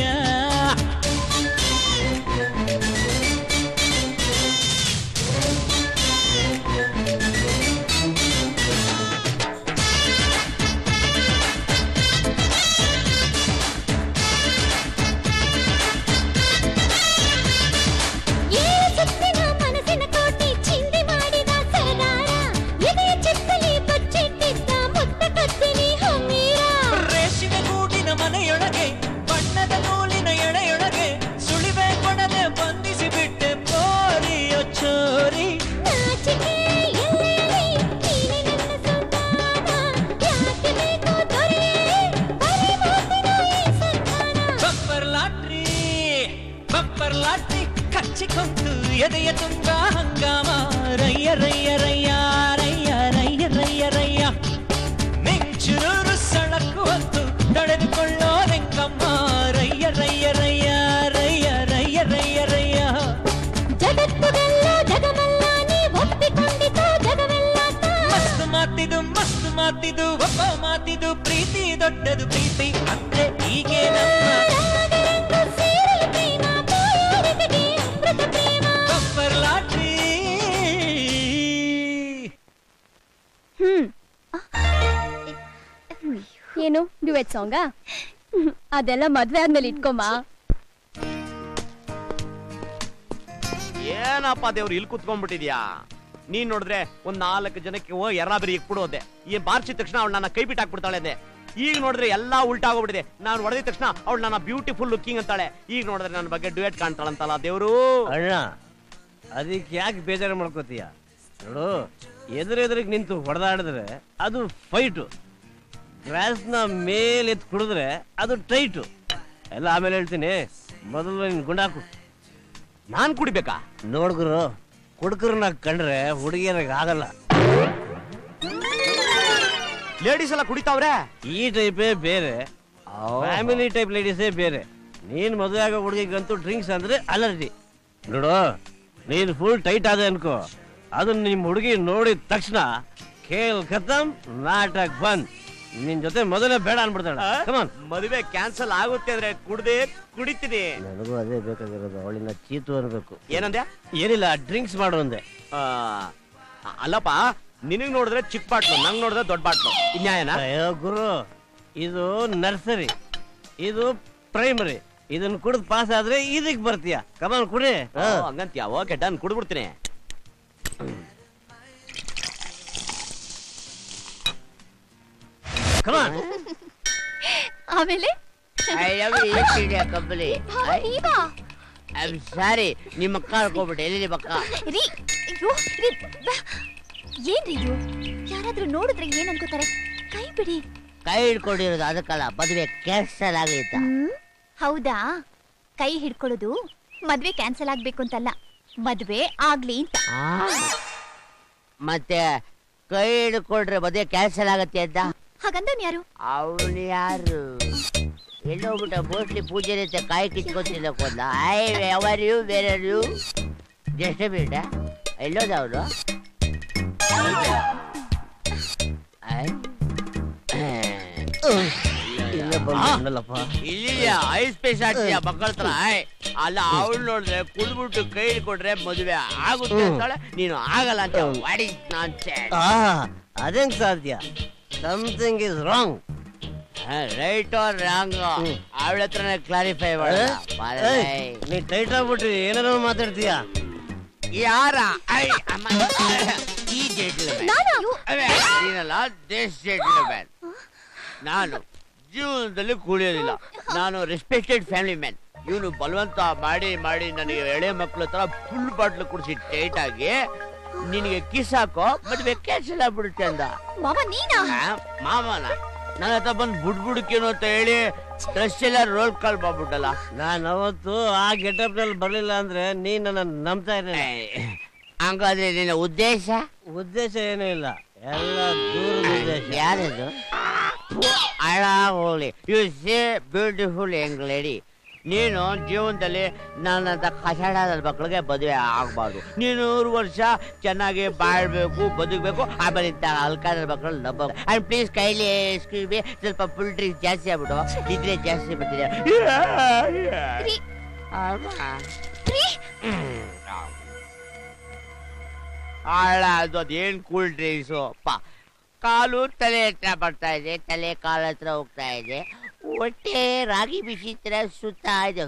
ಏಳು ಸುತ್ತಿನ ಮನಸ್ಸಿನ ಕೋಟಿ ಚಿಂದಿ ಮಾಡಿದ ಸರದಾರ ಎದೆಯ ಚಿತ್ತಲಿ ಬಚ್ಚಿಟ್ಟಿದ್ದ ಮುತ್ತ ಕತ್ತಿನಿ ಹಮ್ಮೀರ ಹಂಗಾಮ ರಯ್ಯ ರಯ್ಯ ರಯ್ಯ ರಯ್ಯ ರಯ್ಯ ರಯ್ಯ ರಯ್ಯ ಮಿಂಚುರು ಸಳಕು ಹೊತ್ತು ತಡೆದುಕೊಳ್ಳೋ ರೆಂಗಮ್ಮ ರಯ್ಯ ರಯ್ಯ ರಯ್ಯ ರಯ್ಯ ರಯ್ಯ ರಯ್ಯ ರಯ್ಯ ಜಗತ್ತುಗೆಲ್ಲ ಜಗಮಲ್ಲ ನೀ ಒಪ್ಪಿಕೊಂಡಿತು ಜಗವೆಲ್ಲ ಮಸ್ತ್ ಮಾತಿದು ಮಸ್ತ್ ಮಾತಿದು ಒಬ್ಬ ಮಾತಿದು ಪ್ರೀತಿ ದೊಡ್ಡದು ಪ್ರೀತಿ ಅಂದ್ರೆ ಹೀಗೆ ನಮ್ಮ ಬಪ್ಪರ್ ಲಾಟ್ರಿ ಹ್ಮ್ ಏನು ಡ್ಯುವೆಟ್ ಸಾಂಗಾ ಅದೆಲ್ಲ ಮದ್ವೆ ಆದ್ಮೇಲೆ ಇಟ್ಕೊಮ್ಮ ಏನಪ್ಪ ದೇವ್ರು ಇಲ್ಲಿ ಕುತ್ಕೊಂಡ್ಬಿಟ್ಟಿದ್ಯಾ ನೀನ್ ನೋಡಿದ್ರೆ ಒಂದ್ ನಾಲ್ಕು ಜನಕ್ಕೆ ಓ ಎರಾಬರಿ ಇಕ್ಬಿಡೋದೆ ಈ ಬಾರ್ಸಿದ ತಕ್ಷಣ ಅವಳು ನನ್ನ ಕೈ ಬಿಟ್ಟು ಹಾಕ್ಬಿಡ್ತಾಳೆ ಅಂದೆ ಈಗ ನೋಡಿದ್ರೆ ಎಲ್ಲಾ ಉಲ್ಟಾ ಆಗೋಗ್ಬಿಟ್ಟಿದೆ ನಾನು ಹೊಡೆದ ತಕ್ಷಣ ಅವಳು ನನ್ನ ಬ್ಯೂಟಿಫುಲ್ ಲುಕ್ಕಿಂಗ್ ಅಂತಾಳೆ ಈಗ ನೋಡಿದ್ರೆ ನನ್ನ ಬಗ್ಗೆ ಡ್ಯೂಯೆಟ್ ಕಾಣ್ತಾಳಂತಲ್ಲ ದೇವ್ರು ಅಣ್ಣ ಅದಕ್ಕೆ ಯಾಕೆ ಬೇಜಾರು ಮಾಡ್ಕೋತೀಯ ನೋಡು ಎದುರೆದುರಿಗೆ ನಿಂತು ಹೊಡೆದಾಡಿದ್ರೆ ಅದು ಫೈಟು ಗ್ಲಾಸ್ನ ಮೇಲೆ ಎತ್ತು ಕುಡಿದ್ರೆ ಅದು ಟೈಟು ಎಲ್ಲ ಆಮೇಲೆ ಹೇಳ್ತೀನಿ ಮೊದಲು ನೀನು ಗುಂಡಾಕು ನಾನ್ ಕುಡಿಬೇಕಾ ನೋಡ್ಗುರು ಕುಡುಕರನ್ನ ಕಂಡ್ರೆ ಹುಡುಗಿಯರಿಗೆ ಆಗಲ್ಲ ಲೇಡೀಸ್ ಎಲ್ಲ ಕುಡಿತಾವ್ರೆ ಈ ಟೈಪೇ ಬೇರೆ ಫ್ಯಾಮಿಲಿ ಟೈಪ್ ಲೇಡೀಸೇ ಬೇರೆ ನೀನ್ ಮದುವೆ ಆಗೋ ಹುಡುಗಿಗಂತೂ ಡ್ರಿಂಕ್ಸ್ ಅಂದ್ರೆ ಅಲರ್ಜಿ ನೋಡು ನೀನ್ ಫುಲ್ ಟೈಟ್ ಆದ ಅನ್ಕೋ ಅದನ್ನ ನಿಮ್ ಹುಡುಗಿ ನೋಡಿದ ತಕ್ಷಣ ಖೇಲ್ ಖತಮ್ ನಾಟಕ್ ಬಂದ್ ನಿನ್ ಜೊತೆ ಮೊದಲೇ ಬೇಡ ಅನ್ಬಿಡ್ತಾಳ ಕಮಾನ್ ಮದುವೆ ಕ್ಯಾನ್ಸಲ್ ಆಗುತ್ತೆ ಅಂದ್ರೆ ಕುಡ್ದೆ ಕುಡಿತೀನಿ ನನಗೂ ಅದೇ ಬೇಕಾಗಿರೋದು ಅವಳಿನ ಚೀತು ಅನ್ಬೇಕು ಏನಂದ್ಯ ಏನಿಲ್ಲ ಡ್ರಿಂಕ್ಸ್ ಮಾಡು ಅಂದೆ ಆ, ಅಲ್ಲಪ್ಪ ನಿನಗ್ ನೋಡಿದ್ರೆ ಚಿಕ್ಕ ಬಾಟ್ಲು ನಂಗ್ ನೋಡಿದ್ರೆ ದೊಡ್ಡ ಬಾಟ್ಲು ಇನ್ಯಾಯನ ಅಯ್ಯೋ ಗುರು ಇದು ನರ್ಸರಿ ಇದು ಪ್ರೈಮರಿ ಇದನ್ನ ಕುಡಿದ್ ಪಾಸ್ ಆದ್ರೆ ಇದಕ್ ಬರ್ತೀಯ ಕಮಾನ್ ಕುಡಿ ಹಾ. ಹಂಗಂತ್ಯ ಓಕೆ ಡನ್ ಕುಡ್ಬಿಡ್ತೀನಿ ಕಮಾನ್ ಆಮೇಲೆ ಐ ಲವ್ ಯು ಏಟಿಡಿಯ ಕಂಬಲಿ ನೀವಾ ಐ ಆಮ್ ಸಾರಿ ನಿಮ್ಮ ಅಕ್ಕ ಹಾಕೋಬಿಟ್ಟೆ ಎಲ್ಲಿ ನಿಮ್ಮ ಅಕ್ಕ ರೀ ಅಯ್ಯೋ ರೀ ಬಾ. ಏನ್ರಿ ಇದು ಯಾರಾದ್ರೂ ನೋಡಿದ್ರೆ ಏನ್ ಅನ್ಕೋತಾರೆ ಕೈ ಬಿಡಿ ಕೈ ಹಿಡ್ಕೊಂಡಿರೋದು ಅದಕ್ಕಲ್ಲ ಮದುವೆ ಕ್ಯಾನ್ಸಲ್ ಆಗೈತಾ ಹ್ಮ್ ಹೌದಾ ಕೈ ಹಿಡ್ಕೊಳ್ಳೋದು ಮದ್ವೆ ಕ್ಯಾನ್ಸಲ್ ಆಗ್ಬೇಕು ಅಂತಲ್ಲ ಮದ್ವೆ ಆಗ್ಲಿ ಅಂತ ಮತ್ತೆ ಕೈ ಹಿಡ್ಕೊಂಡ್ರೆ ಮದುವೆ ಕ್ಯಾನ್ಸಲ್ ಆಗತ್ತೆ ಅಂತ ಹಾಗಂದವ್ನ್ ಯಾರು ಅವನು ಯಾರು ಎಲ್ಲೋಗ್ಬಿಟ್ಟ ಮೋಸ್ಟ್ಲಿ ಪೂಜೆ ರೀತಿ ಕಾಯಿ ಕಿತ್ಕೊತಿಲ್ಲ ಕೊಂದ ಐ ಅವರ್ ಯು ಬೇರೆ ಯು ಜಸ್ಟ್ ಬಿಡ ಎಲ್ಲೋದ ಅವನು ಇಲ್ಲಿಯ ಐ ಸ್ಪೇಸ್ ಆಡ್ತೀಯ ಮಕ್ಕಳ ಹತ್ರ ಐ ಅಲ್ಲ ಅವಳು ನೋಡಿದ್ರೆ ಕುಡ್ಬಿಟ್ಟು ಕೈ ಹಿಡ್ಕೊಂಡ್ರೆ ಮದುವೆ ಆಗುತ್ತೆ ಅಂತಾಳೆ ನೀನು ಆಗಲ್ಲ ಅಂತ ವಾಡಿ ನಾನ್ ಆ ಅದೇಂಗ್ ಸಾಧ್ಯ something is wrong right or wrong ಅವಳ ಹತ್ರನೇ ಕ್ಲಾರಿಫೈ ಮಾಡ ನೀ ಟೈಟ್ ಆಗ್ಬಿಟ್ರಿ ಏನಾರ ಮಾತಾಡ್ತೀಯ ಯಾರ ಐ ಅಮ್ಮ ಈ ಜೆಂಟ್ಲ್ಮನ್ ನೀನಲ್ಲ ದೇಶ ಜೆಂಟ್ಲ್ಮನ್ ನಾನು ಜೀವನದಲ್ಲಿ ಕುಳಿಯೋದಿಲ್ಲ ನಾನು ರೆಸ್ಪೆಕ್ಟೆಡ್ ಫ್ಯಾಮಿಲಿ ಮ್ಯಾನ್ ಇವನು ಬಲವಂತ ಮಾಡಿ ಮಾಡಿ ನನಗೆ ಎಳೆ ಮಕ್ಕಳ ತರ ಫುಲ್ ಬಾಟ್ಲು ಕುಡಿಸಿ ಟೈಟ್ ಆಗಿ ನಿನಗೆ ಕಿಸ್ ಹಾಕೋ ಮದುವೆ ಕ್ಯಾನ್ಸಲ್ ಆಗ್ಬಿಡುತ್ತೆ ಅಂದ ಮಾವ ನೀನಾ ಆ, ಮಾಮನ ನನ್ನ ಹತ್ರ ಬಂದು ಬುಡ್ ಬುಡ್ಕೇನು ಅಂತ ಹೇಳಿ ಡ್ರೆಸ್ ಎಲ್ಲ ರೋಲ್ ಕಾಲ್ ಮಾಡ್ಬಿಟ್ಟಲ್ಲ ನಾನು ಅವತ್ತು ಆ ಗೆಟಪ್ ನಲ್ಲಿ ಬರ್ಲಿಲ್ಲ ಅಂದ್ರೆ ನೀನ್ ನನ್ನ ನಂಬ್ತಾ ಇರಲಿಲ್ಲ ಹಂಗಾದ್ರೆ ನಿನ್ನ ಉದ್ದೇಶ ಉದ್ದೇಶ ಏನೂ ಇಲ್ಲ ಎಲ್ಲ ದೂರದ ಉದ್ದೇಶ ಯಾರದು ಅಳ ಹೋಗ್ಲಿ you say beautiful young lady ನೀನು ಜೀವನದಲ್ಲಿ ನನ್ನಂತ ಕಷಾಡದ ಮಕ್ಕಳಿಗೆ ಮದುವೆ ಆಗಬಾರ್ದು ನೀನು ನೂರು ವರ್ಷ ಚೆನ್ನಾಗಿ ಬಾಳ್ಬೇಕು ಬದುಕಬೇಕು ಆಮೇಲೆ ಇಂಥ ಅಲ್ಕಾದ ಮಕ್ಕಳು ನಂಬಬೇಕು ಅಂಡ್ ಪ್ಲೀಸ್ ಕೈಲಿ ಎಕ್ಸ್ಕ್ಯೂಸ್ ಮಿ ಸ್ವಲ್ಪ ಫುಲ್ ಡ್ರಿಂಕ್ಸ್ ಜಾಸ್ತಿ ಆಗ್ಬಿಟ್ಟು ನಿದ್ರೆ ಜಾಸ್ತಿ ಬರ್ತಿದೆ ಆಳ ಅದು ಅದೇನ್ ಕೂಲ್ ಡ್ರಿಂಕ್ಸು ಪಾ ಕಾಲು ತಲೆ ಹತ್ರ ಬರ್ತಾ ಇದೆ ತಲೆ ಕಾಲ ಹತ್ರ ಹೋಗ್ತಾ ಇದೆ ಹೊಟ್ಟೆ ರಾಗಿ ಬಿಸಿ ತರ ಸುತ್ತಾ ಇದೆ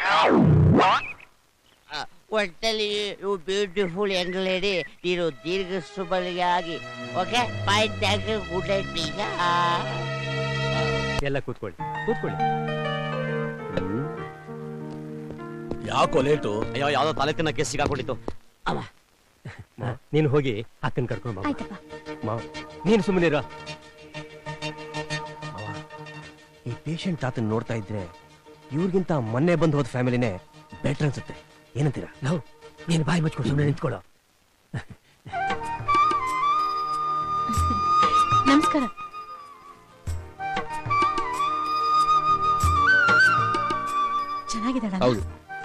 ಆ, ಒಟ್ಟಲ್ಲಿ ಇವು ಬ್ಯೂಟಿಫುಲ್ ಯಂಗ್ ಲೇಡಿ ನೀನು ದೀರ್ಘ ಸುಬಲಿಗೆ ಆಗಿ okay bye thank you good night please ಎಲ್ಲ ಕೂತ್ಕೊಳ್ಳಿ ಕೂತ್ಕೊಳ್ಳಿ ಯಾಕೋ ಲೇಟು ಅಯ್ಯೋ ಯಾವ್ದೋ ತಲೆ ತಿನ್ನಕ್ಕೆ ಸಿಗಾಕೊಂಡಿತ್ತು ನೀನು ಹೋಗಿ ಅಕ್ಕನ್ ಕರ್ಕೊಂಡು ಬಾ ಆಯ್ತಪ್ಪ ಮಾವ ನೀನು ಸುಮ್ಮನಿರ ಈ ಪೇಷಂಟ್ ತಾತನ್ ನೋಡ್ತಾ ಇದ್ರೆ ಇವ್ರಿಗಿಂತ ಮೊನ್ನೆ ಬಂದು ಹೋದ ಫ್ಯಾಮಿಲಿನೇ ಬೆಟರ್ ಅನ್ಸುತ್ತೆ ಏನಂತೀರಾ ನಾವು ನೀನು ಬಾಯಿ ಮುಚ್ಕೊಂಡು ಸುಮ್ಮನೆ ನಿಂತ್ಕೊಳ್ಳೋ ನಮಸ್ಕಾರ ಚೆನ್ನಾಗಿದ್ದಾಳ ಹೌದು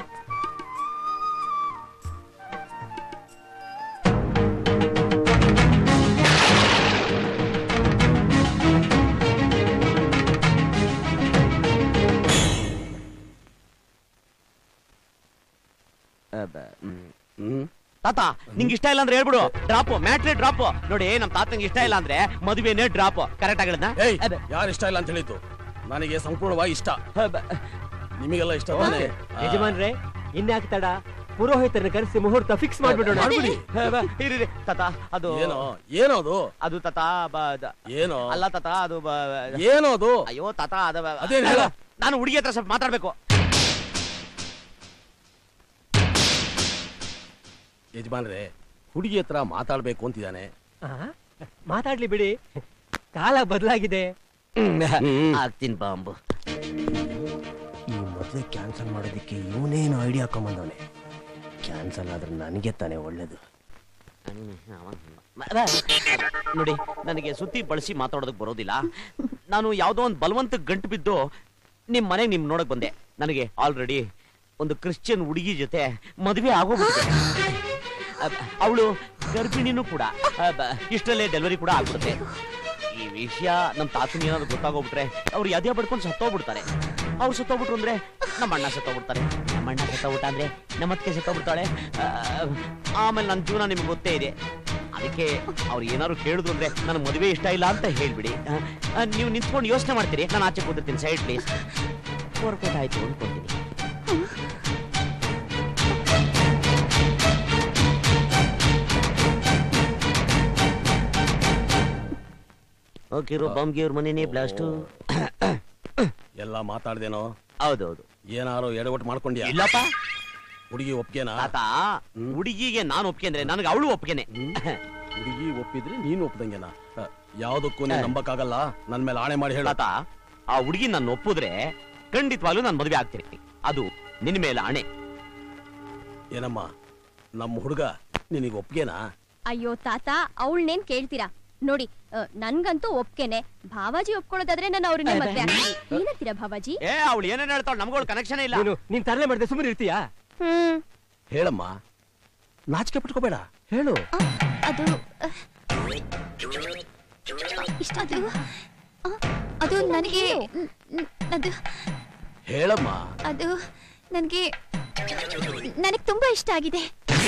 ತಾತ ನಿಂಗೆ ಇಷ್ಟ ಇಲ್ಲ ಅಂದ್ರೆ ಹೇಳ್ಬಿಡು ಡ್ರಾಪ್ ಮ್ಯಾಟ್ರಿ ಡ್ರಾಪ್ ನೋಡಿ ನಮ್ ತಾತಂಗೆ ಇಷ್ಟ ಇಲ್ಲ ಅಂದ್ರೆ ಮದುವೆನೇ ಡ್ರಾಪ್ ಕರೆಕ್ಟ್ ಆಗಿರೋದ್ನ ಏಯ್ ಯಾರು ಇಷ್ಟ ಇಲ್ಲ ಅಂತ ಹೇಳಿದ್ದು ನನಗೆ ಸಂಪೂರ್ಣವಾಗಿ ಇಷ್ಟ ನಿಮಗೆಲ್ಲ ಇಷ್ಟ ತಾನೇ ಯಜಮಾನ್ರೆ ಇನ್ಯಾಕೆ ತಡ ಪುರೋಹಿತರನ್ನ ಕರೆಸಿ ಮುಹೂರ್ತ ಫಿಕ್ಸ್ ಮಾಡ್ಬಿಡೋಣ ಮಾಡ್ಬಿಡಿ. ಇರಿ ತಾತ ಅದು ಏನೋ ಏನೋ ಅದು ಅದು ತಾತ ಬ- ದ- ಏನೋ ಅಲ್ಲ ತಾತ ಅದು ಬ- ಏನೋ ಅದು ಅಯ್ಯೋ ತಾತ ಅದ ಬ- ಅದೇನ್ ಹೇಳ? ನಾನು ಹುಡುಗಿ ಹತ್ರ ಸ್ವಲ್ಪ ಮಾತಾಡ್ಬೇಕು ಯಜಮಾನ್ರೆ ಹುಡುಗಿ ಹತ್ರ ಮಾತಾಡ್ಬೇಕು ಅಂತಿದ್ದಾನೆ ಮಾತಾಡ್ಲಿ ಬಿಡಿ ಕಾಲ ಬದಲಾಗಿದೆ ಆಗ್ತೀನಿ ಬಾಂಬು ಈ ಮದುವೆ ಕ್ಯಾನ್ಸಲ್ ಮಾಡೋದಕ್ಕೆ ಇವನೇನು ಐಡಿಯಾ ಹಾಕೊಂಬಂದವನೆ ಕ್ಯಾನ್ಸಲ್ ಆದ್ರೆ ನನಗೆ ತಾನೇ ಒಳ್ಳೇದು ನೋಡಿ ನನಗೆ ಸುತ್ತಿ ಬಳಸಿ ಮಾತಾಡೋದಕ್ಕೆ ಬರೋದಿಲ್ಲ ನಾನು ಯಾವುದೋ ಒಂದು ಬಲವಂತ ಗಂಟು ಬಿದ್ದು ನಿಮ್ ಮನೆಗೆ ನಿಮ್ ನೋಡಕ್ ಬಂದೆ ನನಗೆ ಆಲ್ರೆಡಿ ಒಂದು ಕ್ರಿಶ್ಚಿಯನ್ ಹುಡುಗಿ ಜೊತೆ ಮದುವೆ ಆಗೋಗ್ಬಿಟ್ಟಿದೆ ಅವಳು ಗರ್ಭಿಣಿನೂ ಕೂಡ ಅಬ್ಬ, ಇಷ್ಟರಲ್ಲೇ ಡೆಲಿವರಿ ಕೂಡ ಆಗ್ಬಿಡುತ್ತೆ ಈ ವಿಷಯ ನಮ್ಮ ತಾತನ ಏನಾದ್ರು ಗೊತ್ತಾಗೋಗ್ಬಿಟ್ರೆ ಅವ್ರು ಯಾವ್ದೇ ಪಡ್ಕೊಂಡು ಸತ್ತೋಗ್ಬಿಡ್ತಾರೆ ಅವ್ರು ಸತ್ತೋಗ್ಬಿಟ್ರು ಅಂದ್ರೆ ನಮ್ಮ ಅಣ್ಣ ಸತ್ತೋಗ್ಬಿಡ್ತಾರೆ ನಮ್ಮ ಅಣ್ಣ ಸತ್ತೋಗ್ಬಿಟ್ಟ ಅಂದ್ರೆ ನಮ್ಮ ಅತ್ತಿಗೆ ಸತ್ತೋಗ್ಬಿಡ್ತಾಳೆ ಆ, ಆಮೇಲೆ ನನ್ನ ಜೀವನ ನಿಮ್ಗೆ ಗೊತ್ತೇ ಇದೆ ಅದಕ್ಕೆ ಅವ್ರು ಏನಾದ್ರು ಕೇಳಿದ್ರು ಅಂದ್ರೆ ನನ್ನ ಮದುವೆ ಇಷ್ಟ ಇಲ್ಲ ಅಂತ ಹೇಳ್ಬಿಡಿ ಆ, ಆ, ನೀವು ನಿಂತ್ಕೊಂಡು ಯೋಚನೆ ಮಾಡ್ತೀರಿ ನಾನು ಆಚೆ ಕೂತಿರ್ತೀನಿ ಸೈಡ್ ಪ್ಲೀಸ್ ವರ್ಕೌಟ್ ಆಯ್ತು ಅನ್ಕೊಂತೀನಿ ಓಕೆ ಬಾಂಬ್ಗೆ ಅವ್ರ ಮನೆನೇ ಬ್ಲಾಸ್ಟು ಎಲ್ಲ ಮಾತಾಡ್ದೇನೋ ಹೌದೌದು ಏನಾರು ಎಡವಟ್ಟು ಮಾಡ್ಕೊಂಡ್ಯಾ ಇಲ್ಲಪ್ಪ ಹುಡುಗಿ ಒಪ್ಗೆನಾ ತಾತ ಹುಡುಗಿಗೆ ನಾನು ಒಪ್ಪಿಗೆ ಅಂದ್ರೆ ನನಗೆ ಅವಳು ಒಪ್ಪಿಗೆನೆ ಹುಡುಗಿ ಒಪ್ಪಿದ್ರೆ ನೀನು ಒಪ್ದಂಗೆನಾ ಅ, ಯಾವ್ದಕ್ಕೂ ನೀನ್ ನಂಬಕ್ಕಾಗಲ್ಲ ನನ್ ಮೇಲೆ ಆಣೆ ಮಾಡಿ ಹೇಳ ತಾತ ಆ ಹುಡುಗಿ ನಾನು ಒಪ್ಪಿದ್ರೆ ಖಂಡಿತವಾಗ್ಲೂ ನಾನು ಮದುವೆ ಆಗ್ತೀನಿ ಅದು ನಿನ್ನ ಮೇಲೆ ಆಣೆ ಏನಮ್ಮ ನಮ್ಮ ಹುಡುಗ ನಿನಗೆ ಒಪ್ಗೆನಾ ಅಯ್ಯೋ ತಾತ ಅವಳನ್ನೇನ್ ಕೇಳ್ತೀರಾ ನೋಡಿ ಆ, ನನ್ಗಂತೂ ಒಪ್ಕೆನೆ ಭಾವಾಜಿ ಒಪ್ಕೊಳ್ಳೋದಾದ್ರೆ ನಾನು ಅವ್ರನ್ನೇ ಮದ್ವೆ ಆಗ್ತೀನಿ ಏನಂತೀರಾ ಭಾವಾಜಿ ಏ ಅವಳು ಏನೇನ್ ಹೇಳ್ತಾಳ ನಮ್ಗಳು ಕನೆಕ್ಷನ್ ಇಲ್ಲ ನೀನು ನೀನ್ ತರಲೆ ಮಾಡಿದೆ ಸುಮ್ಮನೆ ಇರ್ತೀಯಾ ಹ್ಮ್ ಹೇಳಮ್ಮ ನಾಚಿಕೆ ಪಟ್ಕೋಬೇಡ ಹೇಳು ಅದು ಅಹ್, ಇಷ್ಟ ಅದು ಆ, ಅದು ನನಗೆ ನ್- ಅದು ಹೇಳಮ್ಮ ಅದು ನನಗೆ ನನಗೆ ತುಂಬಾ ಇಷ್ಟ ಆಗಿದೆ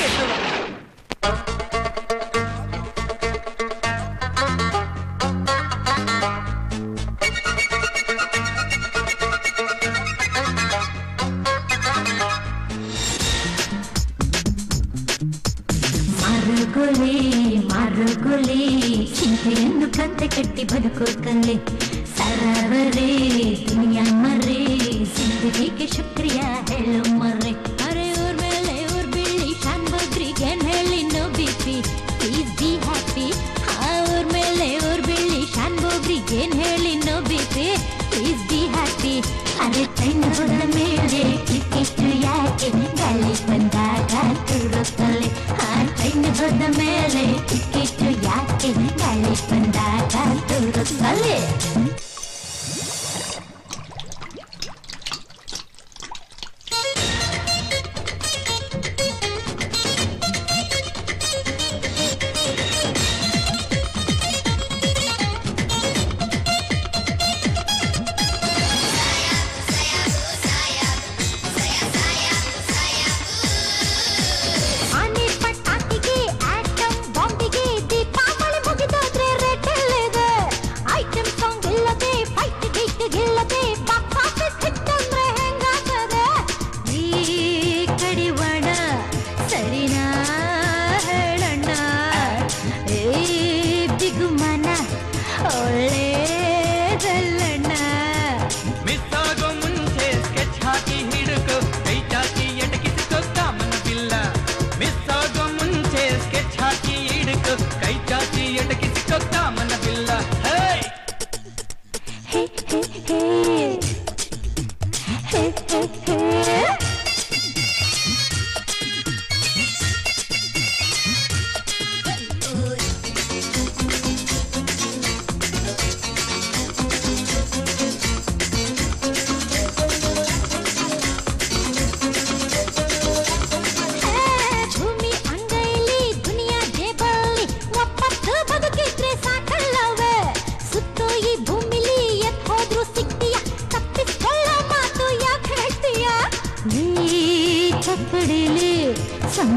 ಮರುಗುಲೆ ಮರುಗುಲೆ ಚಿಂತೆಯನ್ನು ಕಂತೆ ಕಟ್ಟಿ ಬದುಕೋಕಲ್ಲೇ ಸರವರೇ ದುನಿಯಾ ಮರ್ರೆ ಜಿಂದಗಿಗೆ ಶುಕ್ರಿಯ ಹೇಳು ಮರ್ರೆ ಅರೆ ಊರ್ ಮೇಲೆ ಊರ್ ಬೀಳಿ ಶಾನ್ ಬಗ್ರಿಗೆ ಹೇಳಿ no BP please be happy ಆ ಊರ್ ಮೇಲೆ ಊರ್ ಬೀಳಿ ಶಾನ್ ಬಗ್ರಿಗೆ ಹೇಳಿ no BP please be happy ಅರೆ ಟ್ರೈನ್ ಹೋದ ಮೇಲೆ ಟಿಕೆಟ್ ಯಾಕೆ ಗಾಳಿ ಬಂದಾಗ ತುರುತ್ತಲೆ ಆ ಟ್ರೈನ್ ಹೋದ ಮೇಲೆ ಟಿಕೆಟ್ ಯಾಕೆ ಗಾಳಿ ಬಂದಾಗ ತುರುತ್ತಲೆ ಆನೆ ಪಟಾಕಿಗೆ ಆಟಮ್ ಬಾಂಬಿಗೆ ದೀಪಾವಳಿ ಮುಗಿದೋದ್ರೆ ರೇಟ್ ಎಲ್ಲಿದೆ ಐಟಮ್ ಸಾಂಗ್ ಇಲ್ಲದೆ ಫೈಟ್ ಗೀಟ್ ಗೆಲ್ಲದೆ ಬಾಕ್ಸ್ ಆಫೀಸ್ ಹಿಟ್ ಅಂದ್ರೆ ಹೆಂಗಾಗ್ತದೆ ಈ ಕಡಿವಾಣ ಸರಿನಾ ಹೇಳಣ್ಣ ಏ ಬಿಗುಮನ ಒಳ್ಳೇದಲ್ಲಣ್ಣ ಮಿಸ್ ಆಗೋ ಮುಂಚೆ ಸ್ಕೆಚ್ ಹಾಕಿ ಹಿಡುಕು ಕೈ ಚಾಚಿ ಎಟಕಿಸಿಕೋ ಕಾಮನವಿಲ್ಲ ಮಿಸ್ ಆಗೋ ಮುಂಚೆ ಸ್ಕೆಚ್ ಹಾಕಿ ಹಿಡುಕು ಕೈ ಚಾಚಿ ಎಟಕಿಸಿಕೋ ಕಾಮನವಿಲ್ಲ ಹೇ ಹೇ ಹೇ ಹೇ ಹೇ ಹೇ ಹೇ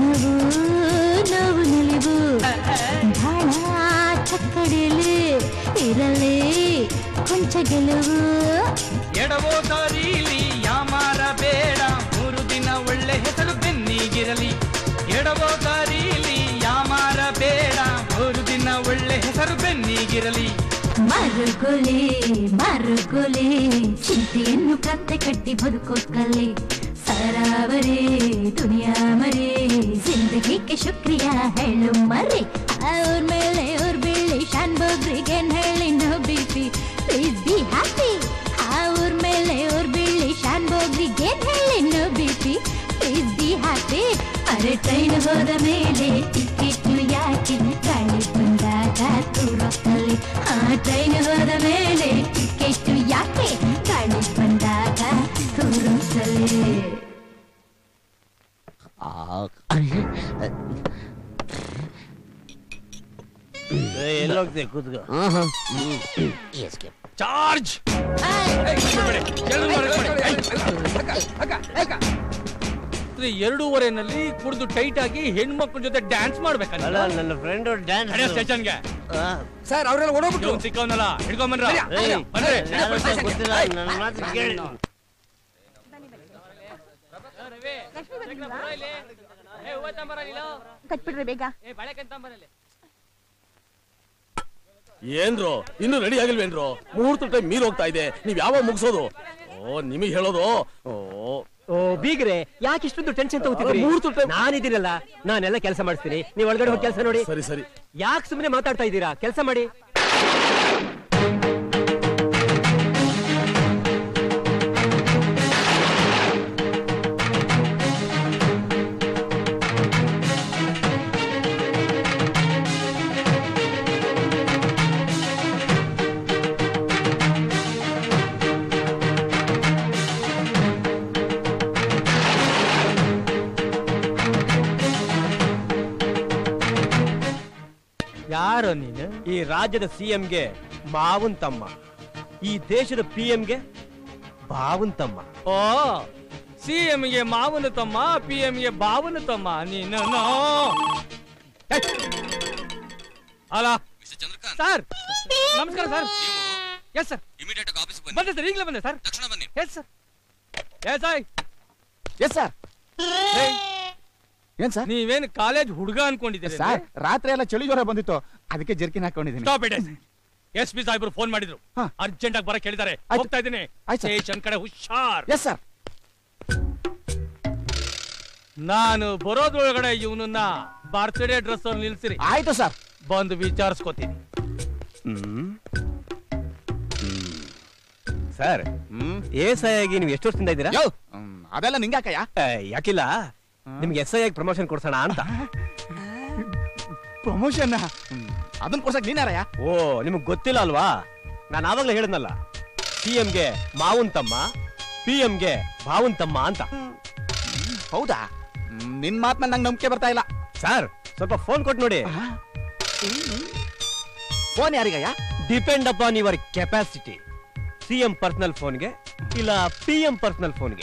ನೋವು ನೋವು ನಿಲುವು ಧಾಳ ಚಕ್ಕಡಿಲಿ ಇರಲಿ ಕೊಂಚ ಗೆಲುವು ಎಡವೋ ದಾರಿಲಿ ಯಾಮಾರ ಬೇಡ ಮೂರು ದಿನ ಒಳ್ಳೆ ಹೆಸರು ಬೆನ್ನಿಗಿರಲಿ ಎಡವೋ ದಾರಿಲಿ ಯಾಮಾರ ಬೇಡ ಮೂರು ದಿನ ಒಳ್ಳೆ ಹೆಸರು ಬೆನ್ನಿಗಿರಲಿ ಮರುಗುಲಿ ಮರುಗುಲಿ ಚಿಂತೆಯನ್ನು ಕತ್ತೆ ಕಟ್ಟಿ ಬದುಕೋಕಲ್ಲಿ ಸರಾವರಿ ದುನಿಯಾ ಮರಿ ಜಿಂದಗಿಗೆ ಶುಕ್ರಿಯ ಹೇಳು ಮರಿ ಅವ್ರ ಮೇಲೆ ಅವ್ರ ಬಿಳಿ ಶಾನ್ ಬೊಗ್ರಿಗೆ ಹೇಳಿ no B P please be happy ಅವ್ರ ಮೇಲೆ ಅವ್ರ ಬಿಳಿ ಶಾನ್ ಬೊಗ್ರಿಗೆ ಹೇಳಿ no B P please be happy ಅರೆ ಟ್ರೈನ್ ಹೋದ ಮೇಲೆ ಟಿಕೆಟ್ ಯಾಕೆ ಗಾಳಿ ಬಂದಾಗ ತೂರೊತ್ತಲ್ಲಿ ಆ ಟ್ರೈನ್ ಹೋದ ಮೇಲೆ ಟಿಕೆಟ್ ಯಾಕೆ ಗಾಳಿ ಬಂದಾಗ ತೂರೊತ್ತಲ್ಲಿ ಎಲ್ಲೋಗ್ತೆ ಕೂತ್ಕೋ ಚಾರ್ಜ್ ಎರಡೂವರೆನಲ್ಲಿ ಕುಡಿದು ಟೈಟ್ ಆಗಿ ಹೆಣ್ಮಕ್ಳ ಜೊತೆ ಡ್ಯಾನ್ಸ್ ಮಾಡ್ಬೇಕಲ್ಲ ಅಲ್ಲ ನನ್ನ ಫ್ರೆಂಡ್ ಡ್ಯಾನ್ಸ್ ಸ್ಟೇಷನ್ಗೆ ಸರ್ ಅವರೆಲ್ಲ ಓಡೋಗ್ಬಿಟ್ಟು ಸಿಕ್ಕವನಲ್ಲ ಹಿಡ್ಕೊಂಬನ್ರ ಏಯ್, ಬನ್ರಿ ಯಾರೋ ಒಬ್ಬ ಗೊತ್ತಿಲ್ಲ, ನನ್ನ ಮಾತು ಕೇಳಿ ಕಟ್ಬಿಡ್ರಿ ಬೇಗ ಏನ್ರೋ ಇನ್ನು ರೆಡಿ ಆಗಿಲ್ವೇನ್ರೋ ಮುಹೂರ್ತ ಟೈಮ್ ಮೀರ್ ಹೋಗ್ತಾ ಇದೆ ನೀವ್ ಯಾವಾಗ ಮುಗಿಸೋದು ಓ ನಿಮಗೆ ಹೇಳೋದು ಓ ಓ ಬೀಗ್ರೆ ಯಾಕೆ ಇಷ್ಟೊಂದು ಟೆನ್ಷನ್ ತಗೋತಿದ್ರಿ ಮೂರ್ತು ಟೈಮ್ ನಾನಿದ್ದೀನಲ್ಲ ನಾನೆಲ್ಲ ಕೆಲಸ ಮಾಡಿಸ್ತೀನಿ ನೀವು ಒಳಗಡೆ ಹೋಗಿ ಕೆಲಸ ನೋಡಿ ಸರಿ ಸರಿ ಯಾಕೆ ಸುಮ್ಮನೆ ಮಾತಾಡ್ತಾ ಇದ್ದೀರಾ ಕೆಲಸ ಮಾಡಿ ಯಾರೋ ನೀನು ಈ ರಾಜ್ಯದ ಸಿಎಂಗೆ ಮಾವನ್ ತಮ್ಮ ಈ ದೇಶದ ಪಿ ಗೆ ಬಾವನ್ ತಮ್ಮ ಓ ಸಿ ಗೆ ಮಾವನ ತಮ್ಮ ಪಿ ಗೆ ಬಾವನ ತಮ್ಮ ನೀನು ನೋ. ಏಯ್! ಅಲ್ಲ ಸರ್ ನಮಸ್ಕಾರ ಸರ್ ಎಸ್ ಸರ್ ಬಂದೆ ಸರ್ ಈಗಲೇ ಬಂದೆ ಸರ್ ತಕ್ಷಣ ಬನ್ನಿ yes sir yes I yes sir ಏನ್ ಸರ್ ನೀವೇನು ಕಾಲೇಜ್ ಹುಡುಗ ಅನ್ಕೊಂಡಿದ್ದೀರಿ ಸರ್ ರಾತ್ರಿ ಎಲ್ಲ ಚಳಿ ಜ್ವರ ಬಂದಿತ್ತು ಅದಕ್ಕೆ ಜರ್ಕಿನ್ ಹಾಕೊಂಡಿದ್ದೀನಿ ಸ್ಟಾಪ್ ಇಟ್ ಎಸ್ ಪಿ ಸಾಹೇಬ್ರು ಫೋನ್ ಮಾಡಿದ್ರು ಅರ್ಜೆಂಟ್ ಆಗಿ ಬರಕ್ ಹೇಳಿದ್ದಾರೆ ಆಯ್ತು. ಹೋಗ್ತಾ ಇದ್ದೀನಿ ಆಯ್ತು ಸರ್. ಸ್ಟೇಷನ್ ಕಡೆ ಹುಷಾರ್ ಎಸ್ ಸರ್ ನಾನು ಬರೋದ್ರೊಳಗಡೆ ಇವನನ್ನ ಬರ್ತ್ಡೇ ಡ್ರೆಸ್ ಅವ್ರು ನಿಲ್ಸಿರಿ ಆಯ್ತು ಸರ್ ಬಂದು ವಿಚಾರಿಸ್ಕೋತೀನಿ ಸರ್ ಎಸ್ ಐ ಆಗಿ ನೀವು ಎಷ್ಟು ವರ್ಷದಿಂದ ಇದ್ದೀರಾ ಯೋ ಹ್ಮ್, ಅದೆಲ್ಲ ನಿಂಗಾಕಯ್ಯ ಏ, ಯಾಕಿಲ್ಲ ನಿಮ್ಗೆ ಎಸ್ ಐ ಆಗಿ ಪ್ರಮೋಷನ್ ಕೊಡ್ಸೋಣ ಅಂತ ಪ್ರಮೋಷನ್ ಅದನ್ನ ಕೊಡ್ಸಕ್ ನೀನಾರಯ್ಯ ಓ ನಿಮ್ಗೆ ಗೊತ್ತಿಲ್ಲ ಅಲ್ವಾ ನಾನು ಆವಾಗಲೇ ಹೇಳಿದ್ನಲ್ಲ ಸಿ ಗೆ ಮಾವನ್ ತಮ್ಮ ಪಿ ಗೆ ಭಾವನ್ ತಮ್ಮ ಅಂತ ಹೌದಾ ಹ್ಮ್, ನಿನ್ ಮಾತ್ ಮೇಲೆ ನಂಗೆ ನಂಬಿಕೆ ಬರ್ತಾ ಇಲ್ಲ ಸರ್ ಸ್ವಲ್ಪ ಫೋನ್ ಕೊಟ್ಟು ನೋಡಿ ಫೋನ್ ಯಾರಿಗಯ್ಯ depend upon your capacity C M personal ಫೋನ್ಗೆ ಇಲ್ಲ ಪಿ ಎಂ ಪರ್ಸನಲ್ ಫೋನ್ಗೆ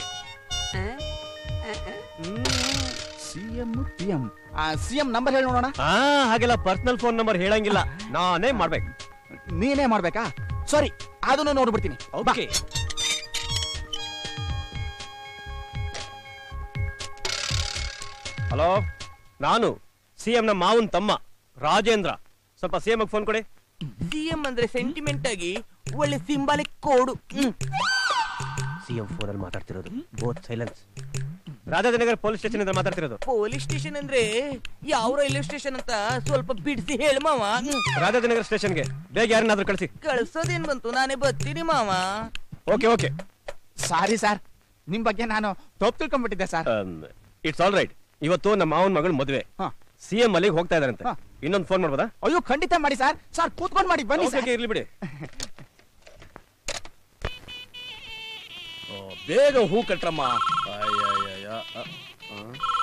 C M P M C M number ಹೇಳಿ ನೋಡೋಣ ಹಾ ಹಾಗೆಲ್ಲ ಪರ್ಸನಲ್ ಫೋನ್ ನಂಬರ್ ಹೇಳಂಗಿಲ್ಲ ನಾನೇ ಮಾಡ್ಬೇಕು ನೀನೇ ಮಾಡ್ಬೇಕಾ ಸಾರಿ ಅದನ್ನು ನೋಡ್ಬಿಡ್ತೀನಿ ಬಾ. ಓಕೆ ಹಲೋ ನಾನು ಸಿ ನ ಮಾವನ್ ತಮ್ಮ ರಾಜೇಂದ್ರ ಸ್ವಲ್ಪ ಸಿ ಎಂ ಫೋನ್ ಕೊಡಿ ಸಿಎಂ ಅಂದ್ರೆ ಸೆಂಟಿಮೆಂಟ್ ಆಗಿ ಒಳ್ಳೆ symbolic code C M phone ಅಲ್ಲಿ ಮಾತಾಡ್ತಿರೋದು both silence Rajajinagar police station ಇಂದ ಮಾತಾಡ್ತಿರೋದು ಪೊಲೀಸ್ ಸ್ಟೇಷನ್ ಅಂದ್ರೆ ಯಾವ ರೈಲ್ವೆ ಸ್ಟೇಷನ್ ಅಂತ ಸ್ವಲ್ಪ ಬಿಡಿಸಿ ಹೇಳು ಮಾವ ರಾಜಾಜಿನಗರ್ ಸ್ಟೇಷನ್ಗೆ ಬೇಗ ಯಾರನ್ನಾದ್ರೂ ಕಳಿಸಿ ಕಳ್ಸೋದೇನ್ ಬಂತು ನಾನೇ ಬರ್ತೀನಿ ಮಾವ ಓಕೆ ಓಕೆ ಸಾರಿ ಸರ್ ನಿಮ್ ಬಗ್ಗೆ ನಾನು ತಪ್ಪು ತಿಳ್ಕೊಂಡ್ಬಿಟ್ಟಿದ್ದೆ ಸರ್ ಇಟ್ಸ್ ಆಲ್ ರೈಟ್ ಇವತ್ತು ನಮ್ಮ ಮಾವನ್ ಮಗಳ ಮದುವೆ ಸಿ ಎಂ ಅಲ್ಲಿಗೆ ಹೋಗ್ತಾ ಇದಾರಂತೆ ಇನ್ನೊಂದು ಫೋನ್ ಮಾಡ್ಬೋದಾ ಅಯ್ಯೋ ಖಂಡಿತ ಮಾಡಿ ಸರ್ ಸರ್ ಕೂತ್ಕೊಂಡ್ ಮಾಡಿ ಬನ್ನಿ Okay, ಸರ್ okay, ಇರ್ಲಿ ಬಿಡಿ ಓ, ಬೇಗ ಹೂ ಕಟ್ರಮ್ಮ ಅಯ್ಯಯ್ಯಯ್ಯ, ಅ, ಆ.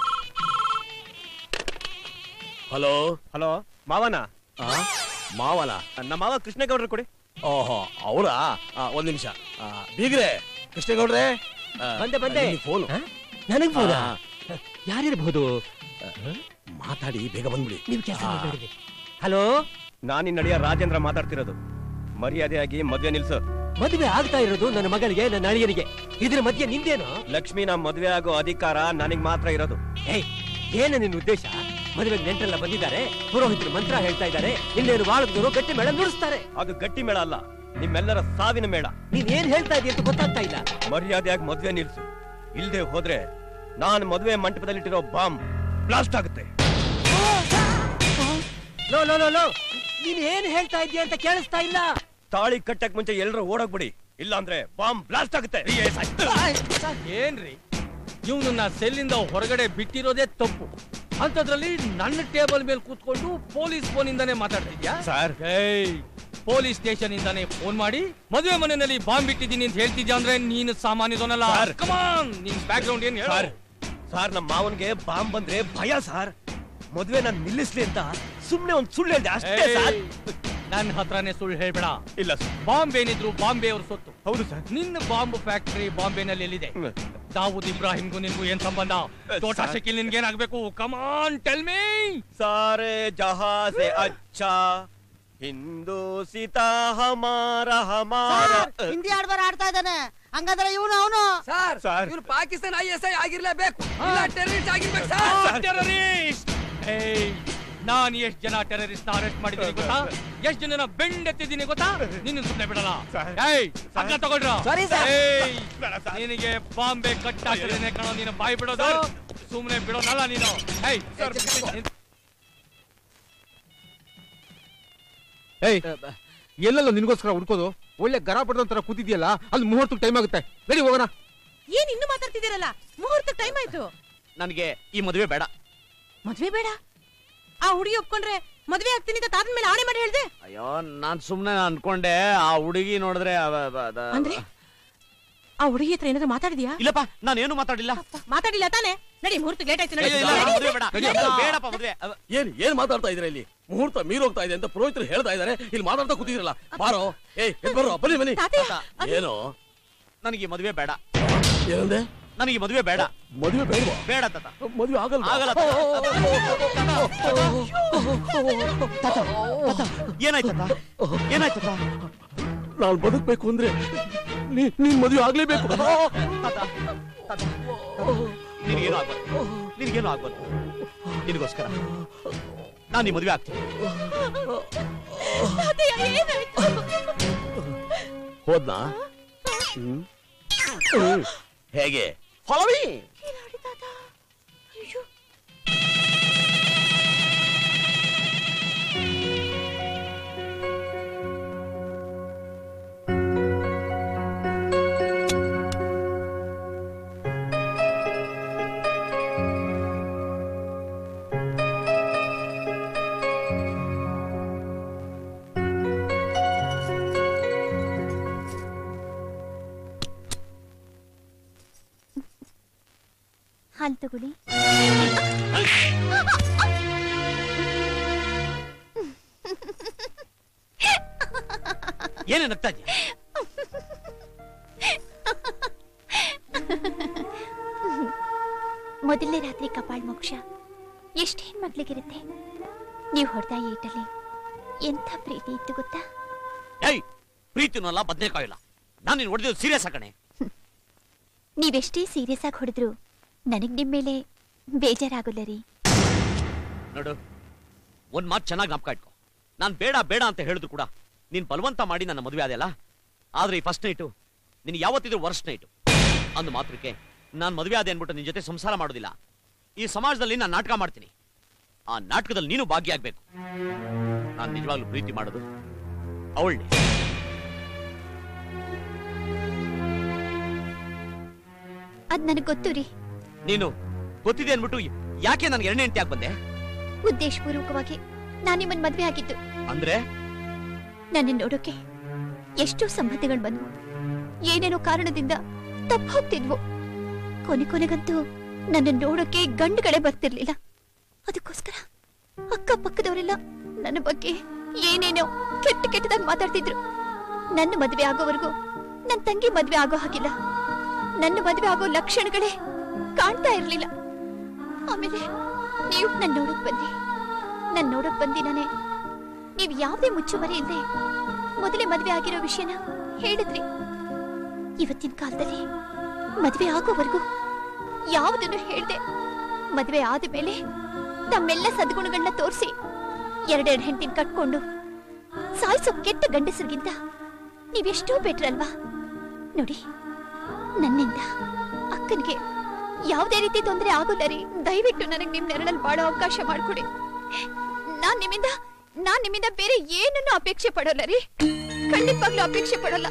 ಹಲೋ ಹಲೋ ಮಾವನ ಆ? ಮಾವನ ನಮ್ಮ ಮಾವ ಕೃಷ್ಣಗೌಡ್ರು ಕೊಡಿ ಓಹೋ ಅವರಾ ಒಂದ್ ನಿಮಿಷ ಬೀಗ್ರೆ ಕೃಷ್ಣೇಗೌಡ್ರೆ ಬಂದೆ, ಬಂದೆ. ಫೋನ್ ನನಗ್ phone ಆ? ಯಾರಿರಬಹುದು ಮಾತಾಡಿ ಬೇಗ ಬಂದ್ಬಿಡಿ ನೀವು ಕೆಲಸ ಹಲೋ ನಾನು ನಿನ್ನಡಿಯ ರಾಜೇಂದ್ರ ಮಾತಾಡ್ತಿರೋದು ಮರ್ಯಾದೆಯಾಗಿ ಮದ್ವೆ ನಿಲ್ಸು ಮದುವೆ ಆಗ್ತಾ ಇರೋದು ನನ್ನ ಮಗಳಿಗೆ ನನ್ನ ಅಳಿಯನಿಗೆ ಇದ್ರ ಮಧ್ಯೆ ನಿಂದೇನು ಲಕ್ಷ್ಮಿನ ಮದ್ವೆ ಆಗೋ ಅಧಿಕಾರ ನನಗ್ ಮಾತ್ರ ಇರೋದು ಏಯ್ ಏನು ನಿನ್ನ ಉದ್ದೇಶ ಮದುವೆಗೆ ನೆಂಟರೆಲ್ಲ ಬಂದಿದ್ದಾರೆ ಪುರೋಹಿತರು ಮಂತ್ರ ಹೇಳ್ತಾ ಇದ್ದಾರೆ ಇನ್ನೇನು ಬಾಳದವರು ಗಟ್ಟಿ ಮೇಳ ನುಡಿಸ್ತಾರೆ ಅದು ಗಟ್ಟಿ ಮೇಳ ಅಲ್ಲ ನಿಮ್ಮೆಲ್ಲರ ಸಾವಿನ ಮೇಳ ನೀನ್ ಏನ್ ಹೇಳ್ತಾ ಇದೀಯ ಅಂತ ಗೊತ್ತಾಗ್ತಾ ಇಲ್ಲ ಮರ್ಯಾದೆಯಾಗಿ ಮದ್ವೆ ನಿಲ್ಸು ಇಲ್ದೆ ಹೋದ್ರೆ ನಾನು ಮದುವೆ ಮಂಟಪದಲ್ಲಿಟ್ಟಿರೋ ಬಾಂಬ್ ಬ್ಲಾಸ್ಟ್ ಆಗುತ್ತೆ ಲೋ ಲೋ ಲೋ ಲೋ ನೀನ್ ಏನ್ ಹೇಳ್ತಾ ಇದೀಯ ಅಂತ ಕೇಳಿಸ್ತಾ ಇಲ್ಲ ತಾಳಿ ಕಟ್ಟಕ್ ಮುಂಚೆ ಎಲ್ಲರೂ ಓಡೋಗ್ಬಿಡಿ ಇಲ್ಲ ಅಂದ್ರೆ ಬಾಂಬ್ ಬ್ಲಾಸ್ಟ್ ಆಗುತ್ತೆ ಏನ್ರಿ ಇವನನ್ನ ಸೆಲ್ಲಿಂದ ಹೊರಗಡೆ ಬಿಟ್ಟಿರೋದೇ ತಪ್ಪು ಅಂತದ್ರಲ್ಲಿ ನನ್ನ ಟೇಬಲ್ ಮೇಲೆ ಕೂತ್ಕೊಂಡು ಪೊಲೀಸ್ ಫೋನ್ ಇಂದಾನೆ ಮಾತಾಡ್ತಿದ್ಯಾ ಸರ್ ಏಯ್ ಪೊಲೀಸ್ ಸ್ಟೇಷನ್ ಇಂದಾನೆ ಫೋನ್ ಮಾಡಿ ಮದುವೆ ಮನೆಯಲ್ಲಿ ಬಾಂಬ್ ಇಟ್ಟಿದ್ದೀನಿ ಅಂತ ಹೇಳ್ತಿದ್ಯಾ ಅಂದ್ರೆ ನೀನು ಸಾಮಾನ್ಯದವನಲ್ಲ ಸರ್. ಕಮಾನ್ ನಿನ್ ಬ್ಯಾಕ್ ಗ್ರೌಂಡ್ ಏನ್ ಹೇಳು ಸರ್ ಸರ್ ನಮ್ಮ ಮಾವನ್ಗೆ ಬಾಂಬ್ ಬಂದ್ರೆ ಭಯ ಸರ್ ಮದ್ವೆ ನಾನು ನಿಲ್ಲಿಸ್ಲಿ ಅಂತ ಸುಮ್ನೆ ಒಂದ್ ಸುಳ್ಳು ಹೇಳ್ದೆ ಅಷ್ಟೇ ಸರ್ ನನ್ನ ಹತ್ರನೇ ಸುಳ್ಳು ಹೇಳ್ಬೇಡ ಇಲ್ಲ ಸರ್ ಬಾಂಬ್ ಏನಿದ್ರು ಬಾಂಬೆ ಅವ್ರ ಸೊತ್ತು ಹೌದು ಸರ್ ನಿನ್ನ ಬಾಂಬ್ ಫ್ಯಾಕ್ಟರಿ ಬಾಂಬೆನಲ್ಲಿ ಎಲ್ಲಿದೆ ದಾವೂದ್ ಇಬ್ರಾಹಿಂಗೂ ನಿನ್ಗೂ ಏನ್ ಸಂಬಂಧ ಛೋಟಾ ಸರ್. ಶಕೀಲ್ ನಿನ್ಗೆ ಏನಾಗ್ಬೇಕು ಕಮಾನ್ ಟೆಲ್ ಮೀ सारे जहां से अच्छा ಹಿಂದೂ ಸೀತಾ ಹಮಾರ ಹಮಾರ ಹಿಂದಿ ಆಡ್ಬಾರ ಆಡ್ತಾ ಇದ್ದಾನೆ ಹಂಗಂದ್ರೆ ಇವನು ಅವನು ಸರ್ ಸರ್. ಇವ್ರು ಪಾಕಿಸ್ತಾನ ಐ ಎಸ್ ಐ ಆಗಿರ್ಲೇಬೇಕು ಇಲ್ಲ ಟೆರರಿಸ್ಟ್ ಆಗಿರ್ಬೇಕು ಸರ್ ಟೆರರಿಸ್ಟ್ ನಾನ್ ಎಷ್ಟ್ ಜನ ಟೆರರಿಸ್ಟ್ ಅರೆಸ್ಟ್ ಮಾಡಿದ್ದೀನಿ ಗೊತ್ತಾ ಎಷ್ಟ್ ಜನನ ಬೆಂಡೆತ್ತಿದ್ದೀನಿ ಗೊತ್ತಾ ನಿನ್ನ ಸುಮ್ಮನೆ ಬಿಡಲ್ಲ ಏಯ್ ಹಗ್ಗ ತಗೊಳ್ರ ಸರಿ, ಸರ್. ಏಯ್ ನಿನಗೆ ಬಾಂಬೆ ಕಟ್ ಹಾಕಿದ್ರೆ ಕಣೋ ನೀನು ಬಾಯಿ ಬಿಡೋದು ಸುಮ್ಮನೆ ಬಿಡೋನಲ್ಲ ನೀನು ಏಯ್ ನಿನ್- ಏಯ್ ಎಲ್ಲೆಲ್ಲ ನಿನ್ಗೋಸ್ಕರ ಹುಡ್ಕೋದು ಒಳ್ಳೆ ಗರ ಪಡೆದ ತರ ಕೂತಿದ್ಯಲ್ಲ ಅಲ್ಲಿ ಮುಹೂರ್ತಕ್ಕೆ ಟೈಮ್ ಆಗುತ್ತೆ ನಡಿ ಹೋಗೋಣ ಏನ್ ಇನ್ನು ಮಾತಾಡ್ತಿದ್ದೀರಲ್ಲ ಮುಹೂರ್ತ ಟೈಮ್ ಆಯ್ತು ನನಗೆ ಈ ಮದುವೆ ಬೇಡ ಮದ್ವೆ ಬೇಡ ಆ ಹುಡುಗಿ ಒಪ್ಕೊಂಡ್ರೆ ಮದ್ವೆ ಆಗ್ತೀನಿ ಅಂತ ತಾತನ ಮೇಲೆ ಆಣೆ ಮಾಡಿ ಹೇಳ್ದೆ ಅಯ್ಯೋ ನಾನ್ ಸುಮ್ನೆ ಅನ್ಕೊಂಡೆ ಆ ಹುಡುಗಿ ನೋಡಿದ್ರೆ ಅವ- ಅವ- ಅದ- ಅಂದ್ರೆ ಆ ಹುಡುಗಿ ಹತ್ರ ಏನಾದ್ರು ಮಾತಾಡಿದ್ಯಾ ಇಲ್ಲಪ್ಪ ನಾನೇನು ಮಾತಾಡಿಲ್ಲ ಮಾತಾಡಿಲ್ಲ ತಾನೆ ನಡಿ ಮುಹೂರ್ತ ಲೇಟ್ ಆಯ್ತು ನಡಿ. ಅಯ್ಯೋ, ಇಲ್ಲ, ನಡಿ, ಮದುವೆ ಬೇಡ. ನಡಿ. ಅಯ್ಯೋ, ಬೇಡಪ್ಪ ಮದುವೆ ಅವ- ಏನ್ ಏನ್ ಮಾತಾಡ್ತಾ ಇದ್ರ ಇಲ್ಲಿ ಮುಹೂರ್ತ ಮೀರೋಗ್ತಾ ಇದೆ ಅಂತ ಪುರೋಹಿತರು ಹೇಳ್ತಾ ಇದಾರೆ ಇಲ್ಲಿ ಮಾತಾಡ್ತಾ ಕೂತಿದ್ರಲ್ಲ ಬಾರೋ ಏಯ್ ಎದ್ ಬರ್ರೋ ಬನ್ನಿ ಬನ್ನಿ ಏನೋ ನನಗೆ ಈ ಮದುವೆ ಬೇಡ ಏನಂದೆ ನನಗೆ ಈ ಮದುವೆ ಬೇಡ ಮದುವೆ ಬೇಡವಾ ಬೇಡ ತಾತ ಮದುವೆ ಆಗಲ್ಲ ಆಗಲ್ಲ ತಾತ, ತಾತ, ಏನಾಯ್ತು ತಾತ? ಏನಾಯ್ತು ತಾತ? ನಾನು ಬದುಕ್ಬೇಕು ಅಂದ್ರೆ ನೀ- ನೀನ್ ಮದುವೆ ಆಗ್ಲೇಬೇಕು ತಾತ, ತಾತ, ನಿನಗೇನು ಆಗ್ಬಾರ್ದು ನಿನಗೇನು ಆಗ್ಬಾರ್ದು ನಿನಗೋಸ್ಕರ ನಾನು ಈ ಮದುವೆ ಆಗ್ತೀನಿ ಹೋದ್ನಾ ಹ್ಮ್. ಹ್ಮ್. ಹೇಗೆ ಫಾಲೋವಿ ಹಾಲು ತಗೊಳ್ಳಿ ಏನೇ ನಗ್ತಾ ಇದ್ಯಾ ಮೊದಲನೇ ರಾತ್ರಿ ಕಪಾಳ್ ಮೋಕ್ಷ ಎಷ್ಟು ಹೆಣ್ಮಕ್ಳಿಗಿರುತ್ತೆ ನೀವು ಹೊಡೆದ ಏಟಲ್ಲಿ ಎಂಥ ಪ್ರೀತಿ ಇತ್ತು ಗೊತ್ತಾ ಏಯ್ ಪ್ರೀತಿನೂ ಅಲ್ಲ ಬದನೇಕಾಯಿ ಇಲ್ಲ ನಾನು ನೀನು ಹೊಡೆದಿದ್ದು ಸೀರಿಯಸ್ ಕಣೆ ನೀವೆಷ್ಟೇ ಸೀರಿಯಸ್ ಆಗಿ ಹೊಡೆದ್ರು ನನಗ್ ನಿಮ್ ಮೇಲೆ ಬೇಜಾರಾಗಲ್ಲ ರೀ ನೋಡು ಒಂದ್ ಮಾತು ಚೆನ್ನಾಗಿ ಜ್ಞಾಪಕ ಇಟ್ಕೊ ನಾನು ಬೇಡ ಬೇಡ ಅಂತ ಹೇಳಿದ್ರು ಕೂಡ ನೀನ್ ಬಲವಂತ ಮಾಡಿ ನನ್ನ ಮದುವೆ ಆದೆಯಲ್ಲ ಆದ್ರೆ ಈ ಫಸ್ಟ್ ನೈಟು ನಿನ್ ಯಾವತ್ತಿದ್ರು ವರ್ಸ್ಟ್ ನೈಟು ಅಂದು ಮಾತ್ರಕ್ಕೆ ನಾನು ಮದುವೆ ಆದೆ ಅನ್ಬಿಟ್ಟು ನಿನ್ ಜೊತೆ ಸಂಸಾರ ಮಾಡೋದಿಲ್ಲ ಈ ಸಮಾಜದಲ್ಲಿ ನಾನು ನಾಟಕ ಮಾಡ್ತೀನಿ ಆ ನಾಟಕದಲ್ಲಿ ನೀನು ಭಾಗಿಯಾಗಬೇಕು ನಾನು ನಿಜವಾಗ್ಲೂ ಪ್ರೀತಿ ಮಾಡೋದು ಅವಳನ್ನೇ ಅದ್ ನನಗ್ ಗೊತ್ತು ರೀ ನೀನು ಗೊತ್ತಿದೆ ಅನ್ಬಿಟ್ಟು ಯಾಕೆ ನನ್ಗೆ ಎರಡನೇ ಹೆಂಡತಿ ಬಂದೆ ಉದ್ದೇಶಪೂರ್ವಕವಾಗಿ ನಾನ್ ನಿಮ್ಮನ್ ಮದ್ವೆ ಆಗಿದ್ದು ಅಂದ್ರೆ ನನ್ನ ನೋಡೋಕೆ ಎಷ್ಟೋ ಸಂಬಂಧಗಳು ಬಂದ್ವು ಏನೇನೋ ಕಾರಣದಿಂದ ತಪ್ಪು ಹೋಗ್ತಿದ್ವು ಕೊನೆ ಕೊನೆಗಂತೂ ನನ್ನ ನೋಡೋಕೆ ಗಂಡು ಕಡೆ ಬರ್ತಿರ್ಲಿಲ್ಲ ಅದಕ್ಕೋಸ್ಕರ ಅಕ್ಕಪಕ್ಕದವರೆಲ್ಲ ನನ್ನ ಬಗ್ಗೆ ಏನೇನೋ ಕೆಟ್ಟ ಕೆಟ್ಟದಾಗಿ ಮಾತಾಡ್ತಿದ್ರು ನನ್ನ ಮದ್ವೆ ಆಗೋವರೆಗೂ ನನ್ನ ತಂಗಿ ಮದ್ವೆ ಆಗೋ ಹಾಗಿಲ್ಲ ನನ್ನ ಮದ್ವೆ ಆಗೋ ಲಕ್ಷಣಗಳೇ ಕಾಣ್ತಾ ಇರ್ಲಿಲ್ಲ ಆಮೇಲೆ ನೀವು ನನ್ನ ನೋಡಕ್ ಬಂದ್ರಿ ನನ್ ನೋಡಕ್ ಬಂದಿನಾನೆ ನೀವು ಯಾವುದೇ ಮುಚ್ಚುಮರೆ ಇಲ್ಲದೆ ಮೊದಲೇ ಮದ್ವೆ ಆಗಿರೋ ವಿಷಯನ ಹೇಳಿದ್ರಿ ಇವತ್ತಿನ ಕಾಲದಲ್ಲಿ ಮದ್ವೆ ಆಗೋವರೆಗೂ ಯಾವುದನ್ನು ಹೇಳ್ದೆ ಮದ್ವೆ ಆದ ಮೇಲೆ ತಮ್ಮೆಲ್ಲ ಸದ್ಗುಣಗಳನ್ನ ತೋರಿಸಿ ಎರಡೆರಡು ಹೆಂಡತಿನ ಕಟ್ಕೊಂಡು ಸಾಯಿಸೋ ಕೆಟ್ಟ ಗಂಡಸರಿಗಿಂತ ನೀವೆಷ್ಟೋ ಬೆಟ್ರ್ ಅಲ್ವಾ ನೋಡಿ ನನ್ನಿಂದ ಅಕ್ಕನಿಗೆ ಯಾವುದೇ ರೀತಿ ತೊಂದರೆ ಆಗೋಲ್ಲ ರೀ ದಯವಿಟ್ಟು ನನಗೆ ನಿಮ್ ನೆರಳಲ್ಲಿ ಬಾಳೋ ಅವಕಾಶ ಮಾಡ್ಕೊಡಿ ನಾನ್ ನಿಮ್ಮಿಂದ ನಾನ್ ನಿಮ್ಮಿಂದ ಬೇರೆ ಏನನ್ನು ಅಪೇಕ್ಷೆ ಪಡೋಲ್ಲ ರೀ ಖಂಡಿತವಾಗ್ಲೂ ಅಪೇಕ್ಷೆ ಪಡೋಲ್ಲ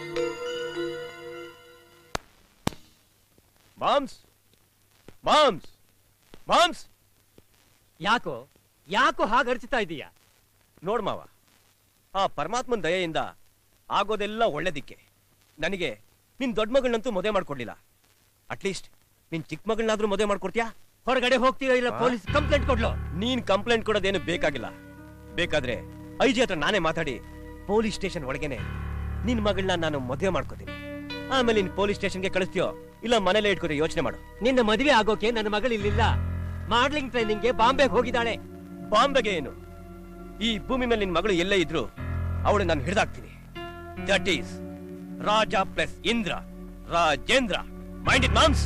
ಮಾಮ್ಸ್ ಮಾಮ್ಸ್ ಮಾಮ್ಸ್ ಯಾಕೋ ಯಾಕೋ ಹಾಗೆ ಅರ್ಚಿತಾ ಇದೀಯ ನೋಡ್ ಮಾವ ಆ ಪರಮಾತ್ಮನ ದಯೆಯಿಂದ ಆಗೋದೆಲ್ಲ ಒಳ್ಳೇದಿಕ್ಕೆ ನನಗೆ ನಿನ್ ದೊಡ್ಡ ಮಗಳನ್ನಂತೂ ಮದುವೆ ಮಾಡ್ಕೊಡ್ಲಿಲ್ಲ ಅಟ್ಲೀಸ್ಟ್ ನಿನ್ ಚಿಕ್ಕ ಮಗಳನ್ನಾದ್ರೂ ಮದುವೆ ಮಾಡ್ಕೊಡ್ತೀಯಾ ಹೊರಗಡೆ ಹೋಗ್ತೀಯೋ ಇಲ್ಲ ಪೊಲೀಸ್ ಕಂಪ್ಲೇಂಟ್ ಕೊಡ್ಲು ನೀನ್ ಕಂಪ್ಲೇಂಟ್ ಕೊಡೋದೇನು ಬೇಕಾಗಿಲ್ಲ ಬೇಕಾದ್ರೆ ಐ ಜಿ ಹತ್ರ ನಾನೇ ಮಾತಾಡಿ ಪೊಲೀಸ್ ಸ್ಟೇಷನ್ ಒಳಗೇನೆ ನಿನ್ ಮಗಳನ್ನ ನಾನು ಮದುವೆ ಮಾಡ್ಕೋತೀನಿ ಆಮೇಲೆ ನೀನ್ ಪೊಲೀಸ್ ಸ್ಟೇಷನ್ಗೆ ಕಳಿಸ್ತೀಯೋ ಇಲ್ಲ ಮನೇಲೆ ಇಟ್ಕೊರಿ ಯೋಚನೆ ಮಾಡು ನಿನ್ನ ಮದುವೆ ಆಗೋಕೆ ನನ್ನ ಮಗಳು ಇಲ್ಲಿಲ್ಲ ಮಾಡ್ಲಿಂಗ್ ಟ್ರೈನಿಂಗ್ಗೆ ಬಾಂಬೆಗೆ ಹೋಗಿದ್ದಾಳೆ ಬಾಂಬೆಗೆ ಏನು ಈ ಭೂಮಿ ಮೇಲೆ ನಿನ್ ಮಗಳು ಎಲ್ಲೇ ಇದ್ರು ಅವಳು ನಾನು ಹಿಡಿದಾಕ್ತೀನಿ that is Raja plus Indra Rajendra mind it ಮಾಮ್ಸ್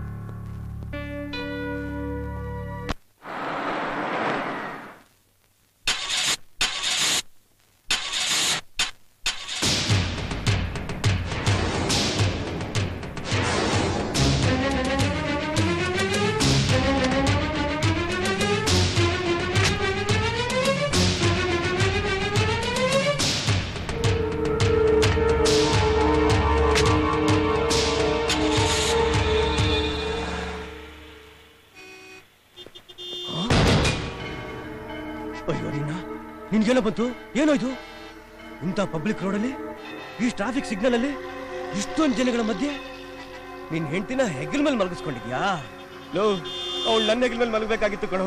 ಅಯ್ಯೋ ನಿನ್ನ ನಿನ್ಗೆಲ್ಲ ಬಂತು ಏನೋಯ್ತು ಇಂಥ ಪಬ್ಲಿಕ್ ರೋಡಲ್ಲಿ ಈ ಟ್ರಾಫಿಕ್ ಸಿಗ್ನಲ್ ಅಲ್ಲಿ ಇಷ್ಟೊಂದು ಜನಗಳ ಮಧ್ಯೆ ನಿನ್ ಹೆಂಡತಿನ ಹೆಗಲ್ ಮೇಲೆ ಮಲಗಿಸ್ಕೊಂಡಿದ್ಯಾ ಲೋ ಅವಳು ನನ್ನ ಹೆಗಲ್ ಮೇಲೆ ಮಲಗಬೇಕಾಗಿತ್ತು ಕಣೋ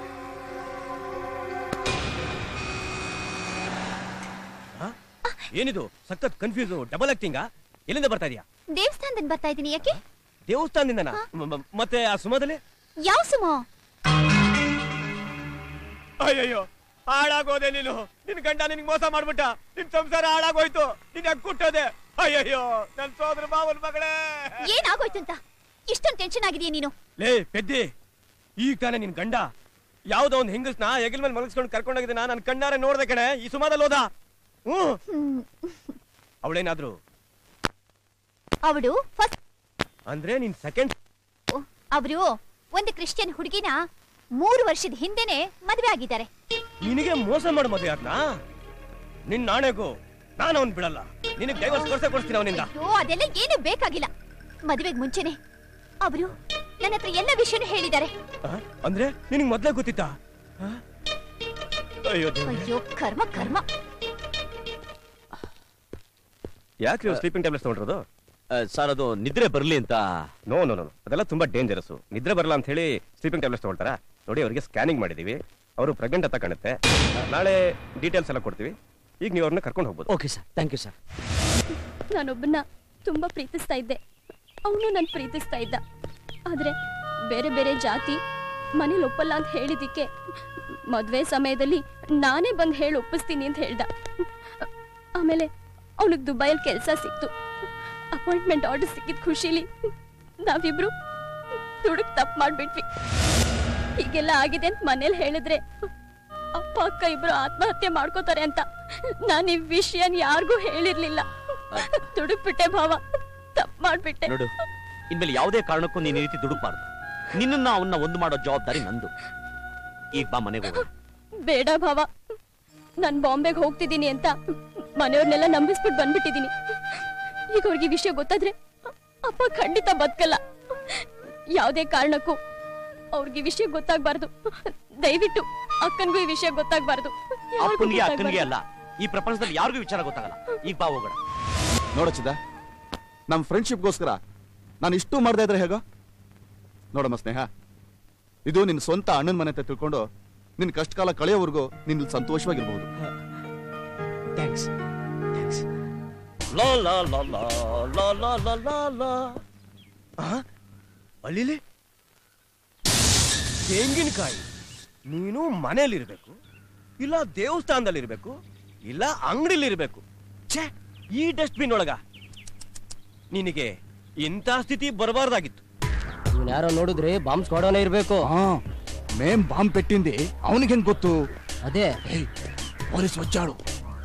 ಆ? ಏನಿದು ಸಖತ್ ಕನ್ಫ್ಯೂಸ್ ಡಬಲ್ ಆಕ್ಟಿಂಗಾ ಎಲ್ಲಿಂದ ಬರ್ತಾ ಇದೀಯಾ ದೇವಸ್ಥಾನದಿಂದ ಬರ್ತಾ ಇದ್ದೀನಿ ಯಾಕೆ ದೇವಸ್ಥಾನದಿಂದನಾ ಮ- ಮ- ಮತ್ತೆ ಆ ಸುಮದಲ್ಲಿ ಯಾವ ಸುಮ ಅಯ್ಯಯ್ಯೋ ಹಾಳಾಗೋದೆ ನೀನು ನಿನ್ ಗಂಡ ನಿನ್ಗೆ ಮೋಸ ಮಾಡ್ಬಿಟ್ಟ ನಿನ್ ಸಂಸಾರ ಹಾಳಾಗೋಯ್ತು ನಿನ್ ಕುಟ್ಟೋದೆ ಅಯ್ಯಯ್ಯೋ ನನ್ ಸೋದರ ಮಾವನ್ ಮಗಳೇ ಏನಾಗೋಯ್ತು ಅಂತ ಇಷ್ಟೊಂದು ಟೆನ್ಷನ್ ಆಗಿದೆಯಾ ನೀನು ಲೇ ಪೆದ್ದಿ ಈಗ ತಾನೇ ನಿನ್ ಗಂಡ ಯಾವ್ದೋ ಒಂದ್ ಹೆಂಗಸ್ನ ಹೆಗಲ್ ಮೇಲೆ ಮಲಗಿಸ್ಕೊಂಡು ಕರ್ಕೊಂಡೋಗಿದ್ದಾನ ನನ್ ಕಣ್ಣಾರೆ ನೋಡ್ದೆ ಕಣೆ ಈ ಸುಮಾದಲ್ಲಿ ಹೋದ ಹ್ಮ್ ಅವಳೇನಾದ್ರು ಅವಳು ಫಸ್ಟ್ ಅಂದ್ರೆ ನಿನ್ ಸೆಕೆಂಡ್ ಅವರು ಒಂದು ಕ್ರಿಶ್ಚಿಯನ್ ಹುಡುಗಿನ ಮೂರು ವರ್ಷದ ಹಿಂದೆನೆ ಮದುವೆ ಆಗಿದ್ದಾರೆ ನಿನಗೆ ಮೋಸ ಮಾಡು ಮದುವೆ ಆದ್ನಾ ನಿನ್ ನಾಣೆಗೂ ನಾನು ಅವ್ನ್ ಬಿಡಲ್ಲ ನಿನಗೆ ಡೈವರ್ಸ್ ಕೊಡ್ಸೇ ಕೊಡ್ತೀನಿ ಅವನಿಂದ ಅಯ್ಯೋ ಅದೆಲ್ಲ ಏನು ಬೇಕಾಗಿಲ್ಲ ಮದುವೆಗೆ ಮುಂಚೆನೆ ಅವರು ನನ್ನ ಹತ್ರ ಎಲ್ಲ ವಿಷಯನೂ ಹೇಳಿದ್ದಾರೆ ಅಂದ್ರೆ ನಿನಗೆ ಮೊದ್ಲೇ ಗೊತ್ತಿತ್ತಾ ಆ? ಅಯ್ಯೋ ದೇವ್ರೇ. ಅಯ್ಯೋ ಕರ್ಮ ಕರ್ಮ ಯಾಕ್ರಿ ಸ್ಲೀಪಿಂಗ್ ಟ್ಯಾಬ್ಲೆಟ್ಸ್ ತಗೊಂಡಿರೋದು ಸರ್ ಅದು ನಿದ್ರೆ ಬರ್ಲಿ ಅಂತ ನೋ ನೋ ನೋ ಅದೆಲ್ಲ ತುಂಬಾ ಡೇಂಜರಸ್ ನಿದ್ರೆ ಬರಲ್ಲ ಅಂತ ಹೇಳಿ ಸ್ಲೀಪಿಂಗ್ ಟ್ಯಾಬ್ಲೆಟ್ಸ್ ತಗೊಳ್ತಾರ ನೋಡಿ ಅವರಿಗೆ ಸ್ಕ್ಯಾನಿಂಗ್ ಮಾಡಿದೀವಿ ಅವರು ಪ್ರೆಗ್ನೆಂಟ್ ಅಂತ ಕಾಣುತ್ತೆ ನಾಳೆ ಡೀಟೇಲ್ಸ್ ಎಲ್ಲ ಕೊಡ್ತೀವಿ ಈಗ ನೀವು ಅವ್ರನ್ನ ಕರ್ಕೊಂಡು ಹೋಗ್ಬೋದು okay sir thank you sir ನಾನೊಬ್ಬನ್ನ ತುಂಬಾ ಪ್ರೀತಿಸ್ತಾ ಇದ್ದೆ ಅವನು ನನ್ ಪ್ರೀತಿಸ್ತಾ ಇದ್ದ ಆದ್ರೆ ಬೇರೆ ಬೇರೆ ಜಾತಿ ಮನೇಲಿ ಒಪ್ಪಲ್ಲ ಅಂತ ಹೇಳಿದಿಕ್ಕೆ ಮದ್ವೆ ಸಮಯದಲ್ಲಿ ನಾನೇ ಬಂದು ಹೇಳಿ ಒಪ್ಪಿಸ್ತೀನಿ ಅಂತ ಹೇಳ್ದ ಆಮೇಲೆ ಅವನಿಗೆ ದುಬೈಯಲ್ಲಿ ಕೆಲಸ ಸಿಕ್ತು ಅಪಾಯಿಂಟ್ಮೆಂಟ್ ಆರ್ಡರ್ ಸಿಕ್ಕಿದ ಖುಷಿಲಿ ನಾವಿಬ್ರು ದುಡುಕ್ ತಪ್ಪು ಮಾಡ್ಬಿಟ್ವಿ ಹೀಗೆಲ್ಲ ಆಗಿದೆ ಅಂತ ಮನೇಲಿ ಹೇಳಿದ್ರೆ ಅಪ್ಪ ಅಕ್ಕ ಇಬ್ರು ಆತ್ಮಹತ್ಯೆ ಮಾಡ್ಕೋತಾರೆ ಅಂತ ನಾನು ಈ ವಿಷಯನ ಯಾರಿಗೂ ಹೇಳಿರ್ಲಿಲ್ಲ ದುಡುಕ್ಬಿಟ್ಟೆ ಭಾವ ತಪ್ಪು ಮಾಡ್ಬಿಟ್ಟೆ ನೋಡು ಇನ್ಮೇಲೆ ಯಾವುದೇ ಕಾರಣಕ್ಕೂ ನೀನ್ ಈ ರೀತಿ ದುಡುಕ್ಬಾರ್ದು ನಿನ್ನನ್ನ ಅವನ್ನ ಒಂದು ಮಾಡೋ ಜವಾಬ್ದಾರಿ ನಂದು ಈಗ ಬಾ ಮನೆಗೆ ಹೋಗೋಣ ಬೇಡ ಭಾವ ನಾನ್ ಬಾಂಬೆಗೆ ಹೋಗ್ತಿದ್ದೀನಿ ಅಂತ ಮನೆಯವ್ರನ್ನೆಲ್ಲ ನಂಬಿಸ್ಬಿಟ್ಟು ಬಂದ್ಬಿಟ್ಟಿದೀನಿ ಈಗ ಅವ್ರಿಗೆ ಈ ವಿಷಯ ಗೊತ್ತಾದ್ರೆ ಅಪ್ಪ ಖಂಡಿತ ಬದುಕಲ್ಲ ಯಾವುದೇ ಕಾರಣಕ್ಕೂ ಅವ್ರಿಗೆ ಈ ವಿಷಯ ಗೊತ್ತಾಗ್ಬಾರ್ದು ದಯವಿಟ್ಟು ಅಕ್ಕನ್ಗೂ ಈ ವಿಷಯ ಗೊತ್ತಾಗ್ಬಾರ್ದು ಯಾರ್ಗೂ ಅಪ್ಪನಿಗೆ ಅಕ್ಕನಿಗೆ ಗೊತ್ತಾಗ್ಬಾರ್ದು. ಅಲ್ಲ ಈ ಪ್ರಪಂಚದಲ್ಲಿ ಯಾರಿಗೂ ವಿಚಾರ ಗೊತ್ತಾಗಲ್ಲ ಈಗ ಬಾ ಹೋಗೋಣ ನೋಡಚ್ಚಿದ ನಮ್ಮ ಫ್ರೆಂಡ್ಶಿಪ್ಗೋಸ್ಕರ ನಾನು ಇಷ್ಟು ಮಾಡ್ದೆ ಇದ್ರೆ ಹೇಗೋ ನೋಡಮ್ಮ ಸ್ನೇಹ ಇದು ನಿನ್ನ ಸ್ವಂತ ಅಣ್ಣನ ಮನೆ ಅಂತ ತಿಳ್ಕೊಂಡು ನಿನ್ನ ಕಷ್ಟ ಕಾಲ ಕಳೆಯೋವರೆಗೂ ನಿನ್ನ ಸಂತೋಷವಾಗಿರ್ಬಹುದು ಥ್ಯಾಂಕ್ಸ್ ಲಾ ಲಾ ಲಾ ಲಾ ಲಾ ಲಾ ಲಾ ಲಾ ಲಾ ಆ? ಅಲ್ಲಿಲಿ ತೆಂಗಿನಕಾಯಿ ನೀನು ಮನೇಲಿರ್ಬೇಕು ಇಲ್ಲ ದೇವಸ್ಥಾನದಲ್ಲಿರ್ಬೇಕು ಇಲ್ಲ ಅಂಗಡಿಲಿರ್ಬೇಕು ಛೇ ಈ ಡಸ್ಟ್ಬಿನ್ ಒಳಗ ನಿನಗೆ ಇಂಥ ಸ್ಥಿತಿ ಬರಬಾರ್ದಾಗಿತ್ತು ಇವ್ನು ಯಾರೋ ನೋಡಿದ್ರೆ ಬಾಂಬ್ ಸ್ಕ್ವಾಡೋನೇ ಇರ್ಬೇಕು మేం బాంబు పెట్టింది ಅವನಿಗೇನ್ ಗೊತ್ತು ಅದೇ ಪೊಲೀಸ್ వచ్చాడు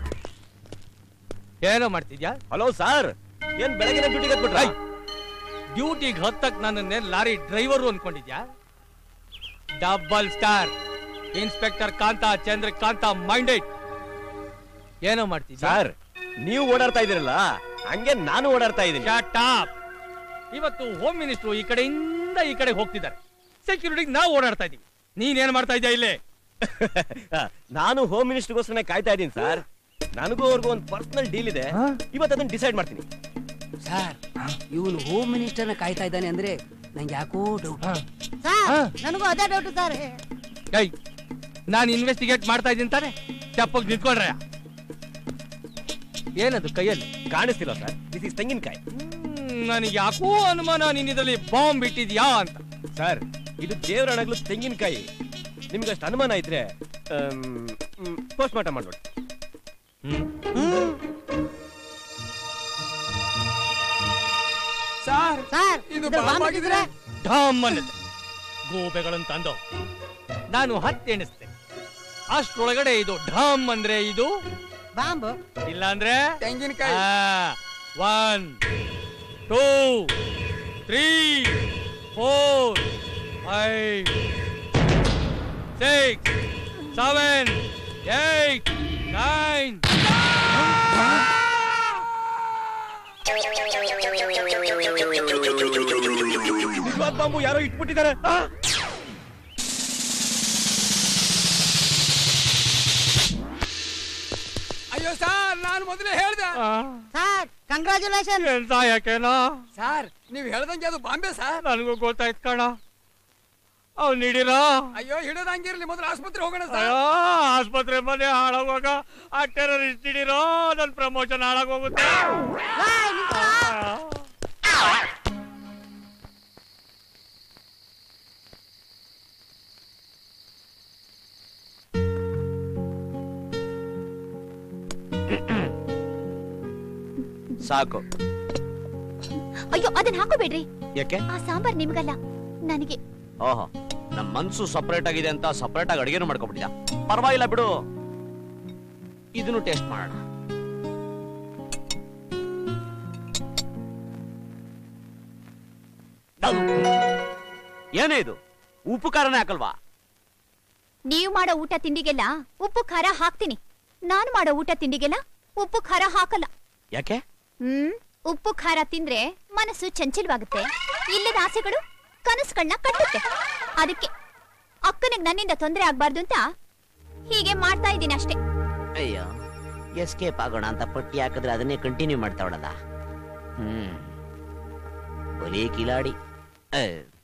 ಏನೋ ಮಾಡ್ತಿದ್ಯಾ ಹಲೋ ಸರ್ ಏನ್ ಬೆಳಗ್ಗೆ ಡ್ಯೂಟಿಗೆ ಹತ್ಬಿಟ್ರ ಡ್ಯೂಟಿಗೆ ಹತ್ತಕ್ ನನ್ನನ್ನೇ ಲಾರಿ ಡ್ರೈವರು ಅನ್ಕೊಂಡಿದ್ಯಾ double star inspector Kanth Chandrakanth minded ಏನೋ ಮಾಡ್ತಿದ್ಯಾ ಸರ್ ನೀವು ಓಡಾಡ್ತಾ ಇದೀರಲ್ಲ ಹಂಗೆ ನಾನು ಓಡಾಡ್ತಾ ಇದ್ದೀನಿ ಟಾಪ್ ಇವತ್ತು ಹೋಮ್ ಮಿನಿಸ್ಟ್ರು ಈ ಕಡೆಯಿಂದ ಈ ಕಡೆ ಹೋಗ್ತಿದ್ದಾರೆ ಸೆಕ್ಯೂರಿಟಿಗೆ ನಾವು ಓಡಾಡ್ತಾ ಇದೀವಿ ನೀನೇನ್ ಮಾಡ್ತಾ ಇದ್ಯಾ ಇಲ್ಲೇ ನಾನು ಹೋಮ್ ಮಿನಿಸ್ಟರ್ಗೋಸ್ಕರ ಕಾಯ್ತಾ ಇದ್ದೀನಿ ಸರ್ ನನಗೂ ಅವ್ರಿಗೂ ಒಂದು ಪರ್ಸನಲ್ ಡೀಲ್ ಇದೆ ಇವತ್ತು ಅದನ್ನ ಡಿಸೈಡ್ ಮಾಡ್ತೀನಿ ಸರ್ ಇವನು ಹೋಮ್ ಮಿನಿಸ್ಟರ್ನ ಕಾಯ್ತಾ ಇದ್ದಾನೆ ಅಂದ್ರೆ ನಂಗೆ ಯಾಕೋ ಡೌಟ್ ನನಗೂ ಅದೇ ಡೌಟ್ ಸರ್ ಏಯ್ ನಾನು ಇನ್ವೆಸ್ಟಿಗೇಟ್ ಮಾಡ್ತಾ ಇದ್ದೀನಿ ತಾನೆ ಚಪ್ಪಗ್ ನಿಂತ್ಕೊಂಡ್ರೆ ಏನದು ಕೈಯಲ್ಲಿ ಕಾಣಿಸ್ತಿಲ್ಲ ಸರ್ ದಿಸ್ ಇಸ್ ತೆಂಗಿನಕಾಯಿ ನನಗೆ ಯಾಕೋ ಅನುಮಾನ ನೀನ್ ಇದರಲ್ಲಿ ಬಾಂಬ್ ಇಟ್ಟಿದ್ಯಾ ಅಂತ ಸರ್ ಇದು ದೇವರ ಹಣಗ್ಲು ತೆಂಗಿನಕಾಯಿ ನಿಮ್ಗೆ ಅಷ್ಟು ಅನುಮಾನ ಇದ್ರೆ ಪೋಸ್ಟ್ ಮಾರ್ಟಮ್ ಮಾಡ್ಬಿಡಿ ಸರ್ ಸರ್ ಇದು ಬಾಂಬ್ ಆಗಿದ್ರೆ ಢಮ್ ಅನ್ನುತ್ತೆ ಗೋಬೆಗಳನ್ನು ತಂದು ನಾನು ಹತ್ತು ಎಣಿಸ್ತೆ ಅಷ್ಟ್ರೊಳಗಡೆ ಇದು ಢಮ್ ಅಂದ್ರೆ ಇದು ಬಾಂಬ್ ಇಲ್ಲ ಅಂದ್ರೆ ತೆಂಗಿನಕಾಯಿ one two three four five six seven eight nine ನಿಜವಾದ ಬಾಂಬು ಯಾರೋ ಇಟ್ಬಿಟ್ಟಿದ್ದಾರೆ ಆ! ಅಯ್ಯೋ ಸರ್ ನಾನು ಮೊದಲೇ ಹೇಳ್ದೆ ಸರ್ ಕಂಗ್ರಾಚುಲೇಷನ್ ಎಂತ ಯಾಕೆನಾ ಸರ್ ನೀವು ಹೇಳ್ದಂಗೆ ಅದು ಬಾಂಬೆ ಸರ್ ನನಗೂ ಗೊತ್ತಾಯ್ತು ಕಣ ಅವ್ನು ಹಿಡೀರಾ ಅಯ್ಯೋ ಹಿಡೋದಂಗಿರ್ಲಿ ಮೊದಲು ಆಸ್ಪತ್ರೆ ಹೋಗೋಣ ಸರ್ ಅಯ್ಯೋ ಆಸ್ಪತ್ರೆ ಮನೆ ಹಾಳಾಗುವಾಗ ಆ ಟೆರರಿಸ್ಟ್ ಹಿಡೀರೋ ನನ್ನ ಪ್ರಮೋಷನ್ ಹಾಳಾಗೋಗುತ್ತೆ ಸಾಕು ಅಯ್ಯೋ ಅದನ್ನ ಹಾಕೋಬೇಡ್ರಿ ಯಾಕೆ ಆ ಸಾಂಬಾರ್ ನಿಮ್ಗಲ್ಲ ನನಗೆ ಓಹೋ ನಮ್ ಮನ್ಸು ಸಪರೇಟ್ ಆಗಿದೆ ಅಂತ ಸಪರೇಟ್ ಆಗಿ ಅಡಿಗೆನು ಮಾಡ್ಕೊಬಿಟ್ಟಿದ್ದ ಪರವಾಗಿಲ್ಲ ಬಿಡು ಇದನ್ನು ಟೇಸ್ಟ್ ಮಾಡೋಣ ಏನೇ ಇದು ಉಪ್ಪು ಖಾರನೇ ಹಾಕಲ್ವಾ ನೀವು ಮಾಡೋ ಊಟ ತಿಂಡಿಗೆಲ್ಲ ಉಪ್ಪು ಖಾರ ಹಾಕ್ತೀನಿ ನಾನು ಮಾಡೋ ಊಟ ತಿಂಡಿಗೆಲ್ಲ ಉಪ್ಪು ಖಾರ ಹಾಕಲ್ಲ ಯಾಕೆ ಹ್ಮ್ ಉಪ್ಪು ಖಾರ ತಿಂದ್ರೆ ಮನಸ್ಸು ಚಂಚಲವಾಗುತ್ತೆ ಇಲ್ಲದ ಆಸೆಗಳು ಕನಸುಗಳನ್ನ ಕಟ್ಟುತ್ತೆ ಅದಕ್ಕೆ ಅಕ್ಕನಿಗೆ ನನ್ನಿಂದ ತೊಂದರೆ ಆಗ್ಬಾರ್ದು ಅಂತ ಹೀಗೆ ಮಾಡ್ತಾ ಇದ್ದೀನಿ ಅಷ್ಟೇ ಅಯ್ಯೋ ಎಸ್ಕೇಪ್ ಆಗೋಣ ಅಂತ ಪಟ್ಟಿ ಹಾಕಿದ್ರೆ ಅದನ್ನೇ ಕಂಟಿನ್ಯೂ ಮಾಡ್ತಾವಳಲ್ಲ ಹ್ಮ್ ಬಲಿ ಕಿಲಾಡಿ ಏ.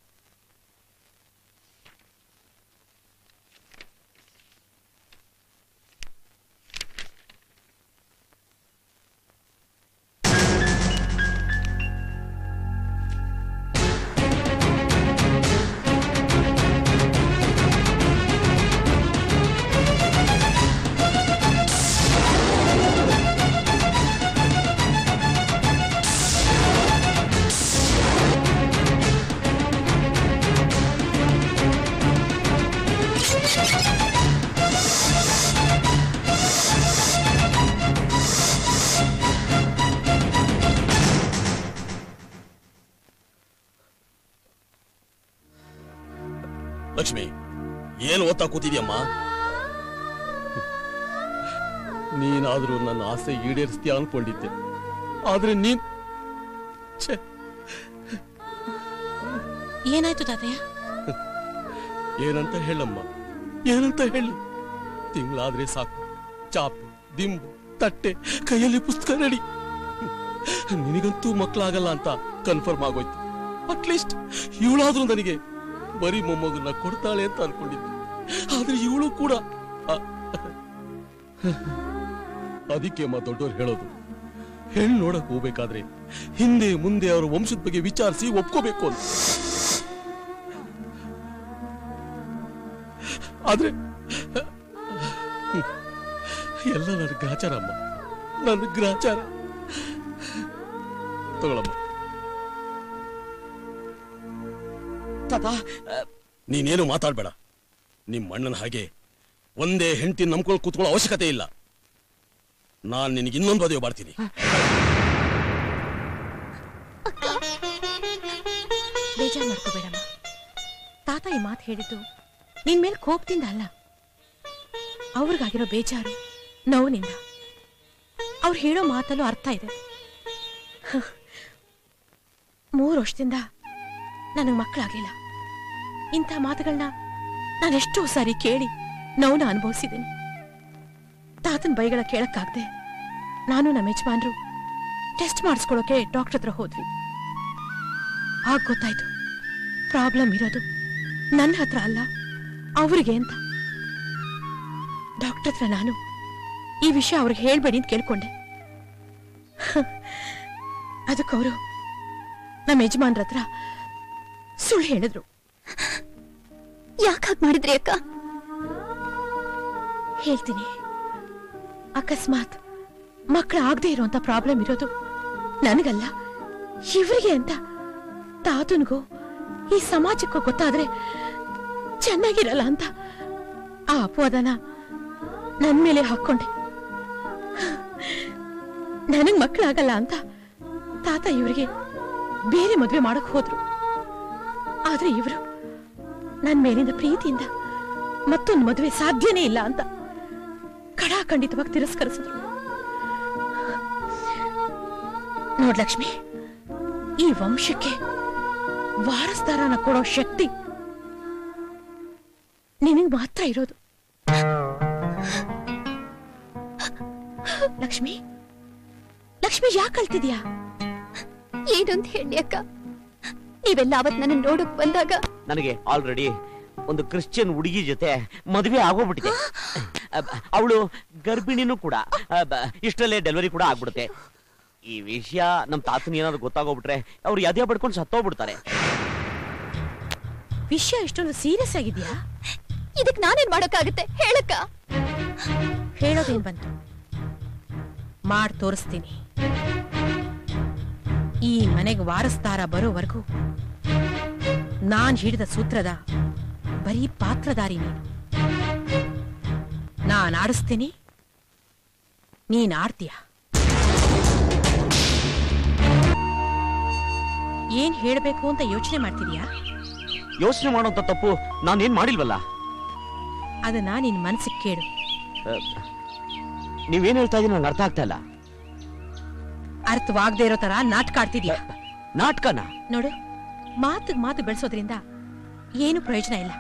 ಲಕ್ಷ್ಮಿ ಏನು ಓದ್ತಾ ಕೂತಿದ್ಯಮ್ಮ ನೀನಾದ್ರೂ ನನ್ನ ಆಸೆ ಈಡೇರಿಸ್ತೀಯ ಅನ್ಕೊಂಡಿದ್ದೆ ಆದ್ರೆ ನೀನ್ ಛೆ, ಏನಾಯ್ತು ತಾತಯ್ಯ ಏನಂತ ಹೇಳಮ್ಮ ಏನಂತ ಹೇಳಿ ತಿಂಗಳಾದ್ರೆ ಸಾಕು ಚಾಪೆ ದಿಂಬು ತಟ್ಟೆ ಕೈಯಲ್ಲಿ ಪುಸ್ತಕ ನಡಿ ನಿನಗಂತೂ ಮಕ್ಕಳಾಗಲ್ಲ ಅಂತ ಕನ್ಫರ್ಮ್ ಆಗೋಯ್ತು ಅಟ್ಲೀಸ್ಟ್ ಇವಳಾದ್ರೂ ನನಗೆ ಬರೀ ಮೊಮ್ಮಗನ್ನ ಕೊಡ್ತಾಳೆ ಅಂತ ಅನ್ಕೊಂಡಿದ್ದೆ ಆದ್ರೆ ಇವಳು ಕೂಡ ಅ- ಅದಕ್ಕೆ ಅಮ್ಮ ದೊಡ್ಡವ್ರು ಹೇಳೋದು ಹೆಣ್ಣು ನೋಡಕ್ ಹೋಗ್ಬೇಕಾದ್ರೆ ಹಿಂದೆ ಮುಂದೆ ಅವರ ವಂಶದ ಬಗ್ಗೆ ವಿಚಾರಿಸಿ ಒಪ್ಕೋಬೇಕು ಅಂತ ಆದ್ರೆ ಎಲ್ಲ ನನ್ನ ಗ್ರಾಚಾರ ಅಮ್ಮ ನನ್ನ ಗ್ರಾಚಾರ ತಗೊಳಮ್ಮ ನೀನೇನು ಮಾತಾಡ್ಬೇಡ ನಿಮ್ಮ ಅಣ್ಣನ ಹಾಗೆ ಒಂದೇ ಹೆಂಡತಿ ನಂಬ್ಕೊಂಡು ಕೂತ್ಕೊಳ್ಳೋ ಅವಶ್ಯಕತೆ ಇಲ್ಲ ನಾನ್ ನಿನಗೆ ಇನ್ನೊಂದು ಮದುವೆ ಮಾಡ್ತೀನಿ ಬೇಜಾರ್ ಮಾಡ್ಕೋಬೇಡಮ್ಮ ತಾತ ಈ ಮಾತು ಹೇಳಿದ್ದು ನಿನ್ ಮೇಲೆ ಕೋಪದಿಂದ ಅಲ್ಲ ಅವ್ರಿಗಾಗಿರೋ ಬೇಜಾರು ನೋವಿನಿಂದ ಅವ್ರು ಹೇಳೋ ಮಾತಲ್ಲೂ ಅರ್ಥ ಇದೆ ಹ. ಮೂರು ವರ್ಷದಿಂದ ನನಗೆ ಮಕ್ಕಳಾಗ್ಲಿಲ್ಲ ಇಂಥ ಮಾತುಗಳನ್ನ ನಾನೆಷ್ಟೋ ಸಾರಿ ಕೇಳಿ ನೋವನ್ನ ಅನುಭವಿಸಿದ್ದೀನಿ ತಾತನ ಬೈಗಳ ಕೇಳಕ್ಕಾಗ್ದೆ ನಾನು ನಮ್ಮ ಯಜಮಾನ್ರು ಟೆಸ್ಟ್ ಮಾಡಿಸ್ಕೊಳ್ಳೋಕೆ ಡಾಕ್ಟರ್ ಹತ್ರ ಹೋದ್ವಿ ಆಗ ಗೊತ್ತಾಯ್ತು ಪ್ರಾಬ್ಲಮ್ ಇರೋದು ನನ್ನ ಹತ್ರ ಅಲ್ಲ ಅವ್ರಿಗೆ ಅಂತ ಡಾಕ್ಟರ್ ಹತ್ರ ನಾನು ಈ ವಿಷಯ ಅವ್ರಿಗೆ ಹೇಳ್ಬೇಡಿ ಅಂತ ಕೇಳ್ಕೊಂಡೆ ಅದಕ್ಕವರು ನಮ್ಮ ಯಜಮಾನ್ರ ಹತ್ರ ಸುಳ್ಳು ಹೇಳಿದ್ರು ಯಾಕೆ ಹಾಗೆ ಮಾಡಿದ್ರಿ ಅಕ್ಕ ಹೇಳ್ತೀನಿ ಅಕಸ್ಮಾತ್ ಮಕ್ಕಳು ಆಗದೆ ಇರುವಂತ ಪ್ರಾಬ್ಲಮ್ ಇರೋದು ನನಗಲ್ಲ ಇವರಿಗೆ ಅಂತ ತಾತನಿಗೂ ಈ ಸಮಾಜಕ್ಕೂ ಗೊತ್ತಾದ್ರೆ ಚೆನ್ನಾಗಿರಲ್ಲ ಅಂತ ಆ ಅಪವಾದನ ನನ್ ಮೇಲೆ ಹಾಕೊಂಡೆ ನನಗ್ ಮಕ್ಕಳಾಗಲ್ಲ ಅಂತ ತಾತ ಇವರಿಗೆ ಬೇರೆ ಮದ್ವೆ ಮಾಡಕ್ ಹೋದ್ರು ಆದ್ರೆ ಇವರು ನನ್ ಮೇಲಿಂದ ಪ್ರೀತಿಯಿಂದ ಮತ್ತೊಂದು ಮದುವೆ ಸಾಧ್ಯನೇ ಇಲ್ಲ ಅಂತ ಖಡಾಖಂಡಿತವಾಗಿ ತಿರಸ್ಕರಿಸಿದ್ರು ನೋಡ್ ಲಕ್ಷ್ಮಿ ಈ ವಂಶಕ್ಕೆ ವಾರಸ್ದಾರನ ಕೊಡೋ ಶಕ್ತಿ ನಿನಗ್ ಮಾತ್ರ ಇರೋದು ಲಕ್ಷ್ಮಿ ಲಕ್ಷ್ಮಿ ಯಾಕೆ ಕಳ್ತಿದ್ಯಾ ಏನಂತ ಹೇಳಿ ಅಕ್ಕ ನೀವೆಲ್ಲ ಅವತ್ ನನ್ನ ನೋಡಕ್ ಬಂದಾಗ ನನಗೆ ಆಲ್ರೆಡಿ ಒಂದು ಕ್ರಿಶ್ಚಿಯನ್ ಹುಡುಗಿ ಜೊತೆ ಮದುವೆ ಆಗೋಗ್ಬಿಟ್ಟಿದೆ ಅವಳು ಗರ್ಭಿಣಿನೂ ಕೂಡ ಅಬ್ಬ, ಇಷ್ಟರಲ್ಲೇ ಡೆಲಿವರಿ ಕೂಡ ಆಗ್ಬಿಡುತ್ತೆ ಈ ವಿಷಯ ನಮ್ ತಾತನ ಏನಾದ್ರು ಗೊತ್ತಾಗೋಗ್ಬಿಟ್ರೆ ಅವ್ರು ಎದೆ ಬಡ್ಕೊಂಡು ಸತ್ತೋಗ್ಬಿಡ್ತಾರೆ ವಿಷಯ ಇಷ್ಟೊಂದು ಸೀರಿಯಸ್ ಆಗಿದ್ಯಾ ಇದಕ್ ನಾನೇನ್ ಮಾಡಕ್ಕಾಗತ್ತೆ ಹೇಳಕ್ಕ ಹೇಳೋದೇನ್ ಬಂತು ಮಾಡ್ ತೋರಿಸ್ತೀನಿ ಈ ಮನೆಗೆ ವಾರಸ್ದಾರ ಬರೋವರೆಗೂ ನಾನ್ ಹಿಡಿದ ಸೂತ್ರದ ಬರೀ ಪಾತ್ರಧಾರಿ ನೀನು ನಾನ್ ಆಡಿಸ್ತೀನಿ ನೀನ್ ಆಡ್ತೀಯ ಏನ್ ಹೇಳ್ಬೇಕು ಅಂತ ಯೋಚನೆ ಮಾಡ್ತಿದ್ಯಾ ಯೋಚನೆ ಮಾಡೋಂಥ ತಪ್ಪು ನಾನೇನ್ ಮಾಡಿಲ್ವಲ್ಲ ಅದನ್ನ ನಿನ್ ಮನ್ಸಿಗೆ ಕೇಳು ಅ, ನೀವೇನ್ ಹೇಳ್ತಾ ಇದೀನಿ ನಂಗೆ ಅರ್ಥ ಆಗ್ತಾ ಇಲ್ಲ ಅರ್ಥವಾಗದೆ ಇರೋ ತರ ನಾಟಕ ಆಡ್ತಿದ್ಯಾ ನಾಟಕನ ನೋಡು ಮಾತಿಗೆ ಮಾತು ಬೆಳೆಸೋದ್ರಿಂದ ಏನು ಪ್ರಯೋಜನ ಇಲ್ಲ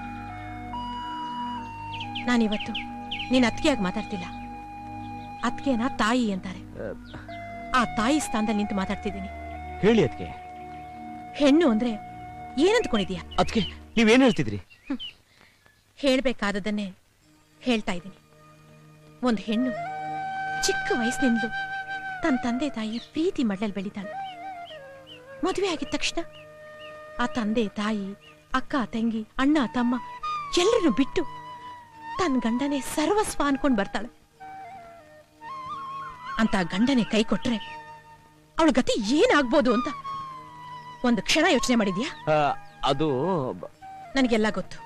ನಾನಿವತ್ತು ನೀನ್ ಅತ್ತಿಗೆಯಾಗಿ ಮಾತಾಡ್ತಿಲ್ಲ ಅತ್ತಿಗೆನ ತಾಯಿ ಅಂತಾರೆ ಆ ತಾಯಿ ಸ್ಥಾನದಲ್ಲಿ ನಿಂತು ಮಾತಾಡ್ತಿದ್ದೀನಿ ಹೇಳಿ ಅದಕ್ಕೆ ಹೆಣ್ಣು ಅಂದ್ರೆ ಏನಂದ್ಕೊಂಡಿದ್ಯಾ ಅದಕ್ಕೆ ನೀವೇನ್ ಹೇಳ್ತಿದ್ರಿ ಹೇಳ್ಬೇಕಾದದನ್ನೇ ಹೇಳ್ತಾ ಇದ್ದೀನಿ ಒಂದು ಹೆಣ್ಣು ಚಿಕ್ಕ ವಯಸ್ಸಿನಿಂದಲೂ ತನ್ನ ತಂದೆ ತಾಯಿ ಪ್ರೀತಿ ಮಡ್ಲಲ್ಲಿ ಬೆಳಿತಾಳೆ ಮದುವೆ ಆಗಿದ ತಕ್ಷಣ ಆ ತಂದೆ ತಾಯಿ ಅಕ್ಕ ತಂಗಿ ಅಣ್ಣ ತಮ್ಮ ಎಲ್ಲರನ್ನು ಬಿಟ್ಟು ತನ್ನ ಗಂಡನೇ ಸರ್ವಸ್ವ ಅನ್ಕೊಂಡ್ ಬರ್ತಾಳೆ ಅಂತ ಗಂಡನೇ ಕೈ ಕೊಟ್ರೆ ಅವಳ ಗತಿ ಏನಾಗ್ಬೋದು ಅಂತ ಒಂದು ಕ್ಷಣ ಯೋಚನೆ ಮಾಡಿದ್ಯಾ ಆ, ಅದು ಬ- ನನಗೆಲ್ಲ ಗೊತ್ತು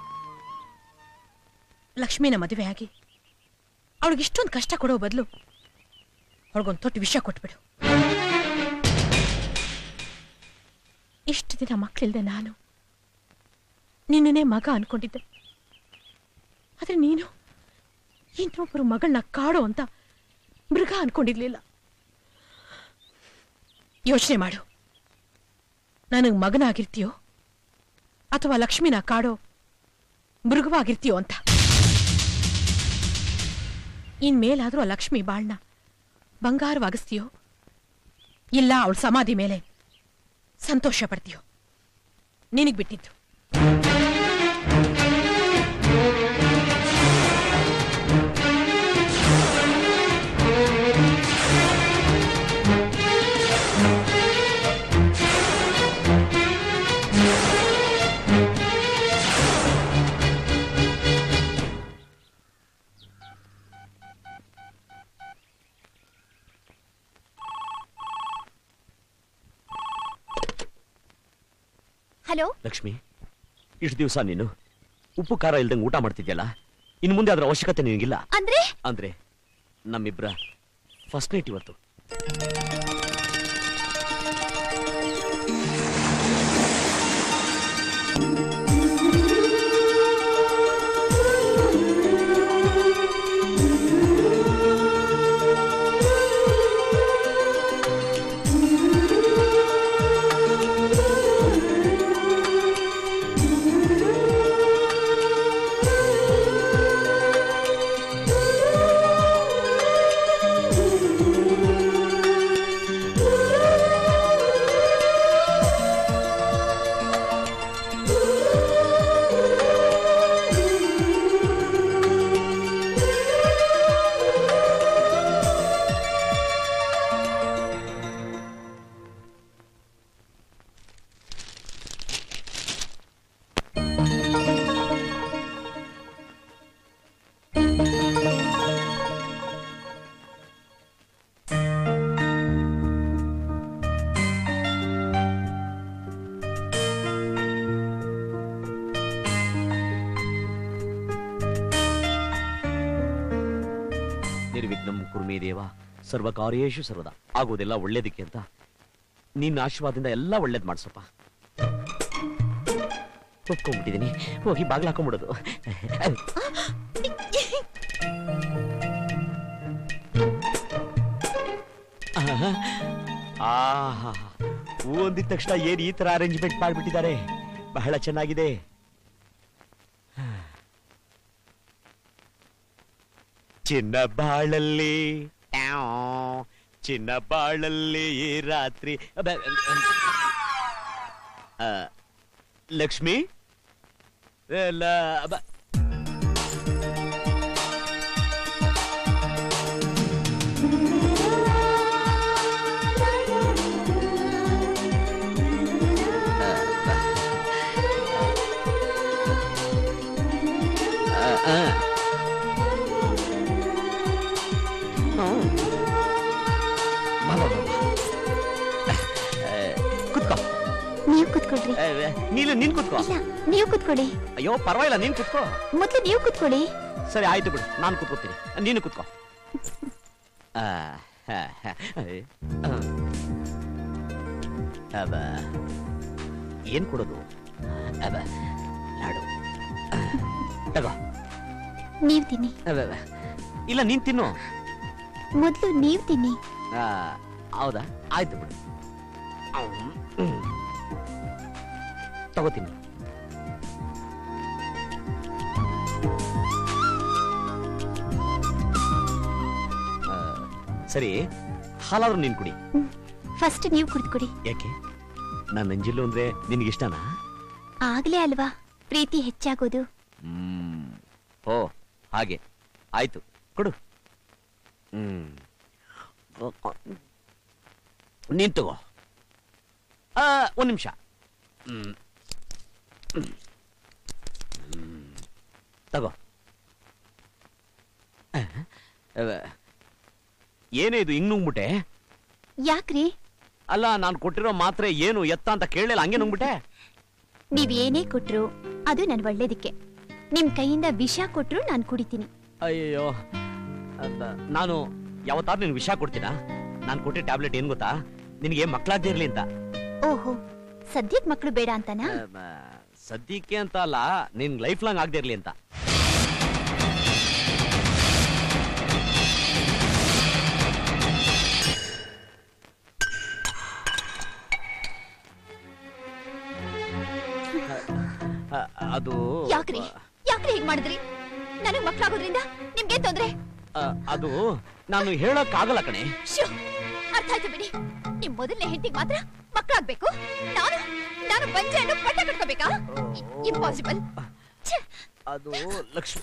ಲಕ್ಷ್ಮಿನ ಮದುವೆ ಆಗಿ ಅವಳಿಗೆ ಇಷ್ಟೊಂದು ಕಷ್ಟ ಕೊಡೋ ಬದಲು ಅವಳಿಗೊಂದು ತೊಟ್ಟು ವಿಷ ಕೊಟ್ಬಿಡು ಇಷ್ಟು ದಿನ ಮಕ್ಕಳಿಲ್ದೆ ನಾನು ನಿನ್ನನ್ನೇ ಮಗ ಅನ್ಕೊಂಡಿದ್ದೆ ಆದ್ರೆ ನೀನು ಇನ್ನೊಬ್ಬರು ಮಗಳನ್ನ ಕಾಡೋ ಅಂತ ಮೃಗ ಅನ್ಕೊಂಡಿರ್ಲಿಲ್ಲ ಯೋಚನೆ ಮಾಡು ನನಗೆ ಮಗನಾಗಿರ್ತೀಯೋ ಅಥವಾ ಲಕ್ಷ್ಮಿನ ಕಾಡೋ ಮೃಗವಾಗಿರ್ತೀಯೋ ಅಂತ ಇನ್ಮೇಲಾದ್ರೂ ಆ ಲಕ್ಷ್ಮಿ ಬಾಳ್ನ ಬಂಗಾರವಾಗಿಸ್ತೀಯೋ ಇಲ್ಲ ಅವಳ ಸಮಾಧಿ ಮೇಲೆ ಸಂತೋಷ ಪಡ್ತೀಯೋ ನಿನಗ್ ಬಿಟ್ಟಿದ್ದು ಹಲೋ ಲಕ್ಷ್ಮಿ ಇಷ್ಟು ದಿವಸ ನೀನು ಉಪ್ಪು ಖಾರ ಇಲ್ದಂಗೆ ಊಟ ಮಾಡ್ತಿದ್ಯಲ್ಲ ಇನ್ನು ಮುಂದೆ ಅದರ ಅವಶ್ಯಕತೆ ನಿನಗಿಲ್ಲ ಅಂದ್ರೆ ಅಂದ್ರೆ ನಮ್ಮಿಬ್ರ ಫಸ್ಟ್ ನೈಟ್ ಇವತ್ತು ನಿರ್ವಿಘ್ನಂ ಕುರ್ಮೇ ದೇವ ಸರ್ವಕಾರ್ಯೇಶು ಸರ್ವದ ಆಗೋದೆಲ್ಲ ಒಳ್ಳೇದಕ್ಕೆ ಅಂತ ನಿನ್ನ ಆಶೀರ್ವಾದದಿಂದ ಎಲ್ಲ ಒಳ್ಳೇದ್ ಮಾಡ್ಸಪ್ಪ ಒಪ್ಕೊಂಡ್ಬಿಟ್ಟಿದ್ದೀನಿ ಹೋಗಿ ಬಾಗ್ಲ ಹಾಕೊಂಡ್ಬಿಡೋದು ಆಹಾ. ಆಹಾ ಹೂ ಅಂದಿದ ತಕ್ಷಣ ಏನ್ ಈ ತರ ಅರೇಂಜ್ಮೆಂಟ್ ಮಾಡ್ಬಿಟ್ಟಿದ್ದಾರೆ ಬಹಳ ಚೆನ್ನಾಗಿದೆ ಚಿನ್ನ ಬಾಳಲ್ಲಿ ಟ್ಯಾವ್, ಚಿನ್ನ ಬಾಳಲ್ಲಿ ಈ ರಾತ್ರಿ ಅಬ್ಬ, ಆ, ಲಕ್ಷ್ಮಿ ಎಲ್ಲ ಅಬ್ಬ. ಆ, ಆ. ಹ್ಮ್. ಬಾ, ಬಾ, ಬಾ, ಬಾ. ಆ, ಕುತ್ಕೋ ನೀವು ಕುತ್ಕೊಳ್ರಿ ಆ, ನೀನು ನೀನ್ ಕುತ್ಕೋ ಇಲ್ಲ ನೀವು ಕುತ್ಕೊಳ್ಳಿ ಅಯ್ಯೋ ಪರವಾಗಿಲ್ಲ ನೀನ್ ಕುತ್ಕೋ ಮೊದ್ಲು ನೀವು ಕುತ್ಕೊಳ್ಳಿ ಸರಿ ಆಯ್ತು ಬಿಡು ನಾನು ಕುತ್ಕೋತೀನಿ ನೀನು ಕುತ್ಕೋ ಆ, ಹ, ಹ, ಆ. ಅಬ್ಬ. ಏನ್ ಕೊಡೋದು ಅಬ್ಬ, ಲಾಡು ಆ, ತಗೋ ನೀವ್ ತಿನ್ನಿ ಅಬ್ಬ, ಅಬ್ಬ. ಇಲ್ಲ ನೀನ್ ತಿನ್ನು ಮೊದ್ಲು ನೀವ್ ತಿನ್ನಿ ಆ, ಹೌದಾ ಆಯ್ತು ಬಿಡು ಹ್ಮ್. ತಗೋತೀನಿ ಆ, ಸರಿ ಹಾಲಾದ್ರೂ ನೀನ್ ಕುಡಿ ಫಸ್ಟ್ ನೀವು ಕುಡ್ಕೊಡಿ ಯಾಕೆ ನಾನು ನಂಜಿಲ್ಲು ಅಂದ್ರೆ ನಿನ್ಗಿಷ್ಟನಾ ಆಗ್ಲೇ ಅಲ್ವಾ ಪ್ರೀತಿ ಹೆಚ್ಚಾಗೋದು ಹ್ಮ್ ಓ ಹಾಗೆ ಆಯ್ತು ಕೊಡು ಹ್ಮ್ ನೀನ್ ತಗೋ ಆ, ಒಂದ್ ನಿಮಿಷ ಹ್ಮ್ ಹ್ಮ್. ಹ್ಮ್. ತಗೋ ಅಹ್, ಅವ, ಏನೇ ಇದು ಹಿಂಗ್ ನುಂಗ್ಬಿಟ್ಟೆ ಯಾಕ್ರಿ ಅಲ್ಲ ನಾನು ಕೊಟ್ಟಿರೋ ಮಾತ್ರೆ ಏನು ಎತ್ತ ಅಂತ ಕೇಳಲಿಲ್ಲ ಹಂಗೆ ನುಂಗ್ಬಿಟ್ಟೆ ನೀವ್ ಏನೇ ಕೊಟ್ರು ಅದು ನನ್ ಒಳ್ಳೇದಕ್ಕೆ ನಿಮ್ ಕೈಯಿಂದ ವಿಷ ಕೊಟ್ರು ನಾನ್ ಕುಡಿತೀನಿ ಅಯ್ಯೋ ಅದ, ನಾನು ಯಾವತ್ತಾದ್ರೂ ನಿನ್ಗೆ ವಿಷ ಕೊಡ್ತೀನಾ ನಾನು ಕೊಟ್ಟಿರೋ ಟ್ಯಾಬ್ಲೆಟ್ ಏನ್ ಗೊತ್ತಾ ನಿನಗೆ ಮಕ್ಕಳಾಗದೇ ಇರ್ಲಿ ಅಂತ ಓಹೋ ಸದ್ಯಕ್ ಮಕ್ಳು ಬೇಡ ಅಂತನಾ ಅಹ್, ಸದ್ಯಕ್ಕೆ ಅಂತ ಅಲ್ಲ ನಿನ್ ಲೈಫ್ ಲಾಂಗ್ ಆಗದೆ ಇರ್ಲಿ ಅಂತ ಅ- ಅದು ಯಾಕ್ರಿ ಯಾಕ್ರಿ ಹೀಗ್ ಮಾಡಿದ್ರಿ ನನಗ್ ಮಕ್ಳಾಗೋದ್ರಿಂದ ನಿಮ್ಗೆ ತೊಂದ್ರೆ ಅ- ಅದು ನಾನು ಹೇಳಕ್ ಆಗಲ್ಲ ಕಣೆ ಶ್ಯೋ, ಅರ್ಥ ಆಯ್ತು ಬಿಡಿ ನಿಮ್ ಮೊದಲನೇ ಹೆಂಡತಿಗೆ ಮಾತ್ರ ಮಕ್ಳಾಗ್ಬೇಕು ನಾನು ನಾನು ಬಂಜೆ ಅನ್ನೋ ಪಟ್ಟ ಕಟ್ಕೋಬೇಕಾ ಇಂಪಾಸಿಬಲ್ ಅದು ಲಕ್ಷ್ಮಿ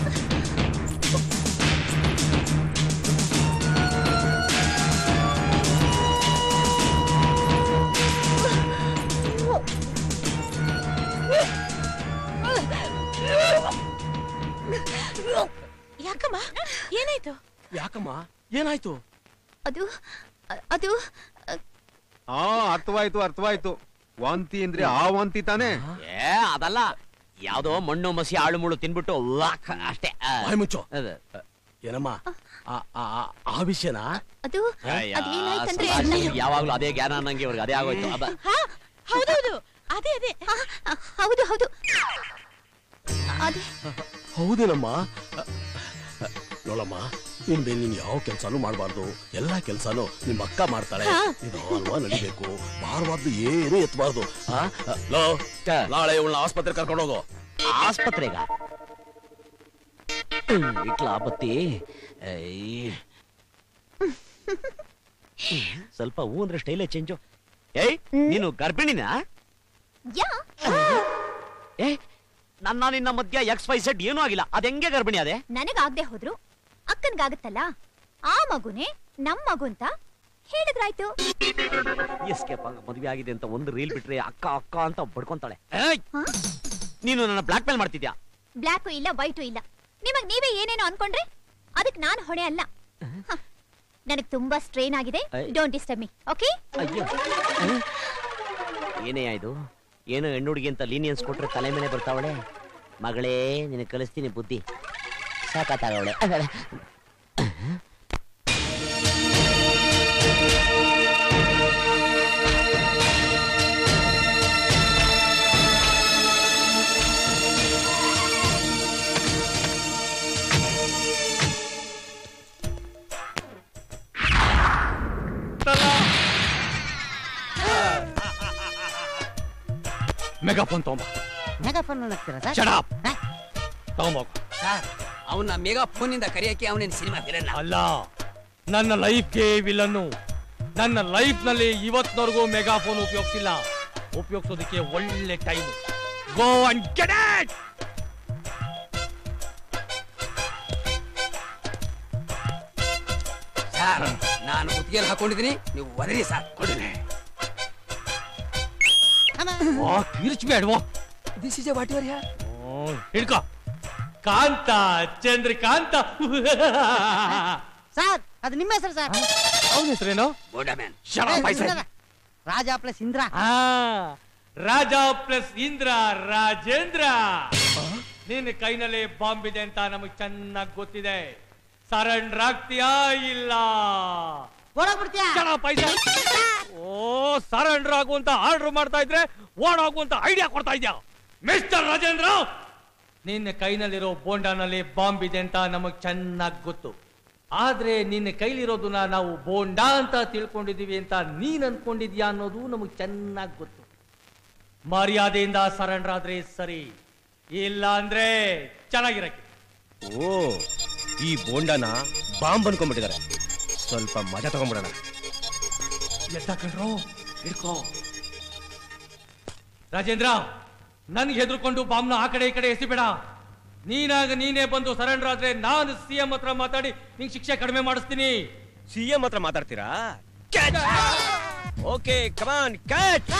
ಯಾಕಮ್ಮ ಏನಾಯ್ತು ಯಾಕಮ್ಮ ಏನಾಯ್ತು ಅದು ಅ- ಅದು ಹಾ ಅರ್ಥವಾಯ್ತು ಅರ್ಥವಾಯ್ತು ವಾಂತಿ ಅಂದ್ರೆ ಆ ವಾಂತಿ ತಾನೇ ಏ ಅದಲ್ಲ ಯಾವ್ದೋ ಮಣ್ಣು ಮಸಿ ಆಳು ಮುಳು ತಿನ್ಬಿಟ್ಟು ಲಾಕ್ ಅಷ್ಟೇ ಆ. ಬಾಯ್ ಮುಚ್ಚು ಅದು. ಏನಮ್ಮ ಆ- ಆ- ಆ- ಆ ವಿಷಯನ ಅದು ಅಯ್ಯ, ಅದೇನಾಯ್ತಂದ್ರೆ ಅಷ್ಟ್ ಯಾವಾಗ್ಲೂ ಅದೇ ಜ್ಞಾನ ನಂಗೆ ಇವ್ರಿಗೆ ಅದೇ ಆಗೋಯ್ತು ಅಬ್ಬ. ಹಾ ಹೌದೌದು ಅದೇ ಅದೇ ಹೌದು ಹೌದು ಅದೇ ಹೌದೇನಮ್ಮ ಅ, ಅ, ನೋಡಮ್ಮ ಇನ್ಮೇ ನೀನ್ ಯಾವ ಕೆಲ್ಸಾನು ಮಾಡಬಾರ್ದು ಎಲ್ಲಾ ಕೆಲ್ಸಾನು ನಿಮ್ಮ ಅಕ್ಕ ಮಾಡ್ತಾಳೆ ಹಾ. ಇದು ಅಲ್ವಾ ನಡಿಬೇಕು ಭಾರವಾದ್ದು ಏನು ಎತ್ತಬಾರ್ದು ಆ? ಅ, ಲೋ ನಾಳೆ ಇವಳನ್ನ ಆಸ್ಪತ್ರೆ ಕರ್ಕೊಂಡು ಹೋಗು ಆಸ್ಪತ್ರೆಗ ಇಟ್ಲ ಬತ್ತಿ ಐ. ಸ್ವಲ್ಪ ಹೂ ಅಂದ್ರೆ ಸ್ಟೈಲೇ ಚೇಂಜು ಏಯ್ ನೀನು ಗರ್ಭಿಣಿನಾ ಯಾ ಏ ನನ್ನ ನಿನ್ನ ಮಧ್ಯ ಎಕ್ಸ್ ವೈ ಸೆಡ್ ಏನೂ ಆಗಿಲ್ಲ ಅದ್ ಹೆಂಗೆ ಗರ್ಭಿಣಿ ಅದೇ ನನಗಾಗ್ದೆ ಹೋದ್ರು ಅಕ್ಕನ್ಗಾಗತ್ತಲ್ಲ ಆ ಮಗುನೇ ನಮ್ ಮಗು ಅಂತ ಹೇಳಿದ್ರಾಯ್ತು ಎಸ್ಕೇಪ್ ಮದುವೆ ಆಗಿದೆ ಅಂತ ಒಂದು ರೀಲ್ ಬಿಟ್ರೆ ಅಕ್ಕ ಅಕ್ಕ ಅಂತ ಬಡ್ಕೊಂತಾಳೆ ಏಯ್! ನೀನು ನನ್ನ ಬ್ಲಾಕ್ ಮೇಲ್ ಮಾಡ್ತಿದ್ಯಾ ಬ್ಲ್ಯಾಕು ಇಲ್ಲ ವೈಟು ಇಲ್ಲ ನಿಮಗ್ ನೀವೇ ಏನೇನೋ ಅನ್ಕೊಂಡ್ರೆ ಅದಕ್ ನಾನ್ ಹೊಣೆ ಅಲ್ಲ ಹ. ನನಗ್ ತುಂಬಾ ಸ್ಟ್ರೈನ್ ಆಗಿದೆ I. Don't disturb me okay ಅಯ್ಯೋ ಏನೇ ಆಯ್ತು ಏನೋ ಹೆಣ್ಣು ಹುಡುಗಿ ಅಂತ ಲೀನಿಯನ್ಸ್ ಕೊಟ್ರೆ ತಲೆ ಮೇಲೆ ಬರ್ತಾವಳೆ ಮಗಳೇ ನಿನಗೆ ಕಲಿಸ್ತೀನಿ ಬುದ್ಧಿ ಸಾಕಾತಾಗವಳೆ ಮೆಗಾಫೋನ್ ತಗೊಂಬ ಮೆಗಾಫೋನ್ ಹಾಕ್ತೀರಾ ಸರ್ Shut up. ತಗೊಂಬೋಗು ಸರ್ ಅವನ ಮೆಗಾ ಫೋನಿಂದ ಕರೆಯಕ್ಕೆ ಅವನೇನು ಸಿನಿಮಾ ಫಿರಲ್ಲ ಅಲ್ಲ ನನ್ನ ಲೈಫ್ಗೆ ವಿಲನ್ನು ನನ್ನ ಲೈಫ್ ನಲ್ಲಿ ಇವತ್ತಿನವರೆಗೂ ಮೆಗಾಫೋನ್ ಉಪಯೋಗಿಸಿಲ್ಲ ಉಪಯೋಗಿಸೋದಕ್ಕೆ ಒಳ್ಳೆ time go and get it sir ನಾನು ಕುತ್ತಿಗೆಯಲ್ಲಿ ಹಾಕೊಂಡಿದ್ದೀನಿ ನೀವು ಒದರಿ ಸರ್ ಕೊಡಿರಿ ವಾ ಕಿರ್ಚ್ಬೇಡ್ವೋ this is a what your here ಹಿಡ್ಕೋ ಕಾಂತ ಚಂದ್ರಕಾಂತ ಸರ್ ಅದು ನಿಮ್ಮ ಹೆಸರು ಸರ್ ಅವನ ಹೆಸರೇನು ಬೋಡಮ್ಯಾನ್ Shut up, I said. Raja plus Indra ಆ ರಾಜ ಪ್ಲಸ್ ಇಂದ್ರ ರಾಜೇಂದ್ರ ನಿನ್ನ ಕೈನಲ್ಲಿ ಬಾಂಬ್ ಇದೆ ಅಂತ ನಮಗ್ ಚೆನ್ನಾಗಿ ಗೊತ್ತಿದೆ ಸರೆಂಡರ್ ಆಗ್ತೀಯಾ ಇಲ್ಲ ಓಡೋಗ್ಬಿಡ್ತೀಯಾ Shut up, I said. Oh surrender ಆಗುವಂತ ಆರ್ಡರ್ ಮಾಡ್ತಾ ಇದ್ರೆ ಓಡಾಗುವಂತ ಐಡಿಯಾ ಕೊಡ್ತಾ ಇದ್ಯಾ ಮಿಸ್ಟರ್ ರಾಜೇಂದ್ರ ನಿನ್ನ ಕೈನಲ್ಲಿರೋ ಬೋಂಡಾನಲ್ಲಿ ಬಾಂಬ್ ಇದೆ ಅಂತ ನಮಗ್ ಚೆನ್ನಾಗಿ ಗೊತ್ತು ಆದ್ರೆ ನಿನ್ನ ಕೈಲಿರೋದನ್ನ ನಾವು ಬೋಂಡಾ ಅಂತ ತಿಳ್ಕೊಂಡಿದೀವಿ ಅಂತ ನೀನ್ ಅನ್ಕೊಂಡಿದ್ಯಾ ಅನ್ನೋದು ನಮಗ್ ಚೆನ್ನಾಗಿ ಗೊತ್ತು ಮರ್ಯಾದೆಯಿಂದ ಸರೆಂಡರ್ ಆದ್ರೆ ಸರಿ ಇಲ್ಲ ಅಂದ್ರೆ ಚೆನ್ನಾಗಿರಕ್ಕೆ ಓ ಈ ಬೋಂಡನ ಬಾಂಬ್ ಅನ್ಕೊಂಡ್ಬಿಟ್ಟಿದ್ದಾರೆ ಸ್ವಲ್ಪ ಮಜಾ ತಗೊಂಡ್ಬಿಡೋಣ ಎತ್ತ ಕಣ್ರೋ ಹಿಡ್ಕೋ ರಾಜೇಂದ್ರ ನನ್ಗೆ ಹೆದರ್ಕೊಂಡು ಬಾಂಬ್ನ ಆ ಕಡೆ ಈ ಕಡೆ ಎಸಿಬೇಡ ನೀನಾಗ ನೀನೇ ಬಂದು ಸರೆಂಡರ್ ಆದ್ರೆ ನಾನು ಸಿ ಎಂ ಹತ್ರ ಮಾತಾಡಿ ನಿಂಗೆ ಶಿಕ್ಷೆ ಕಡಿಮೆ ಮಾಡಿಸ್ತೀನಿ ಸಿ ಎಂ ಹತ್ರ ಮಾತಾಡ್ತೀರಾ ಓಕೆ ಕಮಾನ್ ಕ್ಯಾಚ್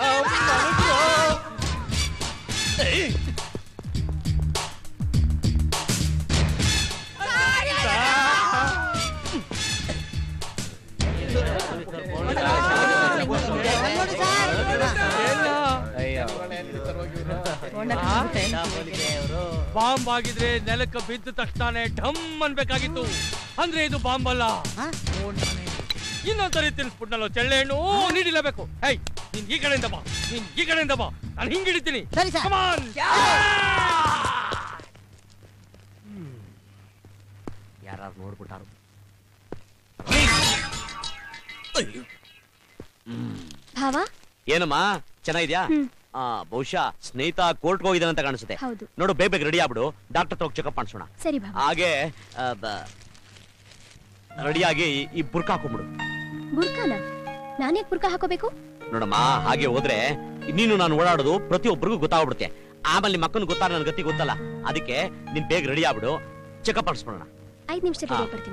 ಬಾಂಬ್ ಆಗಿದ್ರೆ ನೆಲಕ್ಕೆ ಬಿದ್ದ ತಕ್ಷಣ ಢಮ್ ಅನ್ಬೇಕಾಗಿತ್ತು ಅಂದ್ರೆ ಇದು ಬಾಂಬ್ ಅಲ್ಲ ಬೋಂಡಾನೆ. ಇನ್ನೊಂದ್ಸರಿ ತಿನ್ಸ್ಬಿಟ್ನಲ್ಲ ಚೆಳ್ಳೆ ಹಣ್ಣು ನೀಡಿಲ್ಲಬೇಕು ಹೇ ನೀನ್ ಈ ಕಡೆಯಿಂದ ಬಾ ನೀನ್ ಈ ಕಡೆಯಿಂದ ಬಾ ನಾನು ಹಿಂಗ್ ಹಿಡಿತೀನಿ ಸರಿ ಸರ್ Come on. ಯಾರು ನೋಡ್ಬಿಟ್ಟಾರು ಭಾವ ಏನಮ್ಮ ಚೆನ್ನಾಗಿದ್ಯಾ ಆ ಬಹುಶಃ ಸ್ನೇಹಿತ ಕೋರ್ಟ್ಗೆ ಹೋಗಿದ್ದಾನೆ ಅಂತ ಕಾಣಿಸುತ್ತೆ ಹೌದು ನೋಡು ಬೇಗ ಬೇಗ ರೆಡಿ ಆಗ್ಬಿಡು ಡಾಕ್ಟರ್ ತಗ ಚೆಕಪ್ ಮಾಡಿಸೋಣ ಸರಿ ಭಾವ ಹಾಗೆ ರೆಡಿಯಾಗಿ ಈ ಬುರ್ಕ ಹಾಕೊಂಡ್ಬಿಡು ಬುರ್ಕಾನ ನಾನ್ಯಾಕ್ ಬುರ್ಕಾ ಹಾಕೋಬೇಕು ನೋಡಮ್ಮ ಹಾಗೆ ಹೋದ್ರೆ ನೀನು ನಾನು ಓಡಾಡೋದು ಪ್ರತಿಯೊಬ್ಬರಿಗೂ ಗೊತ್ತಾಗ್ಬಿಡುತ್ತೆ ಆಮೇಲೆ ನಿಮ್ಮ ಅಕ್ಕನ ಗೊತ್ತಾಗ ನನ್ನ ಗತಿ ಗೊತ್ತಲ್ಲ ಅದಕ್ಕೆ ನೀನ್ ಬೇಗ ರೆಡಿ ಆಗ್ಬಿಡು ಚೆಕಪ್ ಮಾಡಿಸ್ಬಿಡೋಣ ಐದ್ ನಿಮಿಷದಲ್ಲಿ ಹಾ. ರೆಡಿ ಬರ್ತೀನಿ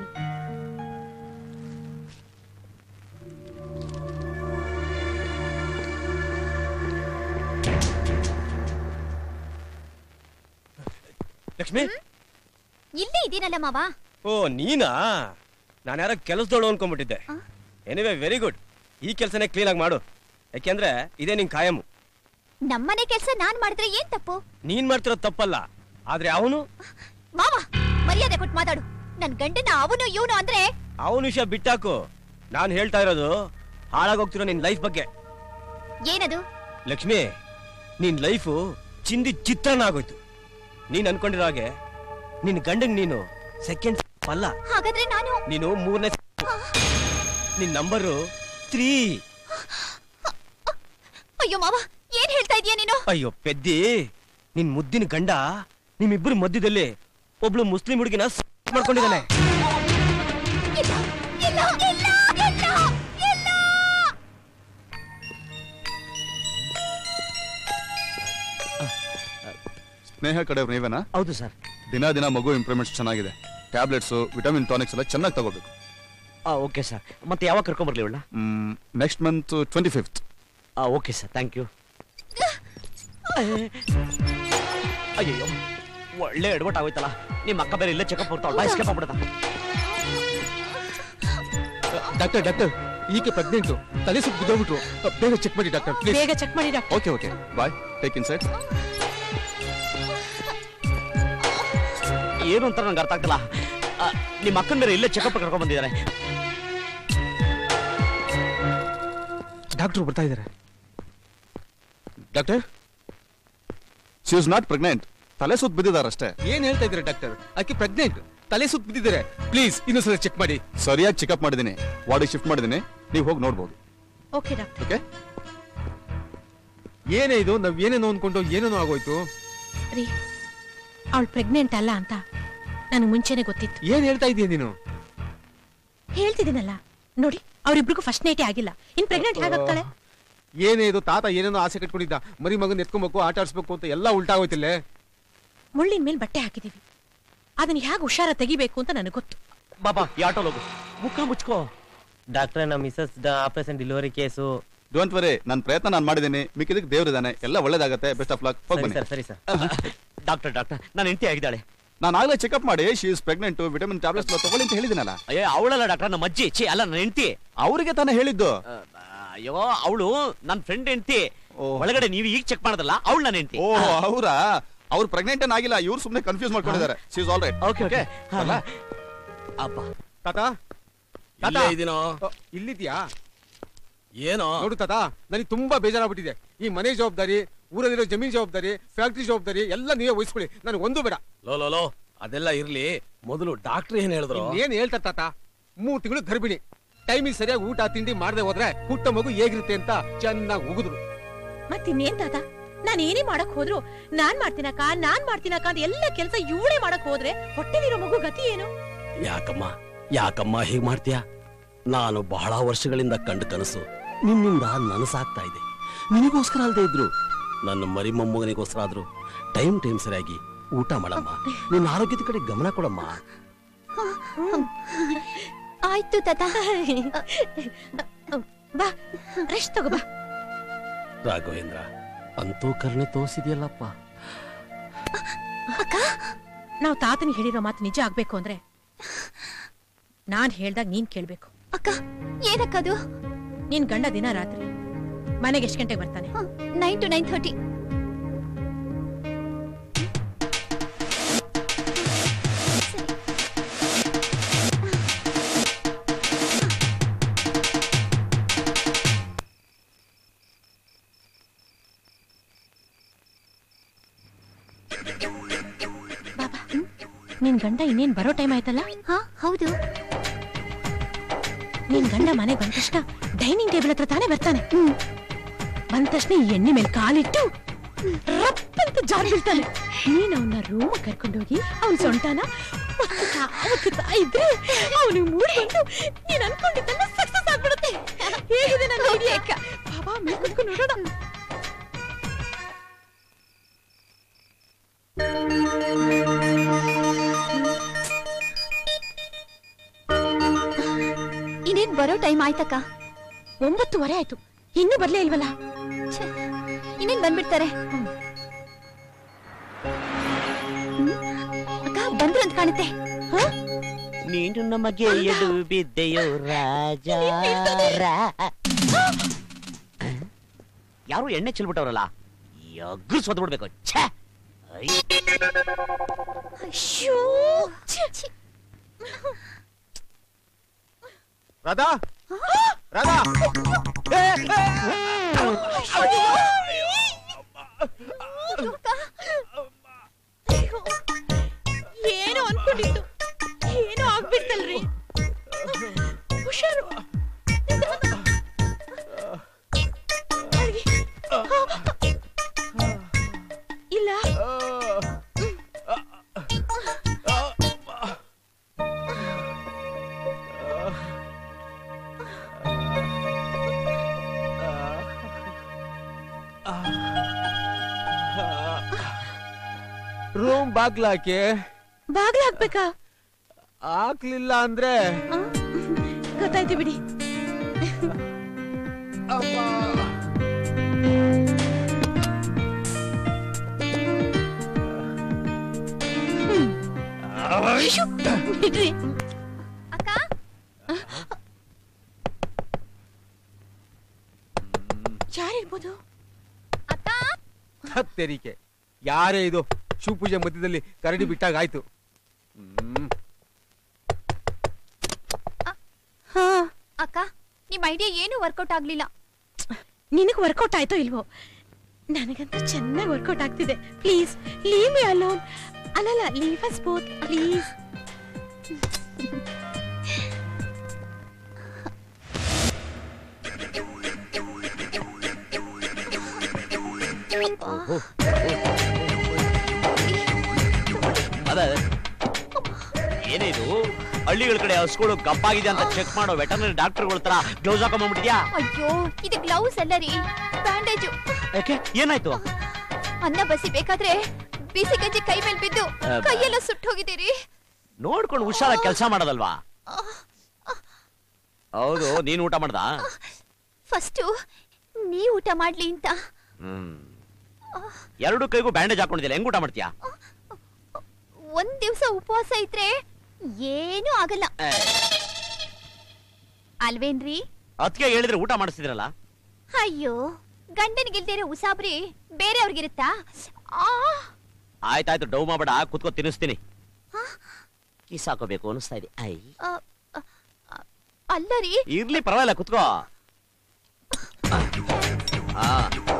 ಲಕ್ಷ್ಮಿ ಇಲ್ಲೇ ಇದೀನಲ್ಲ ಮಾವ ಓ ನೀನಾ ನಾನು ಯಾರೋ ಕೆಲಸದೋಳು ಅನ್ಕೊಂಡ್ಬಿಟ್ಟಿದ್ದೆ ಎನಿವೆ ವೆರಿ ಗುಡ್ ಈ ಕೆಲಸನೇ ಕ್ಲೀನ್ ಆಗಿ ಮಾಡು ಯಾಕೆಂದ್ರೆ ಇದೇ ನಿನ್ ಕಾಯಂ ನಮ್ಮನೆ ಕೆಲ್ಸ ನಾನ್ ಮಾಡಿದ್ರೆ ಏನ್ ತಪ್ಪು ನೀನ್ ಮಾಡ್ತಿರೋದ್ ತಪ್ಪಲ್ಲ ಆದ್ರೆ ಅವನು ಮಾವ ಮರ್ಯಾದೆ ಕೊಟ್ಟು ಮಾತಾಡು ನನ್ ಗಂಡನ ಅವನು ಇವನು ಅಂದ್ರೆ ಅವನ ವಿಷಯ ಬಿಟ್ಟಾಕು ನಾನು ಹೇಳ್ತಾ ಇರೋದು ಹಾಳಾಗೋಗ್ತಿರೋ ನಿನ್ ಲೈಫ್ ಬಗ್ಗೆ ಏನದು ಲಕ್ಷ್ಮಿ ನಿನ್ ಲೈಫು ಚಿಂದಿ ಚಿತ್ರಾನ್ನ ಆಗೋಯ್ತು ನೀನ್ ಅನ್ಕೊಂಡಿರೋ ಹಾಗೆ ನಿನ್ ಗಂಡನ್ ನೀನು ಸೆಕೆಂಡ್ ಅಲ್ಲ ಹಾಗಾದ್ರೆ ನಾನು ನೀನು ಮೂರನೇ ನಿನ್ ನಂಬರು ತ್ರೀ ಅಯ್ಯೋ ಮಾವ ಏನ್ ಹೇಳ್ತಾ ಇದೀಯ ನೀನು ಅಯ್ಯೋ ಪೆದ್ದಿ ನಿನ್ ಮುದ್ದಿನ ಗಂಡ ನಿಮ್ಮಿಬ್ಬರ ಮಧ್ಯದಲ್ಲಿ ಒಬ್ಳು ಮುಸ್ಲಿಂ ಹುಡುಗಿನ ಮಾಡ್ಕೊಂಡಿದ್ದಾನೆ ಇಲ್ಲ ಇಲ್ಲ ಇಲ್ಲ ಇಲ್ಲ ಇಲ್ಲ ಸ್ನೇಹ ಕಡೆಯವ್ರು ನೀವೇನಾ ಹೌದು ಸರ್ ದಿನ ದಿನ ಮಗು ಇಂಪ್ರೂವ್ಮೆಂಟ್ಸ್ ಚೆನ್ನಾಗಿದೆ ಟ್ಯಾಬ್ಲೆಟ್ಸ್ ವಿಟಮಿನ್ ಟಾನಿಕ್ಸ್ ಎಲ್ಲ ಚೆನ್ನಾಗಿ ತಗೋಬೇಕು ಓಕೆ ಸರ್ ಮತ್ತೆ ಯಾವಾಗ ಕರ್ಕೊಂಬರ್ಲಿ ಇವಳ next month twenty fifth okay sir thank you ಅಯ್ಯೋ ಒಳ್ಳೆ ಎಡ್ವಟ್ ಆಗೋಯ್ತಲ್ಲ ನಿಮ್ಮ ಅಕ್ಕ ಬೇರೆ ಇಲ್ಲೇ ಚೆಕಪ್ ಬರ್ತಾವಳ ಎಸ್ಕೇಪ್ ಆಗ್ಬಿಡತ್ತ ಡಾಕ್ಟರ್ ಡಾಕ್ಟರ್ ಈಕೆ ಪ್ರೆಗ್ನೆಂಟು ತಲೆ ಸುತ್ತ ಬಿದ್ದೋಗ್ಬಿಟ್ರು ಬೇಗ ಚೆಕ್ ಮಾಡಿ ಡಾಕ್ಟರ್ ಪ್ಲೀಸ್ ಬೇಗ ಚೆಕ್ ಮಾಡಿ doctor okay okay bye take inside ಏನು ಅಂತ ನಂಗೆ ಅರ್ಥ ಆಗ್ತಿಲ್ಲ ಆ, ನಿಮ್ಮ ಅಕ್ಕನ ಬೇರೆ ಇಲ್ಲೇ ಚೆಕಪ್ ಕರ್ಕೊಂಡ್ ಬಂದಿದ್ದಾರೆ ಡಾಕ್ಟರ್ ಬರ್ತಾ ಇದ್ದಾರೆ doctor she is not pregnant ತಲೆ ಸುತ್ತ ಬಿದ್ದಿದಾರಷ್ಟೇ ಏನ್ ಹೇಳ್ತಾ ಇದ್ದೀರಾ ಡಾಕ್ಟರ್ ಆಕೆ ಪ್ರೆಗ್ನೆಂಟ್ ತಲೆ ಸುತ್ತ ಬಿದ್ದಿದ್ದಾರೆ ಪ್ಲೀಸ್ ಇನ್ನೊಂದ್ಸಲ ಚೆಕ್ ಮಾಡಿ ಸರಿಯಾಗಿ ಚೆಕಪ್ ಮಾಡಿದ್ದೀನಿ ವಾರ್ಡಿಗೆ ಶಿಫ್ಟ್ ಮಾಡಿದ್ದೀನಿ ನೀವು ಹೋಗಿ ನೋಡ್ಬೋದು ಓಕೆ ಡಾಕ್ಟರ್ ಓಕೆ ಏನೇ ಇದು ನಾವ್ ಏನೇನೋ ಅನ್ಕೊಂಡು ಏನೇನೋ ಆಗೋಯ್ತು ರೀ ಅವಳು ಪ್ರೆಗ್ನೆಂಟ್ ಅಲ್ಲ ಅಂತ ನನಗೆ ಮುಂಚೆನೆ ಗೊತ್ತಿತ್ತು ಏನ್ ಹೇಳ್ತಾ ಇದೀಯ ನೀನು ಹೇಳ್ತಿದ್ದೀನಲ್ಲ ನೋಡಿ ಅವರಿಬ್ರಿಗೂ ಫಸ್ಟ್ ನೈಟೇ ಆಗಿಲ್ಲ ಇನ್ ಪ್ರೆಗ್ನೆಂಟ್ ಹೇಗಾಗ್ತಾಳೆ ಏನೇ ಇದು ತಾತ ಏನೇನೋ ಆಸೆ ಕಟ್ಕೊಂಡಿದ್ದ ಮರಿ ಮಗನ್ ಎತ್ಕೊಬೇಕು ಆಟ ಆಡ್ಸ್ಬೇಕು ಅಂತ ಎಲ್ಲ ಉಲ್ಟಾ ಹೋಯ್ತಿಲ್ಲೇ ಮುಳ್ಳಿನ ಮೇಲೆ ಬಟ್ಟೆ ಹಾಕಿದೀವಿ ಅದನ್ನ ಹೇಗೆ ಹುಷಾರ ತೆಗಿಬೇಕು ಅಂತ ನನಗೆ ಗೊತ್ತು ಬಾಬಾ ಈ ಆಟೋ ಹೋಗು ಮುಖ ಮುಚ್ಕೋ ಡಾಕ್ಟ್ರೆ ನಮ್ಮ missus operation delivery case don't worry ನನ್ನ ಪ್ರಯತ್ನ ನಾನು ಮಾಡಿದ್ದೀನಿ ಮಿಕ್ಕಿದಕ್ಕೆ ದೇವ್ರಿದ್ದಾನೆ ಎಲ್ಲ ಒಳ್ಳೇದಾಗತ್ತೆ ಬೆಸ್ಟ್ ಆಫ್ ಲಕ್ ಹೋಗಿ ಸರಿ ಬನ್ನಿ ಸರ್ ಸರಿ ಸರ್ ಡಾಕ್ಟರ್ ಡಾಕ್ಟರ್ ನಾನು ಹೆಂಡತಿ ಆಗಿದ್ದಾಳೆ ನಾನು ಆಗ್ಲೇ ಚೆಕಪ್ ಮಾಡಿ she is pregnant vitamin tablets ತಗೊಳ್ಳಿ ಅಂತ ಹೇಳಿದ್ದೀನಲ್ಲ ಅಯ್ಯೋ ಅವಳಲ್ಲ ಡಾಕ್ಟರ್ ನಮ್ಮ ಅಜ್ಜಿ ಛೀ ಅಲ್ಲ ನನ್ನ ಹೆಂಡತಿ ಅವರಿಗೆ ತಾನೇ ಹೇಳಿದ್ದು ಅಯ್ಯೋ ಅವಳು ನನ್ನ ಫ್ರೆಂಡ್ ಹೆಂಡತಿ ಒಳಗಡೆ ನೀವು ಈಗ ಚೆಕ್ ಮಾಡೋದಲ್ಲ ಅವಳು ನನ್ನ ಹೆಂಡತಿ ಓ ಅವರಾ ಅವ್ರು ಪ್ರೆಗ್ನೆಂಟ್ ಏನ್ ಆಗಿಲ್ಲ ಇವ್ರು ಸುಮ್ಮನೆ ಕನ್ಫ್ಯೂಸ್ ಮಾಡ್ಕೊಂಡಿದ್ದಾರೆ she is all right okay okay ಅಬ್ಬಾ ತಾತ ಇಲ್ಲೇ ಇದೀನೋ ಇಲ್ಲಿದ್ಯಾ ಏನೋ ನೋಡು ತಾತ ನನಗೆ ತುಂಬಾ ಬೇಜಾರಾಗ್ಬಿಟ್ಟಿದೆ ಈ ಮನೆ ಜವಾಬ್ದಾರಿ ಊರಲ್ಲಿರೋ ಜಮೀನ್ ಜವಾಬ್ದಾರಿ ಫ್ಯಾಕ್ಟ್ರಿ ಜವಾಬ್ದಾರಿ ಎಲ್ಲ ನೀವೇ ವಹಿಸ್ಕೊಳ್ಳಿ ನನಗೆ ಒಂದು ಬೇಡ ಲೋ ಲೋ ಲೋ ಅದೆಲ್ಲ ಇರ್ಲಿ ಮೊದಲು ಡಾಕ್ಟರ್ ಏನ್ ಹೇಳಿದ್ರು ಏನ್ ಹೇಳ್ತಾರೆ ತಾತ ಮೂರ್ ತಿಂಗಳು ಗರ್ಭಿಣಿ ಟೈಮಿಗೆ ಸರಿಯಾಗಿ ಊಟ ತಿಂಡಿ ಮಾಡದೆ ಹೋದ್ರೆ ಹುಟ್ಟ ಮಗು ಹೇಗಿರುತ್ತೆ ಅಂತ ಚೆನ್ನಾಗಿ ಉಗಿದ್ರು ಮತ್ತಿನ್ನೇನ್ ತಾತ ನಾನ್ ಏನೇ ಮಾಡಕ್ ಹೋದ್ರು ನಾನ್ ಮಾಡ್ತೀನಕ್ಕ ನಾನ್ ಮಾಡ್ತೀನಕ್ಕ ಅಂತ ಎಲ್ಲ ಕೆಲಸ ಇವಳೇ ಮಾಡಕ್ ಹೋದ್ರೆ ಹೊಟ್ಟೆಲಿರೋ ಮಗು ಗತಿ ಏನು ಯಾಕಮ್ಮ ಯಾಕಮ್ಮ ಹೀಗ್ ಮಾಡ್ತೀಯ ನಾನು ಬಹಳ ವರ್ಷಗಳಿಂದ ಕಂಡ ಕನಸು ನಿನ್ನಿಂದ ನನಸಾಗ್ತಾ ಇದೆ ನಿನಗೋಸ್ಕರ ಅಲ್ದೇ ಇದ್ರು ನನ್ನ ಮರಿ ಮೊಮ್ಮಗನಿಗೋಸ್ಕರ ಆದ್ರೂ ಟೈಮ್ ಟೈಮ್ ಸರಿಯಾಗಿ ಊಟ ಮಾಡಮ್ಮ ನಿನ್ನ ಆರೋಗ್ಯದ ಕಡೆ ಗಮನ ಕೊಡಮ್ಮ ಆಯ್ತು ತಾತ ಬಾ ರೆಸ್ಟ್ ತಗೋ ಬಾ ರಾಘವೇಂದ್ರ ಅಂತೂ ಕರುಣೆ ತೋರಿಸಿದೆಯಲ್ಲಪ್ಪ ನಾವು ತಾತನಿಗೆ ಹೇಳಿರೋ ಮಾತು ನಿಜ ಆಗ್ಬೇಕು ಅಂದ್ರೆ ನಾನ್ ಹೇಳ್ದಾಗ ನೀನ್ ಕೇಳ್ಬೇಕು ಅಕ್ಕ ಏನಕ್ಕದು ನಿನ್ ಗಂಡ ದಿನ ರಾತ್ರಿ ಮನೆಗೆ ಎಷ್ಟ್ ಗಂಟೆಗೆ ಬರ್ತಾನೆ ನೈನ್ ಟು ನೈನ್ ಥರ್ಟಿ ನಿನ್ ಗಂಡ ಇನ್ನೇನ್ ಬರೋ ಟೈಮ್ ಆಯ್ತಲ್ಲ ಹಾ ಹೌದು ನಿನ್ ಗಂಡ ಮನೆ ಬಂದ ತಕ್ಷಣ ಡೈನಿಂಗ್ ಟೇಬಲ್ ಹತ್ರ ತಾನೇ ಬರ್ತಾನೆ ಬಂದ ತಕ್ಷಣ ಈ ಎಣ್ಣೆ ಮೇಲೆ ಕಾಲಿಟ್ಟು ರಪ್ ಅಂತ ಜಾರ್ ಬೀಳ್ತಾನೆ ನೀನ್ ಅವನ್ನ ರೂಮ್ ಕರ್ಕೊಂಡೋಗಿ ಅವನ ಸೊಂಟನ ಒತ್ತುತ್ತಾ ಒತ್ತುತ್ತಾ ಇದ್ರೆ ಅವನಿಗೆ ಮೂಡ್ ಬಂದು ನೀನ್ ಅನ್ಕೊಂಡಿದ್ದೆಲ್ಲ ಸಕ್ಸಸ್ ಆಗ್ಬಿಡುತ್ತೆ ಹೇಗಿದೆ ನನ್ನ ಐಡಿಯಾ ಬಾಬಾ ಮೇಲೆ ಕುತ್ಕೊಂಡು ನೋಡೋಣ ಇನ್ನೇನ್ ಬರೋ ಟೈಮ್ ಆಯ್ತಕ್ಕ ಒಂಬತ್ತುವರೆ ಆಯ್ತು ಇನ್ನೂ ಬರ್ಲೇ ಇಲ್ವಲ್ಲ ಛೆ, ಇನ್ನೇನ್ ಬಂದ್ಬಿಡ್ತಾರೆ ಹ್ಮ್. ಅಕ್ಕ ಬಂದ್ರು ಅಂತ ಕಾಣುತ್ತೆ ನೀನು ನಮಗೆ ಎಡು ಬಿದ್ದೆಯೋ ರಾಜ ರಾ- ಯಾರು ಎಣ್ಣೆ ಚೆಲ್ಬಿಟ್ಟವ್ರಲ್ಲ ಎಗ್ರು ಸೋದ್ಬಿಡ್ಬೇಕು ಛೇ ಐ. ಅಯ್ಯೋ ಛೆ, ಛೆ. ರಾಧಾ ರಾಧಾ ಏ, ಏ, ಅಯ್ಯೋ. ಏನೋ ಅನ್ಕೊಂಡಿದ್ದು ಏನೋ ಆಗ್ಬಿಡ್ತಲ್ರಿ ಹುಷಾರು ಇಲ್ಲ ರೂಮ್ ಬಾಗ್ಲಾಕಿ ಬಾಗ್ಲ ಹಾಕ್ಬೇಕಾ ಹಾಕ್ಲಿಲ್ಲ ಅಂದ್ರೆ ಗೊತ್ತಾಯ್ತು ಬಿಡಿ ಅಯ್ಯೋ, ಬಿಡ್ರಿ ಯಾರಿರ್ಬೋದು ಹತ್ತೆರಿಕೆ ಯಾರೇ ಇದು ಶಿವಪೂಜೆ ಮಧ್ಯದಲ್ಲಿ ಕರಡಿ ಬಿಟ್ಟಾಗ ಆಯ್ತು ಹ್ಮ್ ಹಾ ಅಕ್ಕ ನಿಮ್ ಐಡಿಯಾ ಏನು ವರ್ಕೌಟ್ ಆಗ್ಲಿಲ್ಲ ನಿನಗೆ ವರ್ಕೌಟ್ ಆಯ್ತೋ ಇಲ್ವೋ ನನಗಂತೂ ಚೆನ್ನಾಗಿ ವರ್ಕೌಟ್ ಆಗ್ತಿದೆ ಪ್ಲೀಸ್ ಲೀವ್ ಮಿ ಅಲೋನ್ ಅಲ್ಲಲ್ಲ ಲೀವ್ ಅಸ್ ಬೋತ್ ಪ್ಲೀಸ್ ಅದ ಏನೇ ಇದು ಹಳ್ಳಿಗಳ ಕಡೆ ಹಸುಗಳು ಗಪ್ಪಾಗಿದೆ ಅಂತ ಚೆಕ್ ಮಾಡೋ ವೆಟರ್ನರಿ ಡಾಕ್ಟರ್ಗಳ ತರ ಗ್ಲೌಸ್ ಹಾಕೊಂಡ್ಬಿಟ್ಟಿದ್ಯಾ ಅಯ್ಯೋ ಇದು ಗ್ಲೌಸ್ ಅಲ್ಲ ರೀ ಬ್ಯಾಂಡೇಜು ಯಾಕೆ ಏನಾಯ್ತು ಅನ್ನ ಬಸಿ ಬೇಕಾದ್ರೆ ಬಿಸಿ ಗಂಜಿ ಕೈ ಮೇಲೆ ಬಿದ್ದು ಅಬ್ಬಾ. ಕೈಯೆಲ್ಲ ಸುಟ್ಟು ಹೋಗಿದ್ದೀರಿ ನೋಡ್ಕೊಂಡು ಹುಷಾರಾಗಿ ಕೆಲಸ ಮಾಡೋದಲ್ವಾ ಹೌದು ನೀನ್ ಊಟ ಮಾಡ್ದ ಫಸ್ಟು ನೀ ಊಟ ಮಾಡ್ಲಿ ಅಂತ ಹ್ಮ್ ಎರಡು ಕೈಗೂ ಬ್ಯಾಂಡೇಜ್ ಹಾಕೊಂಡಿದ್ಯಲ್ಲ ಹೆಂಗ್ ಊಟ ಮಾಡ್ತೀಯಾ ಒಂದ್ ದಿವ್ಸ ಉಪವಾಸ ಇದ್ರೆ ಏನೂ ಆಗಲ್ಲ ಅಲ್ವೇನ್ರಿ ಅದಕ್ಕೆ ಹೇಳಿದ್ರೆ ಊಟ ಮಾಡಿಸ್ತಿದ್ರಲ್ಲ ಅಯ್ಯೋ ಗಂಡನಿಗಿಲ್ದೇ ಇರೋ ಉಸಾಬ್ರಿ ಬೇರೆಯವ್ರಿಗಿರುತ್ತಾ ಆ ಆಯ್ತಾಯ್ತು ಡೌ ಮಾಡಬೇಡ ಕುತ್ಕೋ ತಿನ್ನಿಸ್ತೀನಿ ಕಿಸ್ ಹಾಕೋಬೇಕು ಅನಿಸ್ತಾ ಇದೆ ಐ ಆ, ಆ, ಆ, ಅಲ್ಲ ರೀ ಇರ್ಲಿ ಪರವಾಗಿಲ್ಲ ಕುತ್ಕೋ ಆ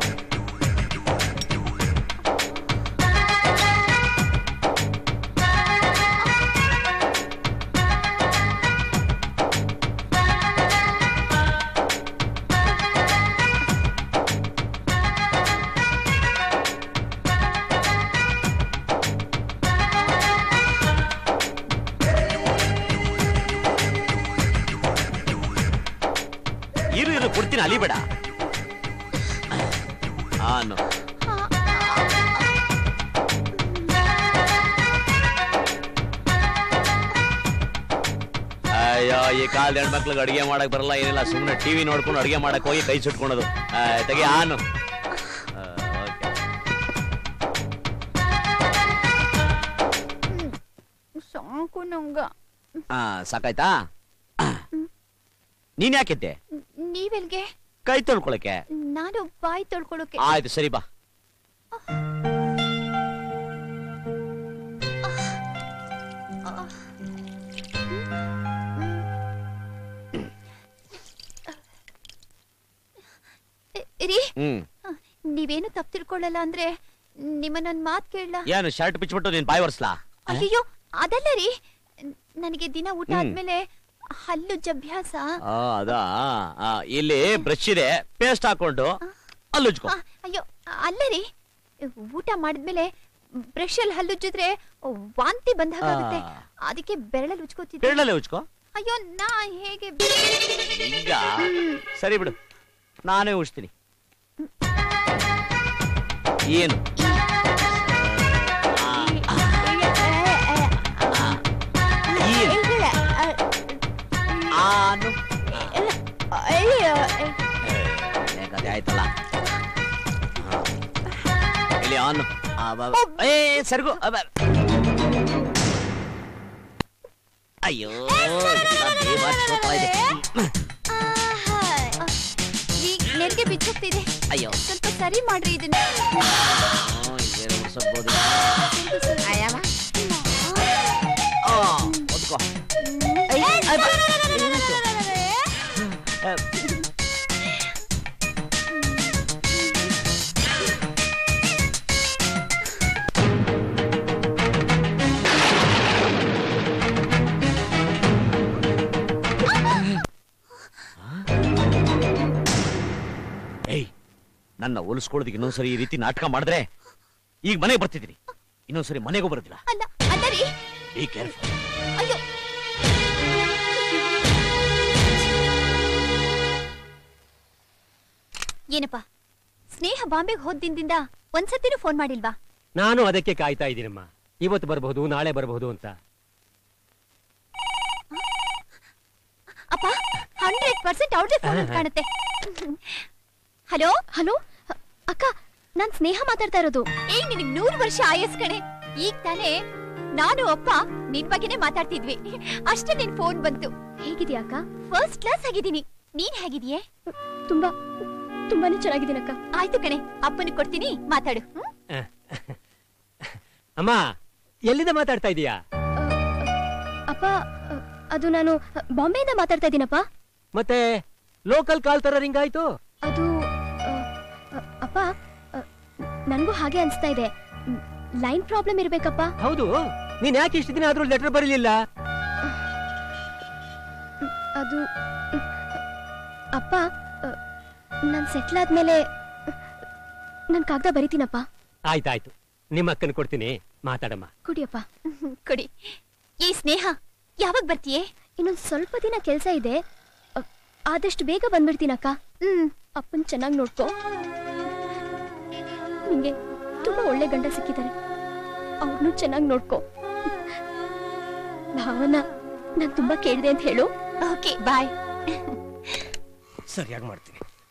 ಇರು ಇರು ಕೊಡ್ತೀನಿ ಅಲಿಬೇಡ ಆನು ಅಯ್ಯೋ ಈ ಕಾಲದ ಹೆಣ್ಮಕ್ಳಿಗೆ ಅಡಿಗೆ ಮಾಡಕ್ ಬರಲ್ಲ ಏನಿಲ್ಲ ಸುಮ್ಮನೆ ಟಿವಿ ನೋಡ್ಕೊಂಡು ಅಡಿಗೆ ಮಾಡಕ್ ಹೋಗಿ ಕೈ ಸುಟ್ಕೊಳೋದು ಆ, ತೆಗಿ ಆನು ಆ, ಓಕೆ. ಸಾಕು ನಂಗ ಆ, ಸಾಕಾಯ್ತಾ ನೀನ್ ಯಾಕಿದ್ದೆ ನೀವೆಲ್ಗೆ ಕೈ ತೊಳ್ಕೊಳಕ್ಕೆ ನಾನು ಬಾಯಿ ತೊಳ್ಕೊಳ್ಳೋಕೆ ಆಯ್ತು ಸರಿ ಬಾ ರೀ ಹ್ಮ್ ನೀವೇನು ತಪ್ಪು ತಿಳ್ಕೊಳ್ಳಲ್ಲ ಅಂದ್ರೆ ನಿಮ್ಮನ್ನೊಂದ್ ಮಾತ್ ಕೇಳಲ್ಲ ಏನು ಶರ್ಟ್ ಬಿಚ್ಬಿಟ್ಟು ನೀನ್ ಬಾಯ್ ಒರ್ಸ್ಲಾ ಅಯ್ಯೋ ಅದಲ್ಲ ರೀ ನನಗೆ ದಿನ ಊಟ ಹ್ಮ್. ಆದ್ಮೇಲೆ ಹಲ್ಲು ಜಭ್ಯಾಸ ಆ, ಅದಾ ಆ, ಇಲ್ಲಿ ಬ್ರಷ್ ಇದೆ ಪೇಸ್ಟ್ ಹಾಕೊಂಡು ಅಲ್ಲುಜ್ಕೊ ಆ, ಅಯ್ಯೋ ಅಲ್ಲ ರೀ ಊಟ ಮಾಡಿದ್ಮೇಲೆ ಬ್ರಷ್ ಅಲ್ಲಿ ಹಲ್ಲುಜ್ಜಿದ್ರೆ ವಾಂತಿ ಬಂದಾಗುತ್ತೆ ಆ. ಅದಕ್ಕೆ ಬೆರಳಲ್ಲಿ ಉಜ್ಕೋತಿದ್ದೆ ಬೆರಳಲ್ಲೇ ಉಜ್ಕೊ ಅಯ್ಯೋ ನಾ ಹೇಗೆ ಈಗ ಸರಿ ಬಿಡು ನಾನೇ ಉಜ್ತೀನಿ ಏನು ಏನು ಆನು ಕತೆ ಆಯ್ತಲ್ಲ ಹಾ. ಇಲ್ಲಿ ಆನು ಆ, ಬಾ, ಬಾ. ಏ ಸರಿಗು ಅಬ್ಬ. ಅಯ್ಯೋ ಎಲ್ಲ ಬೇವಾರ್ಸ್ ಹೋಗ್ತಾ ಇದೆ. ಈಗ ನೆನ್ಗೆ ಬಿಚ್ಚಕ್ ಆಗ್ತಿದೆ ಅಯ್ಯೋ ಸ್ವಲ್ಪ ಸರಿ ಮಾಡ್ರಿ ಇದನ್ನ ಇದೇನು ಉಡ್ಸಕ್ಬೋದು ಆ, ಒದ್ಕೋ. ಐ, ಐ, ಬಾ. ಏನಾಯ್ತು? ಆ, ಏಯ್ ನನ್ನ ಹೋಲಿಸ್ಕೊಳ್ಳೋದಕ್ಕೆ ಇನ್ನೊಂದ್ಸರಿ ಈ ರೀತಿ ನಾಟಕ ಮಾಡಿದ್ರೆ ಈಗ ಮನೆಗೆ ಬರ್ತಿದ್ದೀನಿ ಇನ್ನೊಂದ್ಸರಿ ಮನೆಗೂ ಬರೋದಿಲ್ಲ ಅಲ್ಲ ಅಲ್ಲ ರೀ ಬಿ ಕೇರ್ಫುಲ್ ಅಯ್ಯೋ ಏನಪ್ಪ ಸ್ನೇಹ ಬಾಂಬೆಗೆ ಹೋದ ದಿನದಿಂದ ಒಂದ್ಸತಿನೂ ಫೋನ್ ಮಾಡಿಲ್ವಾ ನಾನು ಅದಕ್ಕೆ ಕಾಯ್ತಾ ಇದ್ದೀನಮ್ಮ ಇವತ್ತು ಬರಬಹುದು ನಾಳೆ ಬರಬಹುದು ಅಂತ ಅಪ್ಪ ಹಂಡ್ರೆಡ್ ಪರ್ಸೆಂಟ್ ಅವ್ರದೇ ಫೋನ್ ಅಂತ ಕಾಣುತ್ತೆ ಹಲೋ ಹಲೋ ಅಕ್ಕ ನಾನ್ ಸ್ನೇಹ ಮಾತಾಡ್ತಾ ಇರೋದು ಏಯ್ ನಿನಗ್ ನೂರು ವರ್ಷ ಆಯಸ್ ಕಣೆ ಈಗ ತಾನೇ ನಾನು ಅಪ್ಪ ನಿನ್ ಬಗ್ಗೆನೇ ಮಾತಾಡ್ತಿದ್ವಿ ಅಷ್ಟೇ ನಿನ್ ಫೋನ್ ಬಂತು ಹೇಗಿದ್ಯಾ ಅಕ್ಕ ಫಸ್ಟ್ ಕ್ಲಾಸ್ ಆಗಿದ್ದೀನಿ ನೀನ್ ಹೇಗಿದ್ಯೆ ತುಂಬಾ ತುಂಬಾನೇ ಚೆನ್ನಾಗಿದ್ದೀನಕ್ಕ ಆಯ್ತು ಕಣೆ ಅಪ್ಪನಿಗೆ ಕೊಡ್ತೀನಿ ಮಾತಾಡು ಹ್ಮ್? ಅಮ್ಮ ಎಲ್ಲಿಂದ ಮಾತಾಡ್ತಾ ಇದೀಯಾ ಅಪ್ಪ ಅದು ನಾನು ಬಾಂಬೆಯಿಂದ ಮಾತಾಡ್ತಾ ಇದ್ದೀನಪ್ಪ ಮತ್ತೆ ಲೋಕಲ್ ಕಾಲ್ ತರ ರಿಂಗ್ ಆಯ್ತು ಅದು ಅ, ಅ, ಅಪ್ಪ ಅ, ನನ್ಗೂ ಹಾಗೆ ಅನ್ಸ್ತಾ ಇದೆ ಲೈನ್ ಪ್ರಾಬ್ಲಮ್ ಇರ್ಬೇಕಪ್ಪ ಹೌದು ನೀನ್ ಯಾಕೆ ಇಷ್ಟು ದಿನ ಆದ್ರೂ ಲೆಟರ್ ಬರಲಿಲ್ಲ ಅದು ಅಪ್ಪ ಅ, ನಾನ್ ಸೆಟ್ಲ್ ಆದ್ಮೇಲೆ ನನ್ ಕಾಗ್ದ ಬರಿತೀನಪ್ಪ ಆಯ್ತಾಯ್ತು ನಿಮ್ಮ ಅಕ್ಕನ ಕೊಡ್ತೀನಿ ಮಾತಾಡಮ್ಮ ಕುಡಿಯಪ್ಪ ಕುಡಿ ಏ ಸ್ನೇಹ ಯಾವಾಗ ಬರ್ತೀಯೇ ಇನ್ನೊಂದ್ ಸ್ವಲ್ಪ ದಿನ ಕೆಲ್ಸ ಇದೆ ಅ, ಆದಷ್ಟು ಬೇಗ ಬಂದ್ಬಿಡ್ತೀನಕ್ಕ ಹ್ಮ್ ಅಪ್ಪನ್ ಚೆನ್ನಾಗಿ ನೋಡ್ಕೋ ನಿಂಗೆ ತುಂಬಾ ಒಳ್ಳೆ ಗಂಡ ಸಿಕ್ಕಿದ್ದಾರೆ ಅವ್ರನ್ನೂ ಚೆನ್ನಾಗಿ ನೋಡ್ಕೋ ಭಾವನ ನಾನ್ ತುಂಬಾ ಕೇಳಿದೆ ಅಂತ ಹೇಳು ಓಕೆ ಬಾಯ್ ಸರಿಯಾಗಿ ಮಾಡ್ತೀನಿ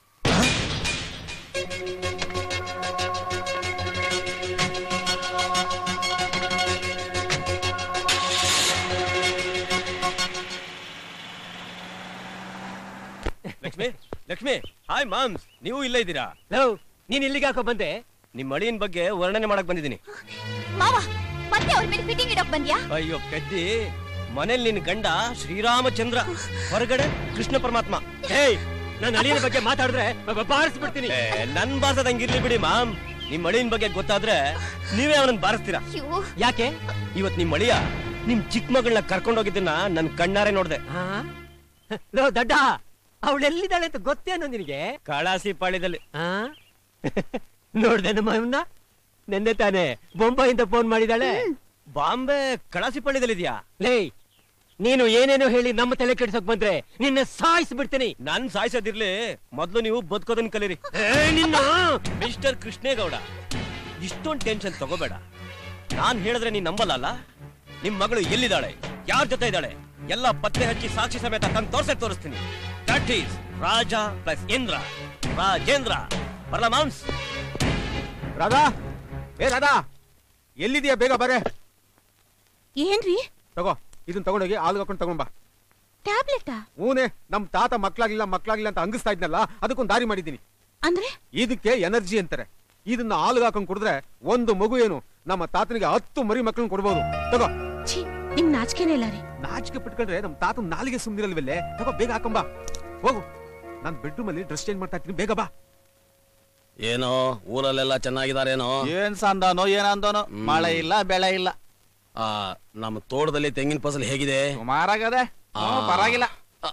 ಲಕ್ಷ್ಮಿ ಲಕ್ಷ್ಮಿ ಹಾಯ್ ಮಾಮ್ಸ್ ನೀವು ಇಲ್ಲೇ ಇದ್ದೀರಾ ಲವ್ ನೀನ್ ಇಲ್ಲಿಗೆ ಹಾಕೋ ಬಂದೆ ನಿಮ್ಮ ಅಳಿಯನ್ ಬಗ್ಗೆ ವರ್ಣನೆ ಮಾಡಕ್ ಬಂದಿದ್ದೀನಿ ಮಾವ ಮತ್ತೆ ಅವ್ರ ಮೇಲೆ ಫಿಟ್ಟಿಂಗ್ ಇಡಕ್ ಬಂದ್ಯಾ ಅಯ್ಯೋ ಪೆದ್ದಿ ಮನೇಲಿ ನಿನ್ ಗಂಡ ಶ್ರೀರಾಮಚಂದ್ರ ಹೊರಗಡೆ ಕೃಷ್ಣ ಪರಮಾತ್ಮ ಏಯ್ ನನ್ನ ಅಳಿಯನ ಬಗ್ಗೆ ಮಾತಾಡಿದ್ರೆ ಬಾರಿಸ್ಬಿಡ್ತೀನಿ ಏ, ನನ್ ಬಾರ್ಸದಂಗಿರ್ಲಿ ಬಿಡಿ ಮಾಮ್ ನಿಮ್ ಅಳಿಯನ್ ಬಗ್ಗೆ ಗೊತ್ತಾದ್ರೆ ನೀವೇ ಅವನನ್ನ ಬಾರಿಸ್ತೀರಾ ಯಾಕೆ ಇವತ್ ನಿಮ್ ಅಳಿಯ ನಿಮ್ ಚಿಕ್ಕ ಮಗಳನ್ನ ಕರ್ಕೊಂಡೋಗಿದ್ದನ್ನ ನನ್ ಕಣ್ಣಾರೆ ನೋಡ್ದೆ ಲೋ ದಡ್ಡ ಅವಳು ಎಲ್ಲಿದ್ದಾಳೆ ಅಂತ ಗೊತ್ತೇನೋ ನಿನಗೆ ಕಳಾಸಿ ಪಾಳ್ಯದಲ್ಲಿ ನೋಡ್ದೆ ನಮ್ಮ ಅಮ್ಮನ್ನ ನೆನ್ನೆ ತಾನೆ ಬೊಂಬಾಯಿಂದ ಫೋನ್ ಮಾಡಿದಾಳೆ ಬಾಂಬೆ ಕಳಾಸಿ ಪಾಳ್ಯದಲ್ಲಿದ್ಯಾ ಲೇ ನೀನು ಏನೇನೋ ಹೇಳಿ ನಮ್ಮ ತಲೆ ಕೆಡ್ಸಕ್ ಬಂದ್ರೆ ನಿನ್ನ ಸಾಯಿಸ್ಬಿಡ್ತೀನಿ ನನ್ ಸಾಯಿಸೋದಿರ್ಲಿ ಮೊದ್ಲು ನೀವು ಬದುಕೋದನ್ ಕಲೀರಿ ನಿನ್ನ ಮಿಸ್ಟರ್ ಕೃಷ್ಣೇಗೌಡ ಇಷ್ಟೊಂದ್ ಟೆನ್ಷನ್ ತಗೋಬೇಡ ನಾನ್ ಹೇಳಿದ್ರೆ ನೀನ್ ನಂಬಲ್ಲ ಅಲ್ಲ ನಿಮ್ ಮಗಳು ಎಲ್ಲಿದ್ದಾಳೆ ಯಾರ್ ಜೊತೆ ಇದ್ದಾಳೆ ಎಲ್ಲ ಪತ್ತೆ ಹಚ್ಚಿ ಸಾಕ್ಷಿ ಸಮೇತ ತಂದು ತೋರ್ಸೇ ತೋರಿಸ್ತೀನಿ that is Raja plus Indra Rajendra ಬರಲ ಮಾಮ್ಸ್ ರಾಧಾ ಏ ರಾಧಾ ಎಲ್ಲಿದೀಯಾ ಬೇಗ ಬರೇ ಏನ್ರಿ ತಗೋ ಇದನ್ನ ತಗೊಂಡೋಗಿ ಹಾಲು ಹಾಕೊಂಡು ತಗೊಂಡ್ ಬಾ ಟ್ಯಾಬ್ಲೆಟಾ ಹೂನೆ ನಮ್ ತಾತ ಮಕ್ಳಾಗಿಲ್ಲ ಮಕ್ಳಾಗಿಲ್ಲ ಅಂತ ಹಂಗಿಸ್ತಾ ಇದ್ನಲ್ಲ ಅದಕ್ಕೊಂದು ದಾರಿ ಮಾಡಿದ್ದೀನಿ ಅಂದ್ರೆ ಇದಕ್ಕೆ ಎನರ್ಜಿ ಅಂತಾರೆ ಇದನ್ನ ಹಾಲು ಹಾಕೊಂಡ್ ಕುಡಿದ್ರೆ ಒಂದು ಮಗು ಏನು ನಮ್ಮ ತಾತನಿಗೆ ಹತ್ತು ಮರಿ ಮಕ್ಕಳನ್ನ ಕೊಡ್ಬೋದು ತಗೋ ಛೀ ನಿಮ್ ನಾಚಿಕೆನೇ ಇಲ್ಲ ರೀ ನಾಚಿಕೆ ಪಟ್ಕೊಂಡ್ರೆ ನಮ್ ತಾತನ ನಾಲಿಗೆ ಸುಮ್ನಿರಲ್ವಲ್ಲೇ ತಗೋ ಬೇಗ ಹಾಕೊಂಬಾ ಹೋಗು ನಾನ್ ಬೆಡ್ರೂಮ್ ಅಲ್ಲಿ ಡ್ರೆಸ್ ಚೇಂಜ್ ಮಾಡ್ತಾ ಇರ್ತೀನಿ ಬೇಗ ಬಾ ಏನೋ ಊರಲ್ಲೆಲ್ಲ ಚೆನ್ನಾಗಿದಾರೇನೋ ಏನ್ ಸಂದಾನೋ ಏನಂದೋನೋ ಮಳೆ ಇಲ್ಲ ಬೆಳೆ ಇಲ್ಲ ಆ ನಮ್ಮ ತೋಟದಲ್ಲಿ ತೆಂಗಿನ ಫಸಲ್ ಹೇಗಿದೆ ಸುಮಾರಾಗದೆ ಆ. ಪರವಾಗಿಲ್ಲ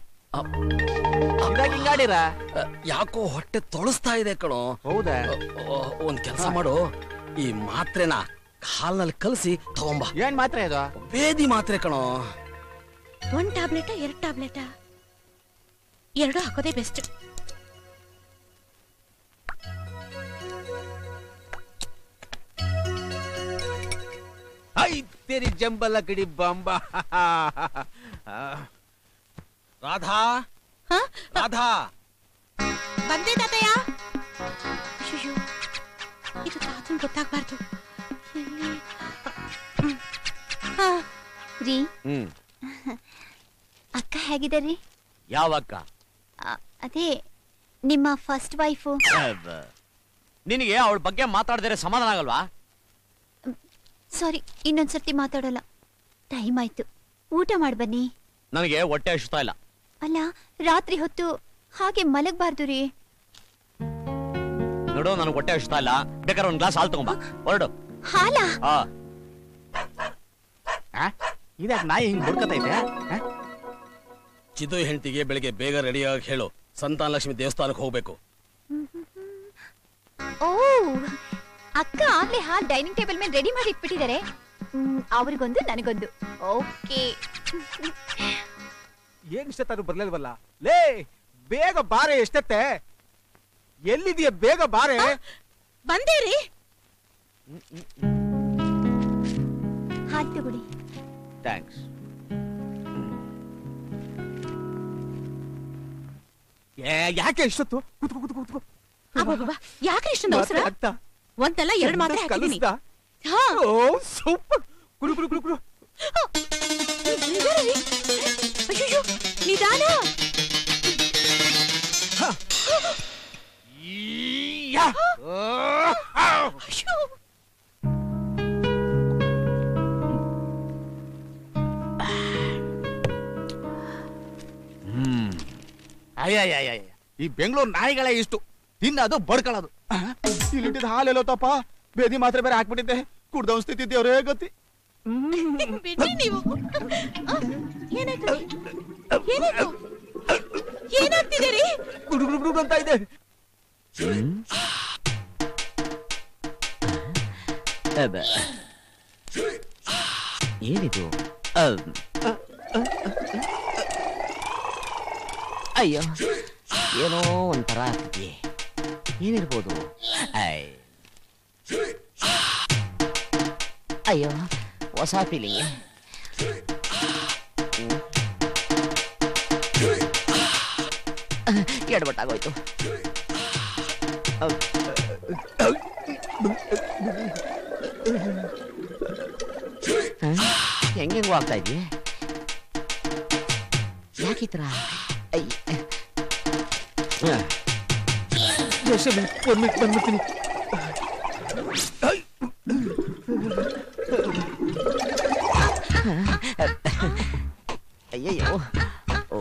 ಇದಾಗ ಹಿಂಗಾಡಿರ ಯಾಕೋ ಹೊಟ್ಟೆ ತೊಳಸ್ತಾ ಇದೆ ಕಣೋ ಹೌದಾ ಒಂದ್ ಕೆಲಸ ಮಾಡು ಈ ಮಾತ್ರೆನ ಹಾಲ್ನಲ್ಲಿ ಕಲಸಿ ತಗೊಂಬಾ ಏನ್ ಮಾತ್ರೆ ಇದು ಬೇದಿ ಮಾತ್ರೆ ಕಣೋ ಒಂದ್ ಟ್ಯಾಬ್ಲೆಟಾ ಎರಡ್ ಟ್ಯಾಬ್ಲೆಟಾ ಎರಡು ಹಾಕೋದೇ ಬೆಸ್ಟ್ ಐ ತೆರಿ ಜಂಬಲ ಕಡಿ ಬಾಂಬಾ ರಾಧಾ ರಾಧಾ ಬಂದೆ ತಾತಯ್ಯ ಅಯ್ಯೋ ಇದು ತಾತನ್ ಗೊತ್ತಾಗ್ಬಾರ್ದು ಎಲ್ಲಿ? ಹ್ಮ್. ಆ, ರೀ ಹ್ಮ್ ಅಕ್ಕ ಹೇಗಿದಾರಿ ಯಾವ ಅಕ್ಕ ಅ- ಅದೇ ನಿಮ್ಮ ಫಸ್ಟ್ ವೈಫು ನಿನಗೆ ಅವಳ ಬಗ್ಗೆ ಮಾತಾಡದಿದ್ರೆ ಸಮಾಧಾನ ಆಗಲ್ವಾ ಸಾರಿ ಇನ್ನೊಂದ್ಸರ್ತಿ ಮಾತಾಡೋಲ್ಲ ಟೈಮ್ ಆಯ್ತು ಊಟ ಮಾಡಿ ಬನ್ನಿ ನನಗೆ ಹೊಟ್ಟೆ ಹಸಿತಾ ಇಲ್ಲ ಅಲ್ಲ ರಾತ್ರಿ ಹೊತ್ತು ಹಾಗೆ ಮಲಗಬಾರ್ದು ರೀ ನೋಡು ನನಗೆ ಹೊಟ್ಟೆ ಹಸಿತಾ ಇಲ್ಲ ಬೇಕಾದ್ರೆ ಒಂದ್ ಗ್ಲಾಸ್ ಹಾಲು ತಗೊಂಬ ಹೊರಡು ಹಾಲ ಆ ಇದ್ಯಾಕ್ ನಾಯಿ ಹಿಂಗ್ ಬುಡ್ಕತೈತೆ ಚಿದು ಹೆಂಡತಿಗೆ ಬೆಳಿಗ್ಗೆ ಬೇಗ ರೆಡಿಯಾಗಿ ಹೇಳು ಸಂತಾನ ಲಕ್ಷ್ಮಿ ದೇವಸ್ಥಾನಕ್ಕೆ ಹೋಗ್ಬೇಕು ಓ ಅಕ್ಕ ಆಗ್ಲೇ ಹಾಲ್ ಡೈನಿಂಗ್ ಟೇಬಲ್ ಮೇಲೆ ರೆಡಿ ಮಾಡಿ ಇಟ್ಬಿಟ್ಟಿದ್ದಾರೆ ಹ್ಮ್, ಅವ್ರಿಗೊಂದು ನನಗೊಂದು ಓಕೆ ಏನ್ ಇಷ್ಟತ್ತಾರು ಬರ್ಲಿಲ್ವಲ್ಲ ಲೇ ಬೇಗ ಬಾರೆ ಎಷ್ಟತ್ತೆ ಎಲ್ಲಿದೆಯ ಬೇಗ ಬಾರೆ ಬಂದೇರಿ ಹಾಲ್ ತಗೊಳ್ಳಿ ಥ್ಯಾಂಕ್ಸ್ ಯಾಕೆ ಇಷ್ಟೊತ್ತು ಕೂತ್ಕೋ ಕೂತ್ಕೋ ಕೂತ್ಕೋ ಅಬ್ಬಬ್ಬಬ್ಬ, ಯಾಕ್ರಿ ಇಷ್ಟೊಂದು ಅವಸರ ಮತ್ತೆ ಅತ್ತ ಒಂದಲ್ಲ ಎರಡು ಮಾತ್ರ ಹಾಕಿದೀನಿ ಕಲಿಸ್ದ? ಹಾ ಓ ಸೂಪರ್ ಕುಡು ಕುಡು ಕುಡು ಕುಡು ಅಯ್ಯೋ ನಿಧಾನ ಅಯ್ಯೋ ಹ್ಮ್ ಅಯ್ಯಯ್ಯಯ್ಯ ಈ ಬೆಂಗಳೂರು ನಾಯಿಗಳೇ ಇಷ್ಟು ತಿನ್ನೋದು ಬಡ್ಕೊಳ್ಳೋದು ಇಲ್ಲಿಟ್ಟಿದ ಹಾಲೆಲ್ಲೋ ತಪ್ಪ ಬೇದಿ ಮಾತ್ರೆ ಬೇರೆ ಹಾಕ್ಬಿಟ್ಟಿದ್ದೆ ಕುಡ್ದವ್ ಸ್ಥಿತಿ ದೇವ್ರೇ ಗತಿ ಬಿಡಿ ನೀವು ಆ, ಏನಾಯ್ತು ಏನಾಯ್ತು ಏನಾಗ್ತಿದೆ ಗುಡು ಗುಡು ಗುಡು ಅಂತ ಇದೆ ಏನಿದು ಅಯ್ಯೋ ಏನೋ ಒಂಥರ ಆಗ್ತಿದೆ ಏನಿರ್ಬೋದು ಐ. ಅಯ್ಯೋ ಹೊಸ ಫೀಲಿಂಗ್ ಎಡಬಟ್ಟಾಗೋಯ್ತು ಹೆಂಗೆಂಗೋ ಆಗ್ತಾ ಇದೆಯೇ ಯಾಕೆ ಈ ಥರ ಐ ಒಂದ್ ಮಿನಿಟ್ ಬಂದ್ಬಿಡ್ತೀನಿ ಅಯ್ಯಯ್ಯೋ ಓ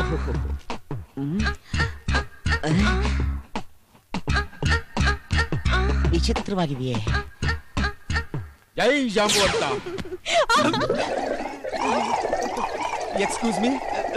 ವಿಚಿತ್ರವಾಗಿದೆಯೇ ಜೈ ಜಾಂಬು ಅಂತ ಎಕ್ಸ್ಕ್ಯೂಸ್ ಮೀ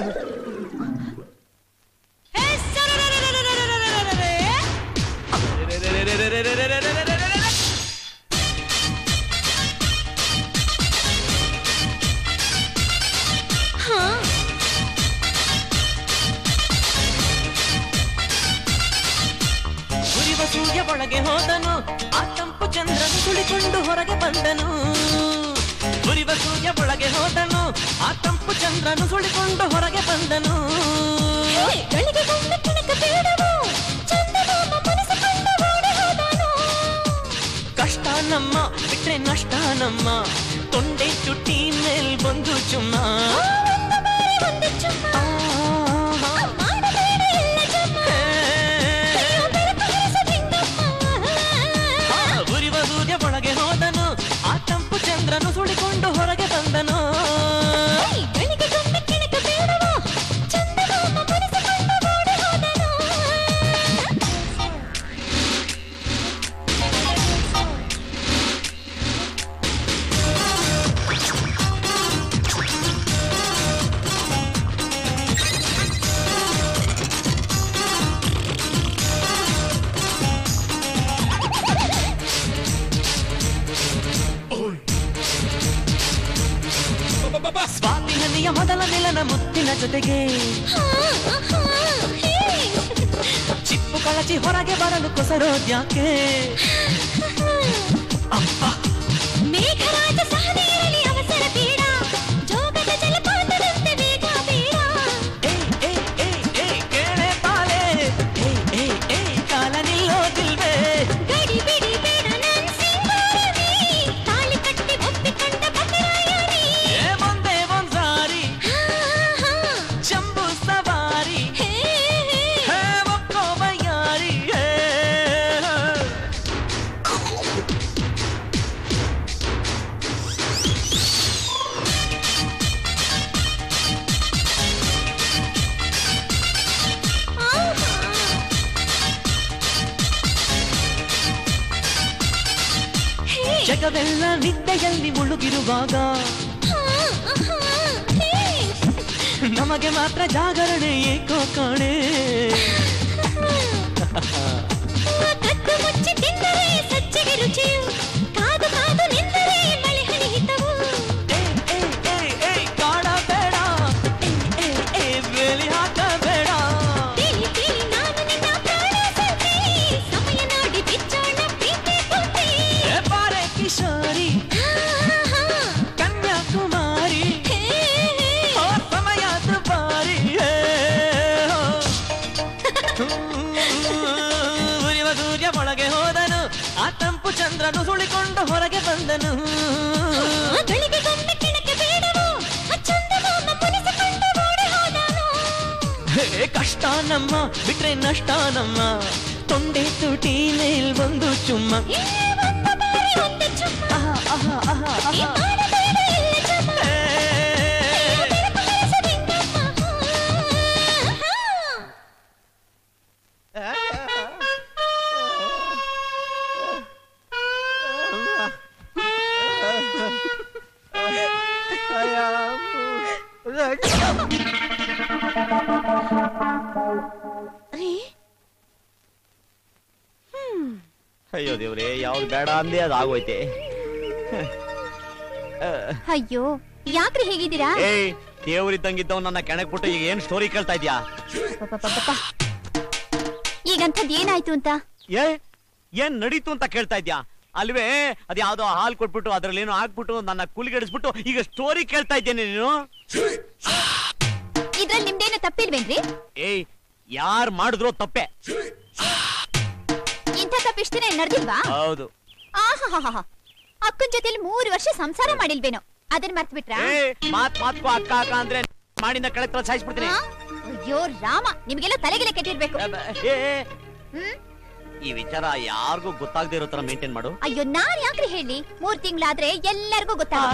ಉರಿವ ಸೂರ್ಯ ಒಳಗೆ ಹೋದನು ಆ ತಂಪು ಚಂದ್ರನು ತುಳಿಕೊಂಡು ಹೊರಗೆ ಬಂದನು ಉರಿವ ಸೂರ್ಯ ಒಳಗೆ ಹೋದನು ಆ ತಂಪು ಚಂದ್ರನು ಸುಳಿಕೊಂಡು ಹೊರಗೆ ಬಂದನು ಗಳಿಗೆ ಬಂದ ಕಿಣಕ ಬೇಡವೋ ಚಂದಮಾಮ ಮನಸ್ಸು ಕಂಡ ಓಡಿ ಹೋದನು ಕಷ್ಟ ನಮ್ಮ ಬಿಟ್ರೆ ನಷ್ಟ ನಮ್ಮ ತೊಂಡೆ ಚುಟ್ಟಿ ಮೇಲ್ ಬಂದು ಚುಮ್ಮ ಒಂದು ಬಾರಿ ಒಂದು ಚುಮ್ಮ ಮಾಡಬೇಡ ಎಲ್ಲ ಜಮ್ಮ ಅಯ್ಯೋ ಬೆಳಕು ಹರಿಸದಿಂಗಮ್ಮ ಆ, ಉರಿವ ಸೂರ್ಯ ಒಳಗೆ ಹೋದನು ಆ ತಂಪು ಚಂದ್ರನು ಸುಳಿಕೊಂಡು ಹೊರಗೆ ಬಂದನು ಗಳಿಗೆ ಬಂದ ಕಿಣಕ ಬೇಡವೋ ಚಂದಮಾಮ ಮನಸ್ಸು ಕಂಡ ಓಡಿ ಹೋದನು ಸ್ವಾತಿ ಹನಿಯ ಮೊದಲ ಮಿಲನ ಮುತ್ತಿನ ಜೊತೆಗೆ ಚಿಪ್ಪು ಕಳಚಿ ಹೊರಗೆ ಬರಲು ಕೊಸರೋದ್ಯಾಕೆ ಮೇಘರಾಜ ಸಹನೆ ಇರಲಿ ಅವಸರ ಬೇಡ ಜೋಗದ ಜಲಪಾತದಂತೆ ವೇಗ ಬೇಡ ಕೇಳೆ ಬಾಲೆ ಏ ಏ ಏ ಕಾಲ ನಿಲ್ಲೋದಿಲ್ವೇ ಗಡಿ ಬಿಡಿ ಬೇಡ ನನ್ ಸಿಂಗಾರವೇ ತಾಳಿ ಕಟ್ಟಿ ಒಪ್ಪಿಕೊಂಡ ಪತಿರಾಯನೇ ಏ ಮುಂದೆ ಒಂದ್ಸಾರಿ ಜಂಬೂ ಸವಾರಿ ಹೇ ಒಕ್ಕೋವ ಜಗವೆಲ್ಲ ನಿದ್ದೆಯಲ್ಲಿ ಮುಳುಗಿರುವಾಗ ನಮಗೆ ಮಾತ್ರ ಜಾಗರಣೆ ಏಕೋ ಕಾಣೆ ಕದ್ದು ಮುಚ್ಚಿ ತಿಂದರೆ ಸಜ್ಜಿಗೆ ರುಚಿಯು ಕಾದು ಕಾದು ನಿಂದರೆ ಮಳೆ ಹನಿ ಹಿತವು ಕಾಡಬೇಡ ಏ, ಏ, ಬೇಲಿ ಹಾಕಬೇಡ ತೇಲಿ ತೇಲಿ ನಾನು ನಿನ್ನ ಪ್ರಾಣ ಸೆಲ್ತೆ ಸಮಯ ನೋಡಿ ಬಿಚ್ಚೋಣ ಪ್ರೀತಿ ಪೂರ್ತಿ ಏ, ಬಾರೆ ಕಿಶೋರಿ ಕನ್ಯಾಕುಮಾರಿ ಓ, ಸಮಯದ ಬಾರಿ ಏ, ಓ. ಉರಿವ ಸೂರ್ಯ ಒಳಗೆ ಹೋದನು ಆ ತಂಪು ಚಂದ್ರನು ಸುಳಿಕೊಂಡು ಹೊರಗೆ ಬಂದನು ಬೆಳಿಗ್ಗೆ ಗೊಮ್ಮೆ ಕೆಣಕೆ ಬೇಡವು ಚಂದಮಾಮ ಮುನಿಸಿಕೊಂಡು ಓಡಿ ಹೋದನು ಹೇ, ಕಷ್ಟ ನಮ್ಮ ಬಿಟ್ರೆ ನಷ್ಟ ನಮ್ಮ ತೊಂಡೆ ತುಟಿ ಮೇಲ್ ಒಂದು ಚುಮ್ಮ ಅಯ್ಯೋ ದೇವ್ರೆ ಯಾವ್ದು ಬೇಡ ಅಂದೆ ಅದು ಆಗೋಯ್ತೆ ಅಯ್ಯೋ ಯಾಕ್ರಿ ಹೇಗಿದ್ದೀರಾ ಏಯ್ ದೇವ್ರಿದ್ದಂಗಿದ್ದವ್ ನನ್ನ ಕೆಣಕ್ ಬಿಟ್ಟು ಈಗ ಏನ್ ಸ್ಟೋರಿ ಕೇಳ್ತಾ ಇದ್ಯಾ ಪಾಪಾಪಾಪಾಪ. ಈಗಂಥದ್ ಏನಾಯ್ತು ಅಂತ ಏ ಏನ್ ನಡೀತು ಅಂತ ಕೇಳ್ತಾ ಇದ್ಯಾ ಅಲ್ವೇ ಅದ್ ಯಾವ್ದೋ ಹಾಲ್ ಕೊಟ್ಬಿಟ್ಟು ಅದ್ರಲ್ಲಿ ಏನೋ ಹಾಕ್ಬಿಟ್ಟು ನನ್ನ ಕೂಲಿಗೆಡಿಸ್ಬಿಟ್ಟು ಈಗ ಸ್ಟೋರಿ ಕೇಳ್ತಾ ಇದ್ದೇನೆ ನೀನು ಇದ್ರಲ್ಲಿ ನಿಮ್ದೇನು ತಪ್ಪಿಲ್ವೇನ್ರಿ ಏಯ್ ಯಾರ್ ಮಾಡಿದ್ರು ತಪ್ಪೆ ಇಂಥ ತಪ್ಪು ಇಷ್ಟ ದಿನ ನಡೆದಿಲ್ವಾ ಹೌದು ಆಹಾಹಾಹಾ ಅಕ್ಕನ್ ಜೊತೆಲಿ ಮೂರು ವರ್ಷ ಸಂಸಾರ ಮಾಡಿಲ್ವೇನೋ ಅದನ್ನ ಮರ್ತ್ ಬಿಟ್ರಾ ಏ ಮಾತ್ ಮಾತ್ಕೋ ಅಕ್ಕ ಅಕ್ಕ ಅಂದ್ರೆ ಮಾಡಿಂದ ಕೆಳಗ್ ತಲ ಸಾಯಿಸ್ಬಿಡ್ತೀನಿ ಅಯ್ಯೋ ರಾಮ ನಿಮ್ಗೆಲ್ಲ ತಲೆಗೆಲೆ ಕೆಟ್ಟಿರ್ಬೇಕು ಏ, ಏ, ಈ ವಿಚಾರ ಯಾರಿಗೂ ಗೊತ್ತಾಗದೇ ಇರೋ ತರ ಮೇಂಟೈನ್ ಮಾಡು ಅಯ್ಯೋ ನಾನ್ ಯಾಕ್ರಿ ಹೇಳಿ ಮೂರ್ ತಿಂಗಳಾದ್ರೆ ಎಲ್ಲರಿಗೂ ಗೊತ್ತಾಗ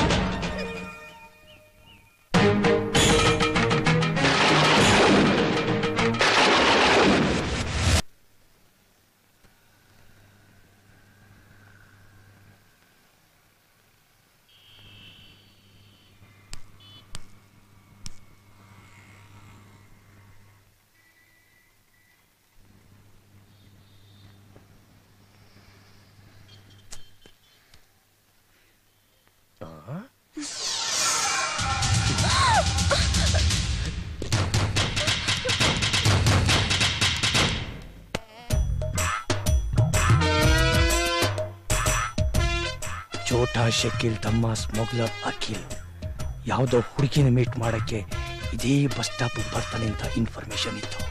ಛೋಟಾ ಶಕೀಲ್ ತಮ್ಮ ಸ್ಮಗ್ಲರ್ ಅಖಿಲ್ ಯಾವುದೋ ಹುಡುಗಿನ ಮೀಟ್ ಮಾಡಕ್ಕೆ ಇದೇ ಬಸ್ ಸ್ಟಾಪ್ ಬರ್ತಾನೆ ಅಂತ ಇನ್ಫಾರ್ಮೇಶನ್ ಇತ್ತು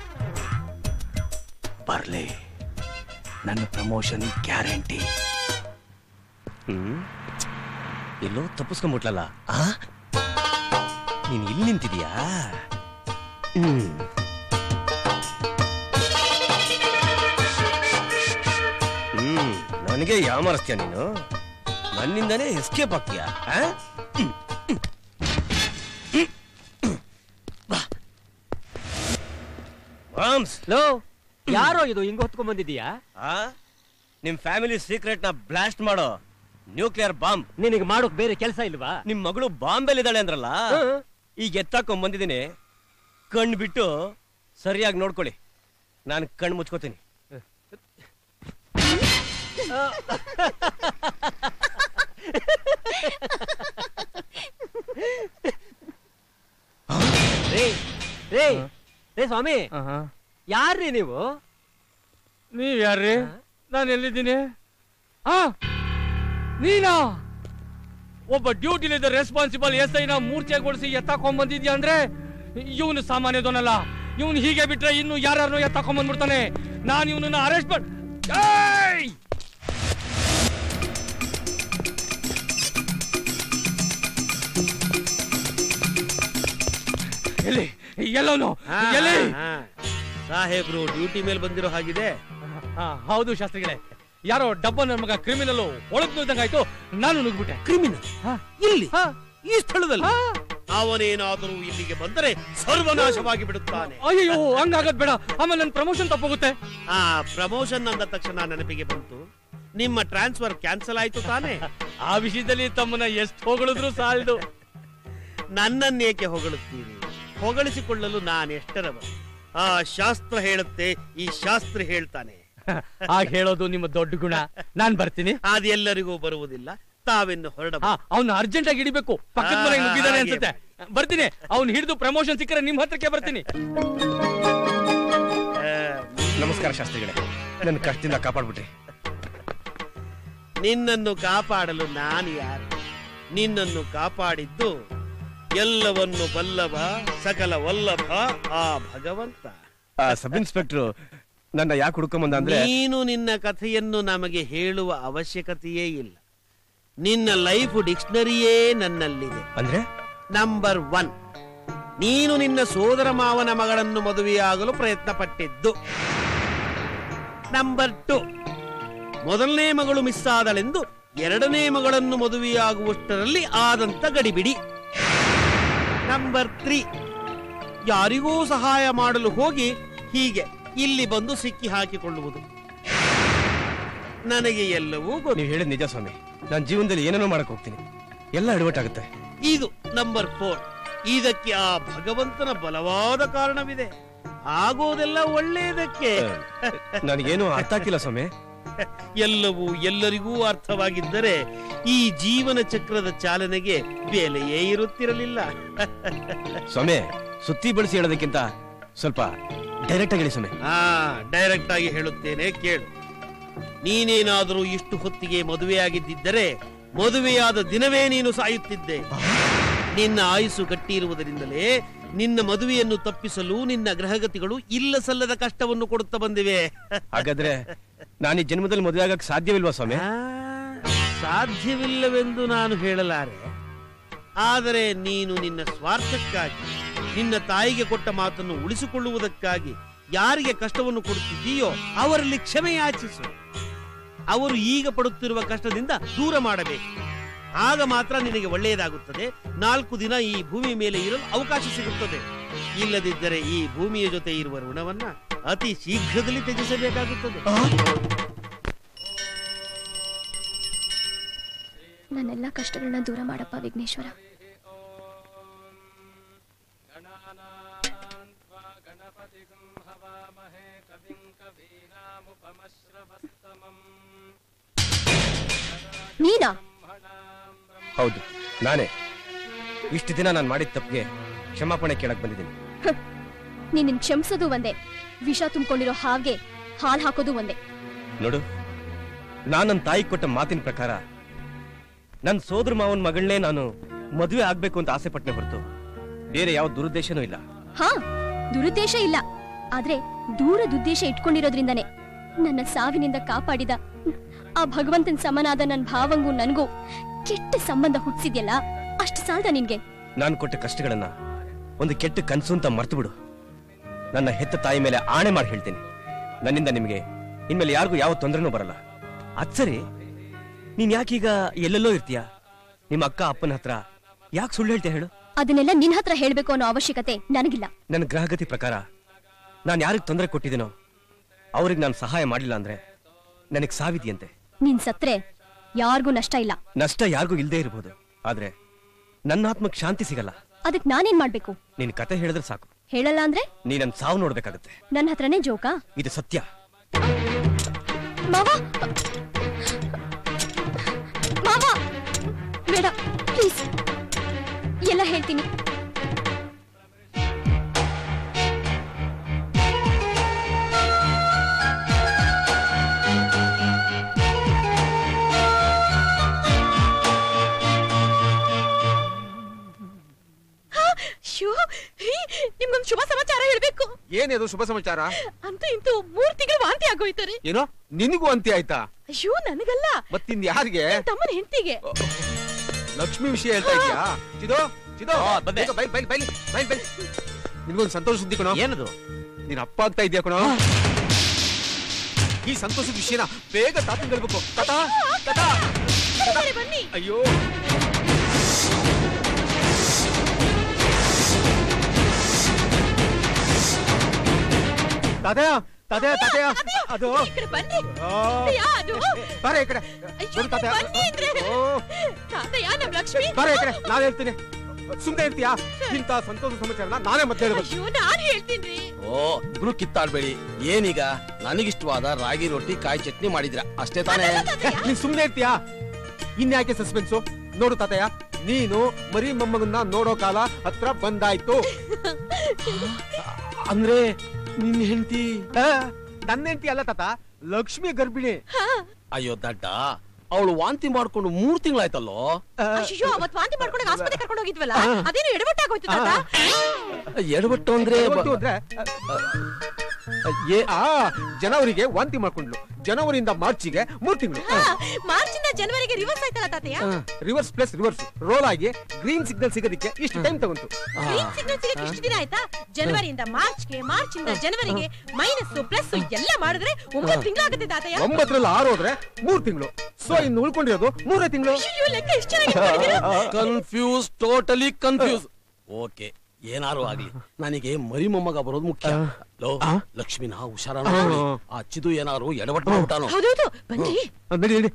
ಬರ್ಲಿ ನನ್ನ ಪ್ರಮೋಷನ್ ಗ್ಯಾರಂಟಿ ಹ್ಮ್ ಎಲ್ಲೋ ತಪ್ಪಿಸ್ಕೊಂಡ್ಬಿಟ್ಲಲ್ಲ ಆ ನೀನ್ ಇಲ್ಲಿ ನಿಂತಿದ್ಯಾ ಹ್ಮ್ ಹ್ಮ್ ನನಗೆ ಯಾಮರಿಸ್ತೀಯ ನೀನು ನನ್ನಿಂದನೇ ಎಸ್ಕೇಪ್ ಆಗ್ತೀಯ ಲೋ ಯಾರೋ ಇದು ಹಿಂಗ್ ಹೊತ್ಕೊಂಡ್ ಬಂದಿದೀಯಾ ನಿಮ್ ಫ್ಯಾಮಿಲಿ ಸೀಕ್ರೆಟ್ ನ ಬ್ಲಾಸ್ಟ್ ಮಾಡೋ ನ್ಯೂಕ್ಲಿಯರ್ ಬಾಂಬ್ ನಿನಗೆ ಮಾಡೋಕ್ ಬೇರೆ ಕೆಲಸ ಇಲ್ವಾ ನಿಮ್ ಮಗಳು ಬಾಂಬೆಲ್ ಇದ್ದಾಳೆ ಅಂದ್ರಲ್ಲ ಹ್ಮ್. ಈಗ ಎತ್ತಾಕೊಂಡ್ ಬಂದಿದ್ದೀನಿ ಕಣ್ ಬಿಟ್ಟು ಸರಿಯಾಗಿ ನೋಡ್ಕೊಳ್ಳಿ ನಾನು ಕಣ್ ಮುಚ್ಕೋತೀನಿ ರೇ ರೇ ರೇ ಸ್ವಾಮಿ ಯಾರ್ರೀ ನೀವು ನೀವ್ ಯಾರ್ರಿ ನಾನು ಎಲ್ಲಿದ್ದೀನಿ ಆ ನೀನಾ ಒಬ್ಬ ಡ್ಯೂಟಿಲಿದ್ದ ರೆಸ್ಪಾನ್ಸಿಬಲ್ ಎಸ್ ಐನ ಮೂರ್ಛೆಗೊಳಿಸಿ ಎತ್ತಾಕೊಂಡ್ ಬಂದಿದ್ಯಾ ಅಂದ್ರೆ ಇವನು ಸಾಮಾನ್ಯದವನಲ್ಲ ಇವನು ಹೀಗೆ ಬಿಟ್ರೆ ಇನ್ನು ಯಾರನ್ನು ಎತ್ತಾಕೊಂಡ್ ಬಂದ್ಬಿಡ್ತಾನೆ ನಾನು ಇವನನ್ನ ಅರೆಸ್ಟ್ ಮಾಡ್ ಏಯ್! ಎಲ್ಲಿ ಎಲ್ಲೋನು ಎಲ್ಲಿ ಸಾಹೇಬ್ರು ಡ್ಯೂಟಿ ಮೇಲೆ ಬಂದಿರೋ ಹಾಗಿದೆ ಆ, ಹೌದು ಶಾಸ್ತ್ರಿಗಳೇ ಯಾರೋ ಡಬ್ಬ ನನ್ನ ಮಗ ಕ್ರಿಮಿನಲ್ ಒಳಗ್ ನುಗ್ದಂಗಾಯ್ತು ನಾನು ನುಗ್ಬಿಟ್ಟೆ ಕ್ರಿಮಿನಲ್ ಇಲ್ಲಿ ಈ ಸ್ಥಳದಲ್ಲಿ ಅವನೇನಾದರೂ ಇಲ್ಲಿಗೆ ಬಂದರೆ ಸರ್ವನಾಶವಾಗಿ ಬಿಡುತ್ತಾನೆ ಅಯ್ಯೋ ಹಂಗಾಗದ್ ಬೇಡ ಆಮೇಲೆ ನನ್ನ ಪ್ರಮೋಷನ್ ತಪ್ಪೋಗುತ್ತೆ ಆ ಪ್ರಮೋಷನ್ ಅಂದ ತಕ್ಷಣ ನೆನಪಿಗೆ ಬಂತು ನಿಮ್ಮ ಟ್ರಾನ್ಸ್ಫರ್ ಕ್ಯಾನ್ಸಲ್ ಆಯ್ತು ತಾನೇ ಆ ವಿಷಯದಲ್ಲಿ ತಮ್ಮನ್ನ ಎಷ್ಟು ಹೊಗಳಿದ್ರು ಸಾಲದು ನನ್ನನ್ನೇಕೆ ಹೊಗಳುತ್ತೀರಿ ಹೊಗಳಿಸಿಕೊಳ್ಳಲು ನಾನೆಷ್ಟರವ ಆ ಶಾಸ್ತ್ರ ಹೇಳುತ್ತೆ ಈ ಶಾಸ್ತ್ರ ಹೇಳ್ತಾನೆ ಹಾಗ ಹೇಳೋದು ನಿಮ್ಮ ದೊಡ್ಡ ಗುಣ ನಾನ್ ಬರ್ತೀನಿ ಅದೆಲ್ಲರಿಗೂ ಬರುವುದಿಲ್ಲ ತಾವೆನ್ನು ಹೊರಡ ಅವ್ನ ಅರ್ಜೆಂಟ್ ಆಗಿ ಹಿಡಿಬೇಕು ಪಕ್ಕದ ಆ, ಮನೆಗೆ ನುಗ್ಗಿದಾನೆ ಹಾಗೆ. ಅನ್ಸುತ್ತೆ ಬರ್ತೀನಿ ಅವ್ನ್ ಹಿಡಿದು ಪ್ರಮೋಷನ್ ಸಿಕ್ಕರೆ ನಿಮ್ ಹತ್ರಕ್ಕೆ ಬರ್ತೀನಿ ನಮಸ್ಕಾರ ಶಾಸ್ತ್ರಿಗಳೇ ನನ್ನ ಕಷ್ಟದಿಂದ ಕಾಪಾಡ್ಬಿಟ್ರಿ ನಿನ್ನನ್ನು ಕಾಪಾಡಲು ನಾನು ಯಾರು ನಿನ್ನನ್ನು ಕಾಪಾಡಿದ್ದು ಎಲ್ಲವನ್ನು ಬಲ್ಲಭ ಸಕಲ ವಲ್ಲಭ ಆ ಭಗವಂತ ಆ ಸಬ್ ಇನ್ಸ್ಪೆಕ್ಟ್ರು ನನ್ನ ಯಾಕೆ ಹುಡ್ಕೊಂಬಂದ ಅಂದ್ರೆ ನೀನು ನಿನ್ನ ಕಥೆಯನ್ನು ನಮಗೆ ಹೇಳುವ ಅವಶ್ಯಕತೆಯೇ ಇಲ್ಲ ನಿನ್ನ ಲೈಫ್ ಡಿಕ್ಷನರಿಯೇ ನನ್ನಲ್ಲಿದೆ ಅಂದ್ರೆ ನಂಬರ್ ಒನ್ ನೀನು ನಿನ್ನ ಸೋದರ ಮಾವನ ಮಗಳನ್ನು ಮದುವೆಯಾಗಲು ಪ್ರಯತ್ನ ಪಟ್ಟಿದ್ದು ನಂಬರ್ ಟು ಮೊದಲನೇ ಮಗಳು ಮಿಸ್ ಆದಳೆಂದು ಎರಡನೇ ಮಗಳನ್ನು ಮದುವೆಯಾಗುವಷ್ಟರಲ್ಲಿ ಆದಂತ ಗಡಿಬಿಡಿ ನಂಬರ್ ತ್ರೀ ಯಾರಿಗೂ ಸಹಾಯ ಮಾಡಲು ಹೋಗಿ ಹೀಗೆ ಇಲ್ಲಿ ಬಂದು ಸಿಕ್ಕಿ ಹಾಕಿಕೊಳ್ಳುವುದು ನನಗೆ ಎಲ್ಲವೂ ಗೊತ್ತು ನೀವು ಹೇಳಿದ ನಿಜ ಸ್ವಾಮಿ ನಾನು ಜೀವನದಲ್ಲಿ ಏನೇನೋ ಮಾಡಕ್ ಹೋಗ್ತೀನಿ ಎಲ್ಲ ಅಡವಟ್ಟಾಗುತ್ತೆ ಇದು ನಂಬರ್ ಫೋರ್ ಇದಕ್ಕೆ ಆ ಭಗವಂತನ ಬಲವಾದ ಕಾರಣವಿದೆ ಆಗೋದೆಲ್ಲ ಒಳ್ಳೆಯದಕ್ಕೆ ನನಗೇನು ಅರ್ಥ ಆಗಿಲ್ಲ ಸ್ವಾಮಿ ಎಲ್ಲವೂ ಎಲ್ಲರಿಗೂ ಅರ್ಥವಾಗಿದ್ದರೆ ಈ ಜೀವನ ಚಕ್ರದ ಚಾಲನೆಗೆ ಬೆಲೆಯೇ ಇರುತ್ತಿರಲಿಲ್ಲ ಸ್ವಾಮಿ ಸುತ್ತಿ ಬಳಸಿ ಹೇಳೋದಕ್ಕಿಂತ ಸ್ವಲ್ಪ ಡೈರೆಕ್ಟ್ ಆಗಿ ಹೇಳಿ ಸ್ವಾಮಿ ಆ ಡೈರೆಕ್ಟ್ ಆಗಿ ಹೇಳುತ್ತೇನೆ ಕೇಳು ನೀನೇನಾದರೂ ಇಷ್ಟು ಹೊತ್ತಿಗೆ ಮದುವೆಯಾಗಿದ್ದಿದ್ದರೆ ಮದುವೆಯಾದ ದಿನವೇ ನೀನು ಸಾಯುತ್ತಿದ್ದೆ ನಿನ್ನ ಆಯುಸ್ಸು ಗಟ್ಟಿ ಇರುವುದರಿಂದಲೇ ನಿನ್ನ ಮದುವೆಯನ್ನು ತಪ್ಪಿಸಲು ನಿನ್ನ ಗ್ರಹಗತಿಗಳು ಇಲ್ಲ ಸಲ್ಲದ ಕಷ್ಟವನ್ನು ಕೊಡುತ್ತಾ ಬಂದಿವೆ ಹಾಗಾದ್ರೆ ನಾನು ಈ ಜನ್ಮದಲ್ಲಿ ಮದುವೆ ಆಗಕ್ ಸಾಧ್ಯವಿಲ್ವಾ ಸ್ವಾಮಿ ಸಾಧ್ಯವಿಲ್ಲವೆಂದು ನಾನು ಹೇಳಲಾರೆ ಆದರೆ ನೀನು ನಿನ್ನ ಸ್ವಾರ್ಥಕ್ಕಾಗಿ ನಿನ್ನ ತಾಯಿಗೆ ಕೊಟ್ಟ ಮಾತನ್ನು ಉಳಿಸಿಕೊಳ್ಳುವುದಕ್ಕಾಗಿ ಯಾರಿಗೆ ಕಷ್ಟವನ್ನು ಕೊಡುತ್ತಿದ್ದೀಯೋ ಅವರಲ್ಲಿ ಕ್ಷಮೆ ಯಾಚಿಸು ಅವರು ಈಗ ಪಡುತ್ತಿರುವ ಕಷ್ಟದಿಂದ ದೂರ ಮಾಡಬೇಕು ಆಗ ಮಾತ್ರ ನಿನಗೆ ಒಳ್ಳೆಯದಾಗುತ್ತದೆ ನಾಲ್ಕು ದಿನ ಈ ಭೂಮಿ ಮೇಲೆ ಇರಲು ಅವಕಾಶ ಸಿಗುತ್ತದೆ ಇಲ್ಲದಿದ್ದರೆ ಈ ಭೂಮಿಯ ಜೊತೆ ಇರುವ ಋಣವನ್ನ ಅತಿ ಶೀಘ್ರದಲ್ಲಿ ತ್ಯಜಿಸಬೇಕಾಗುತ್ತದೆ ನನ್ನೆಲ್ಲ ಕಷ್ಟಗಳನ್ನ ದೂರ ಮಾಡಪ್ಪ ವಿಘ್ನೇಶ್ವರ ನೀನಾ ಹೌದು ನಾನೇ ಇಷ್ಟು ದಿನ ನಾನು ಮಾಡಿದ ತಪ್ಪಿಗೆ ಕ್ಷಮಾಪಣೆ ಕೇಳಕ್ ಬಂದಿದ್ದೀನಿ ನೀನ್ ಕ್ಷಮಿಸೋದು ಒಂದೇ ವಿಷ ತುಂಬಿಕೊಂಡಿರೋ ಹಾಗೆ ಹಾಲ್ ಹಾಕೋದು ಒಂದೇ ನೋಡು ನಾನು ನನ್ನ ತಾಯಿ ಕೊಟ್ಟ ಮಾತಿನ ಪ್ರಕಾರ ನನ್ನ ಸೋದರ ಮಾವನ ಮಗಳನ್ನೇ ನಾನು ಮದುವೆ ಆಗ್ಬೇಕು ಅಂತ ಆಸೆ ಪಟ್ಟನೆ ಹೊರತು ಬೇರೆ ಯಾವ ದುರುದ್ದೇಶನೂ ಇಲ್ಲ ಹಾ ದುರುದ್ದೇಶ ಇಲ್ಲ ಆದ್ರೆ ದೂರದುದ್ದೇಶ ಇಟ್ಕೊಂಡಿರೋದ್ರಿಂದನೇ ನನ್ನ ಸಾವಿನಿಂದ ಕಾಪಾಡಿದ ಆ ಭಗವಂತನ ಸಮನಾದ ನನ್ನ ಭಾವಂಗೂ ನನ್ಗೂ ಕೆಟ್ಟ ಸಂಬಂಧ ಹುಟ್ಟಿಸಿದ್ಯಲ್ಲ ಅಷ್ಟು ಸಾಲ್ದ ನಿನ್ಗೆ ನಾನು ಕೊಟ್ಟ ಕಷ್ಟಗಳನ್ನ ಒಂದು ಕೆಟ್ಟ ಕನಸು ಅಂತ ಮರ್ತು ಬಿಡು ನನ್ನ ಹೆತ್ತ ತಾಯಿ ಮೇಲೆ ಆಣೆ ಮಾಡಿ ಹೇಳ್ತೀನಿ ನನ್ನಿಂದ ನಿಮಗೆ ಇನ್ಮೇಲೆ ಯಾರಿಗೂ ಯಾವ ತೊಂದರೆನೂ ಬರಲ್ಲ ಅದ್ ಸರಿ ನೀನ್ ಯಾಕೀಗ ಎಲ್ಲೆಲ್ಲೋ ಇರ್ತೀಯ ನಿಮ್ಮ ಅಕ್ಕ ಅಪ್ಪನ ಹತ್ರ ಯಾಕೆ ಸುಳ್ಳು ಹೇಳ್ತೀಯ ಹೇಳು ಅದನ್ನೆಲ್ಲ ನಿನ್ ಹತ್ರ ಹೇಳ್ಬೇಕು ಅನ್ನೋ ಅವಶ್ಯಕತೆ ನನಗಿಲ್ಲ ನನ್ನ ಗ್ರಹಗತಿ ಪ್ರಕಾರ ನಾನು ಯಾರಿಗೆ ತೊಂದರೆ ಕೊಟ್ಟಿದ್ದೀನೋ ಅವ್ರಿಗೆ ನಾನು ಸಹಾಯ ಮಾಡಿಲ್ಲ ಅಂದ್ರೆ ನನಗೆ ಸಾವಿದೆಯಂತೆ ನೀನ್ ಸತ್ರೆ ಯಾರಿಗೂ ನಷ್ಟ ಇಲ್ಲ ನಷ್ಟ ಯಾರಿಗೂ ಇಲ್ಲದೆ ಇರಬಹುದು ಆದ್ರೆ ನನ್ನ ಆತ್ಮಕ್ಕೆ ಶಾಂತಿ ಸಿಗಲ್ಲ ಅದಕ್ ನಾನೇನ್ ಮಾಡ್ಬೇಕು ನಿನ್ ಕತೆ ಹೇಳಿದ್ರೆ ಸಾಕು ಹೇಳಲ್ಲ ಅಂದ್ರೆ ನೀ ನನ್ ಸಾವು ನೋಡ್ಬೇಕಾಗತ್ತೆ ನನ್ನ ಹತ್ರನೇ ಜೋಕಾ ಇದು ಸತ್ಯ ಮಾವ ಮಾವ ಬೇಡ ಪ್ಲೀಸ್ ಎಲ್ಲ ಹೇಳ್ತೀನಿ ಶೋ ನಿಮ್ಗೊಂದು ಶುಭ ಸಮಾಚಾರ ಹೇಳ್ಬೇಕು ಏನಿದು ಶುಭ ಸಮಾಚಾರ ಅಂತೂ ಇಂತೂ ಮೂರ್ ತಿಂಗಳು ವಾಂತಿ ಆಗೋಯ್ತಾರೆ ಏನೋ ನಿನಗೂ ಅಂತ್ಯ ಆಯ್ತಾ ಅಯ್ಯೋ ನನಗಲ್ಲ ಮತ್ತಿನ್ ಯಾರಿಗೆ ನನ್ ತಮ್ಮನ ಹೆಂಡತಿಗೆ ಲಕ್ಷ್ಮಿ ವಿಷಯ ಹೇಳ್ತಾ ಇದ್ಯಾ ಚಿದೋ ಚಿದೋ ಬೇಗ ಬೈಲ್ ಬೈಲ್ ಬೈಲ್ ಬೈಲ್ ಬೈಲ್ ನಿನ್ಗೊಂದು ಸಂತೋಷ ಸುದ್ದಿ ಕಣೋ ಏನದು ನೀನ್ ಅಪ್ಪ ಆಗ್ತಾ ಇದೆಯಾ ಕಣೋ ಈ ಸಂತೋಷದ ವಿಷಯನ ಬೇಗ ತಾತನ್ ಹೇಳ್ಬೇಕು ತಾತ ತಾತ ಬನ್ನಿ ಅಯ್ಯೋ ತಾತ ತಾತಯ್ಯ ತಾತಯ್ಯ ಅದು ಈ ಕಡೆ ಬನ್ನಿ ಆ. ತಾತಯ್ಯ, ಅದು ಬಾರೆ ಈ ಕಡೆ ಅಯ್ಯೋ, ನೋಡು ತಾತಯ್ಯ ಬನ್ನಿ ಅಂದ್ರೆ. ಓ ತಾತಯ್ಯ ನಮ್ ಲಕ್ಷ್ಮಿ ಬಾರೆ ಈ ಕಡೆ ನಾನು ಹೇಳ್ತೀನಿ ಸುಮ್ಮನೆ ಇರ್ತೀಯಾ ಇಂಥ ಸಂತೋಷ ಸಮಾಚಾರನ ನಾನೇ ಮತ್ತೆ ಹೇಳ್ಬೇಕು ಅಯ್ಯೋ ನಾನ್ ಹೇಳ್ತೀನಿ ಓ ಇಬ್ರು ಕಿತ್ತಾಡ್ಬೇಡಿ ಏನೀಗ ನನಗಿಷ್ಟವಾದ ರಾಗಿ ರೊಟ್ಟಿ ಕಾಯಿ ಚಟ್ನಿ ಮಾಡಿದ್ರ ಅಷ್ಟೇ ತಾನೇ ನೀನ್ ಸುಮ್ಮನೆ ಇರ್ತೀಯಾ ಇನ್ಯಾಕೆ ಸಸ್ಪೆನ್ಸು ನೋಡು ತಾತಯ್ಯ ನೀನು ಮರಿ ಮೊಮ್ಮಗನ್ನ ನೋಡೋ ಕಾಲ ಹತ್ರ ಬಂದಾಯ್ತು ಅಂದ್ರೆ ನಿನ್ ಹೆಂಡತಿ ನನ್ನ ಹೆಂಡತಿ ಅಲ್ಲ ತಾತ ಲಕ್ಷ್ಮಿ ಗರ್ಭಿಣಿ ಅಯ್ಯೋ ದಡ್ಡ ಅವಳು ವಾಂತಿ ಮಾಡ್ಕೊಂಡು ಮೂರ್ ತಿಂಗಳಾಯ್ತಲ್ಲೋ ಅಯ್ಯೋ ಅವತ್ ವಾಂತಿ ಮಾಡ್ಕೊಂಡಾಗ ಆಸ್ಪತ್ರೆ ಕರ್ಕೊಂಡು ಹೋಗಿದ್ವಲ್ಲ ಅದೇನು ಎಡವಟ್ಟಾಗೋಯ್ತು ತಾತ ಎಡವಟ್ಟು ಅಂದ್ರೆ ಬ- ಎಡವಟ್ಟು ಅಂದ್ರೆ ಆ ಜನವರಿಗೆ ವಾಂತಿ ಮಾಡ್ಕೊಂಡ್ಲು ಜನವರಿಯಿಂದ ಮಾರ್ಚಿಗೆ ಮೂರ್ ತಿಂಗಳು ಮಾರ್ಚ್ ಇಂದ ಜನವರಿಗೆ ರಿವರ್ಸ್ ಆಯ್ತಲ್ಲ ತಾತಯ್ಯ ರಿವರ್ಸ್ ಪ್ಲಸ್ ರಿವರ್ಸ್ ರೋಲ್ ಆಗಿ ಗ್ರೀನ್ ಸಿಗ್ನಲ್ ಸಿಗೋದಕ್ಕೆ ಇಷ್ಟು ಟೈಮ್ ತಗೊಂತು ಗ್ರೀನ್ ಸಿಗ್ನಲ್ ಸಿಗಕ್ಕೆ ಇಷ್ಟು ದಿನ ಆಯ್ತಾ ಜನವರಿಯಿಂದ ಮಾರ್ಚ್ಗೆ ಮಾರ್ಚ್ ಇಂದ ಜನವರಿಗೆ ಮೈನಸ್ ಪ್ಲಸ್ ಎಲ್ಲ ಮಾಡಿದ್ರೆ ಒಂಬತ್ತು ತಿಂಗಳಾಗುತ್ತೆ ತಾತಯ್ಯ ಒಂಬತ್ತರಲ್ಲಿ ಆರು ಹೋದ್ರೆ ಮೂರ್ ತಿಂಗಳು ಸೊ ಇನ್ನು ಉಳ್ಕೊಂಡಿರೋದು ಮೂರೇ ತಿಂಗಳು ಅಯ್ಯೋ ಲೆಕ್ಕ ಎಷ್ಟು ಚೆನ್ನಾಗಿ ಕನ್ಫ್ಯೂಸ್ ಟೋಟಲಿ ಕನ್ಫ್ಯೂಸ್ ಓಕೆ ಏನಾರು ಆಗ್ಲಿ ನನಗೆ ಮರಿ ಮೊಮ್ಮಗ ಬರೋದು ಮುಖ್ಯ ಲೋ ಲಕ್ಷ್ಮಿನ ಹುಷಾರ ನೋಡ್ಕೊಳ್ಳಿ. ಆ ಚಿದು ಏನಾರು ಎಡವಟ್ಟು ಮಾಡ್ಬಿಟ್ಟಾನೋ ಹೌದೌದು ಬನ್ನಿ ನಡಿ ನಡಿ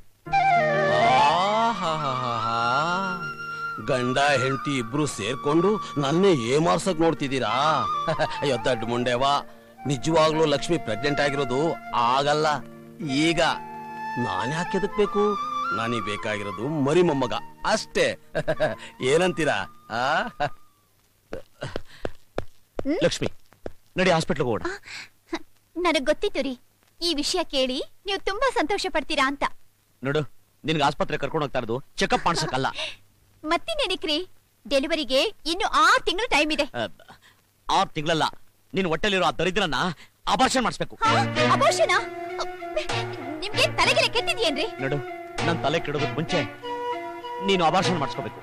ಆಹಾಹಾಹಾಹಾ. ಗಂಡ ಹೆಂಡತಿ ಇಬ್ರು ಸೇರ್ಕೊಂಡು ನನ್ನೇ ಏಮಾರ್ಸಕ್ ನೋಡ್ತಿದ್ದೀರಾ ಅಯ್ಯೋ ದಡ್ಡ ಮುಂಡೆವಾ ನಿಜವಾಗ್ಲೂ ಲಕ್ಷ್ಮಿ ಪ್ರೆಗ್ನೆಂಟ್ ಆಗಿರೋದು ಆಗಲ್ಲ ಈಗ ನಾನ್ಯಾಕೆ ಎದಕ್ಬೇಕು ನನಗೆ ಬೇಕಾಗಿರೋದು ಮರಿ ಮೊಮ್ಮಗ ಅಷ್ಟೇ ಏನಂತೀರಾ ಆ ಲಕ್ಷ್ಮಿ ನಡಿ ಹಾಸ್ಪಿಟ್ಲ್ಗೆ ಹೋಗೋಣ ನನಗ್ ಗೊತ್ತಿತ್ತು ರೀ ಈ ವಿಷಯ ಕೇಳಿ ನೀವು ತುಂಬಾ ಸಂತೋಷ ಪಡ್ತೀರಾ ಅಂತ ನೋಡು ನಿನ್ಗೆ ಆಸ್ಪತ್ರೆ ಕರ್ಕೊಂಡು ಹೋಗ್ತಾ ಇರೋದು ಚೆಕಪ್ ಮಾಡ್ಸಕ್ಕಲ್ಲ ಮತ್ತಿನ್ನೇನಿಕ್ರಿ ಡೆಲಿವರಿಗೆ ಇನ್ನು ಆರ್ ತಿಂಗಳು ಟೈಮ್ ಇದೆ ಆರ್ ತಿಂಗಳಲ್ಲ ನಿನ್ ಹೊಟ್ಟೆಲಿರೋ ಆ ದರಿದ್ರನ್ನ ಅಬಾರ್ಷನ್ ಮಾಡಿಸ್ಬೇಕು ಅಬೋಷನ ನಿಮ್ಗೆ ತಲೆಗೆಲೆ ಕೆಟ್ಟಿದ್ಯೇನ್ರಿ ನೋಡು ನನ್ ತಲೆ ಕೆಡೋದಕ್ ಮುಂಚೆ ನೀನು ಅಬಾರ್ಷನ್ ಮಾಡಿಸ್ಕೋಬೇಕು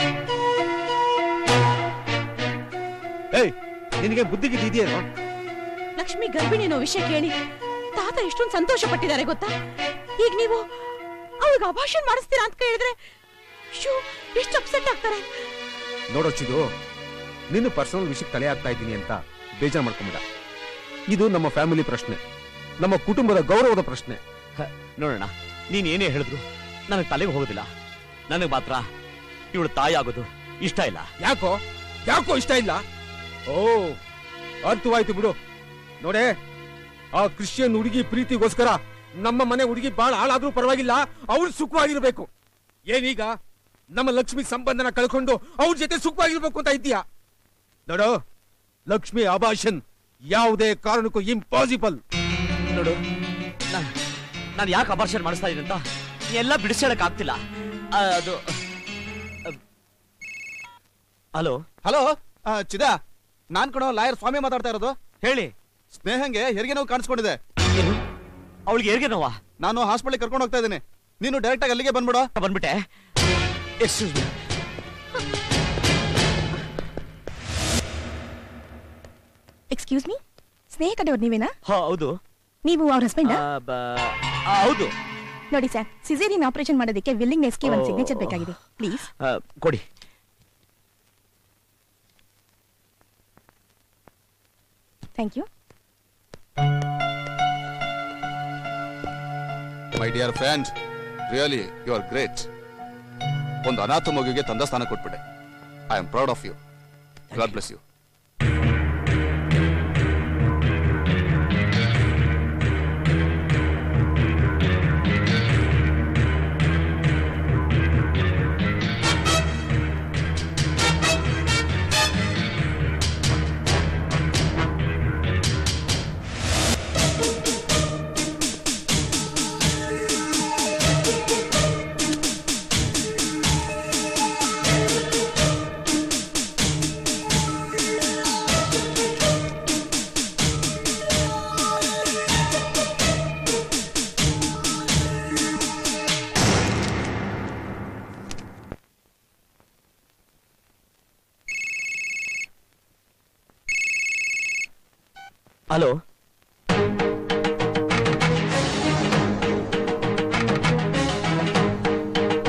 ಏಯ್ ನಿನಗೆ ಬುದ್ಧಿಗೆ ಇದೆಯೇನೋ ಲಕ್ಷ್ಮಿ ಗರ್ಭಿಣಿ ಅನ್ನೋ ವಿಷಯ ಕೇಳಿ ತಾತ ಎಷ್ಟೊಂದು ಸಂತೋಷ ಪಟ್ಟಿದ್ದಾರೆ ಗೊತ್ತಾ ಈಗ ನೀವು ಅವಳಿಗೆ ಅಭಾಷಣ ಮಾಡಿಸ್ತೀರಾ ಅಂತ ಕೇಳಿದ್ರೆ ಶೂ ಎಷ್ಟು ಅಪ್ಸೆಟ್ ಆಗ್ತಾರೆ ನೋಡೋ ಚಿದು ನಿನ್ನ ಪರ್ಸನಲ್ ವಿಷಯಕ್ಕೆ ತಲೆ ಆಗ್ತಾ ಇದ್ದೀನಿ ಅಂತ ಬೇಜಾರು ಮಾಡ್ಕೊಂಬಿಡ ಇದು ನಮ್ಮ ಫ್ಯಾಮಿಲಿ ಪ್ರಶ್ನೆ ನಮ್ಮ ಕುಟುಂಬದ ಗೌರವದ ಪ್ರಶ್ನೆ ನೋಡೋಣ ನೀನ್ ಏನೇ ಹೇಳಿದ್ರು ನನಗೆ ತಲೆಗೆ ಹೋಗೋದಿಲ್ಲ ನನಗೆ ಮಾತ್ರ ಇವಳು ತಾಯಿ ಆಗೋದು ಇಷ್ಟ ಇಲ್ಲ ಯಾಕೋ ಯಾಕೋ ಇಷ್ಟ ಇಲ್ಲ ಓ ಅರ್ಥವಾಯ್ತು ಬಿಡು ನೋಡೆ ಆ ಕ್ರಿಶ್ಚಿಯನ್ ಹುಡುಗಿ ಪ್ರೀತಿಗೋಸ್ಕರ ನಮ್ಮ ಮನೆ ಹುಡುಗಿ ಬಾಳ ಹಾಳಾದ್ರೂ ಪರವಾಗಿಲ್ಲ ಅವಳು ಸುಖವಾಗಿರ್ಬೇಕು ಏನೀಗ ನಮ್ಮ ಲಕ್ಷ್ಮಿ ಸಂಬಂಧನ ಕಳ್ಕೊಂಡು ಅವ್ರ ಜೊತೆ ಸುಖವಾಗಿರ್ಬೇಕು ಅಂತ ಇದ್ದೀಯಾ ನೋಡು ಲಕ್ಷ್ಮಿ ಅಭಾಷನ್ ಯಾವುದೇ ಕಾರಣಕ್ಕೂ ಇಂಪಾಸಿಬಲ್ ನೋಡು ನಾನು ಯಾಕೆ ಅಬಾರ್ಷನ್ ಮಾಡಿಸ್ತಾ ಇದ್ದೀನಿ ಅಂತ ಎಲ್ಲ ಬಿಡಿಸೋಳಕ್ ಆಗ್ತಿಲ್ಲ ಆ, ಅದು ಹಲೋ ಹಲೋ ಚಿದಾ ನಾನ್ ಕಣೋ ಲಾಯರ್ ಸ್ವಾಮಿ ಮಾತಾಡ್ತಾ ಇರೋದು ಹೇಳಿ ಸ್ನೇಹಂಗೆ ಹೆರಿಗೆ ನೋವು ಕಾಣಿಸ್ಕೊಂಡಿದೆ ಅವಳಿಗೆ ಹೆರಿಗೆ ನೋವಾ ನಾನು ಹಾಸ್ಪಿಟಲ್ ಕರ್ಕೊಂಡು ಹೋಗ್ತಾ ಇದ್ದೀನಿ ನೀನು ಡೈರೆಕ್ಟ್ ಆಗಿ ಅಲ್ಲಿಗೆ ಬಂದ್ಬಿಡು ಬಂದ್ಬಿಟ್ಟೆ excuse me excuse me Sneha ಕಡೆಯವ್ರು ನೀವೇನಾ ಹೌದು ನೀವು ಅವ್ರ ಹಸ್ಬೆಂಡ್ ಆ, ಬ- ಆ, ಹೌದು ನೋಡಿ ಸರ್ ಸಿಸೇರಿಯನ್ ಆಪರೇಷನ್ ಮಾಡೋದಕ್ಕೆ ವಿಲ್ಲಿಂಗ್ನೆಸ್ಗೆ ಒಂದು ಓ. ಸಿಗ್ನೇಚರ್ ಬೇಕಾಗಿದೆ ಪ್ಲೀಸ್ ಆ, ಕೊಡಿ thank you my dear friend really you are great ಒಂದು ಅನಾಥ ಮಗುವಿಗೆ ತಂದ ಸ್ಥಾನ ಕೊಟ್ಬಿಟ್ಟೆ I am proud of you god bless you hello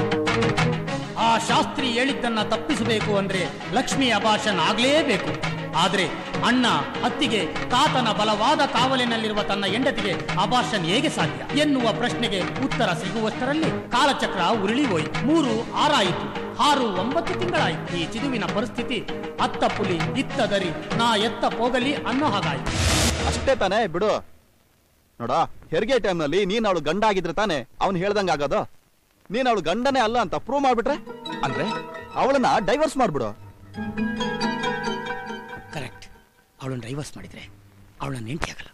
ಆ ಶಾಸ್ತ್ರಿ ಹೇಳಿದ್ದನ್ನ ತಪ್ಪಿಸಬೇಕು ಅಂದ್ರೆ ಲಕ್ಷ್ಮಿ ಅಭಾಷಣ ಆಗ್ಲೇಬೇಕು ಆದ್ರೆ ಅಣ್ಣ ಅತ್ತಿಗೆ ತಾತನ ಬಲವಾದ ಕಾವಲಿನಲ್ಲಿರುವ ತನ್ನ ಹೆಂಡತಿಗೆ ಅಬಾರ್ಷನ್ ಹೇಗೆ ಸಾಧ್ಯ ಎನ್ನುವ ಪ್ರಶ್ನೆಗೆ ಉತ್ತರ ಸಿಗುವಷ್ಟರಲ್ಲಿ ಕಾಲಚಕ್ರ ಉರುಳಿ ಹೋಯಿತು ಮೂರು ಆರಾಯಿತು ಆರು ಒಂಬತ್ತು ತಿಂಗಳಾಯಿತು ಈ ಚಿದುವಿನ ಪರಿಸ್ಥಿತಿ ಅತ್ತ ಪುಲಿ ಇತ್ತ ದರಿ ನಾ ಎತ್ತ ಹೋಗಲಿ ಅನ್ನೋ ಹಾಗಾಯಿತು ಅಷ್ಟೇ ತಾನೇ ಬಿಡು ನೋಡ ಹೆರಿಗೆ ಟೈಮ್ನಲ್ಲಿ ನೀನ್ ಅವಳು ಗಂಡ ಆಗಿದ್ರೆ ತಾನೇ ಅವ್ನು ಹೇಳ್ದಂಗ ಆಗೋದು ನೀನ್ ಅವಳು ಗಂಡನೇ ಅಲ್ಲ ಅಂತ ಪ್ರೂವ್ ಮಾಡ್ಬಿಟ್ರೆ ಅಂದ್ರೆ ಅವಳನ್ನ ಡೈವರ್ಸ್ ಮಾಡ್ಬಿಡು ಕರೆಕ್ಟ್ ಅವಳನ್ನ ಡೈವರ್ಸ್ ಮಾಡಿದ್ರೆ ಅವಳನ್ನ ನೆಂಟಿ ಆಗಲ್ಲ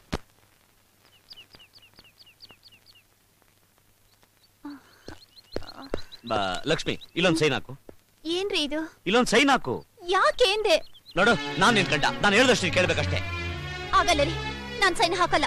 ಬಾ ಲಕ್ಷ್ಮಿ ಇಲ್ಲೊಂದ್ ಸೈನ್ ಹಾಕು ಏನ್ರಿ ಇದು ಇಲ್ಲೊಂದ್ ಸೈನ್ ಹಾಕು ಯಾಕೆ ಎಂದೆ ನೋಡು ನಾನ್ ನಿನ್ ಕಂಡ ನಾನು ಹೇಳ್ದಷ್ಟು ನೀನ್ ಕೇಳ್ಬೇಕಷ್ಟೇ ಆಗಲ್ಲ ರೀ ನಾನ್ ಸೈನ್ ಹಾಕಲ್ಲ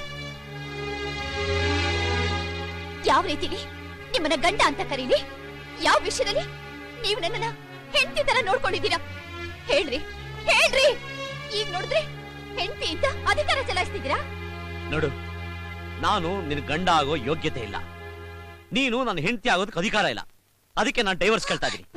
ಯಾವ ರೀತಿಲಿ ನಿಮ್ಮನ್ನ ಗಂಡ ಅಂತ ಕರೀಲಿ ಯಾವ ವಿಷಯದಲ್ಲಿ ನೀವು ನನ್ನನ್ನ ಹೆಂಡತಿ ತರ ನೋಡ್ಕೊಂಡಿದ್ದೀರಾ ಹೇಳ್ರಿ ಹೇಳ್ರಿ ಈಗ ನೋಡಿದ್ರೆ ಹೆಂಡತಿ ಅಂತ ಅಧಿಕಾರ ಚಲಾಯಿಸ್ತಿದ್ದೀರಾ ನೋಡು ನಾನು ನಿನ್ ಗಂಡ ಆಗೋ ಯೋಗ್ಯತೆ ಇಲ್ಲ ನೀನು ನನ್ನ ಹೆಂಡತಿ ಆಗೋದಕ್ಕೆ ಅಧಿಕಾರ ಇಲ್ಲ ಅದಕ್ಕೆ ನಾನು ಡೈವರ್ಸ್ ಕೇಳ್ತಾ ಇದೀನಿ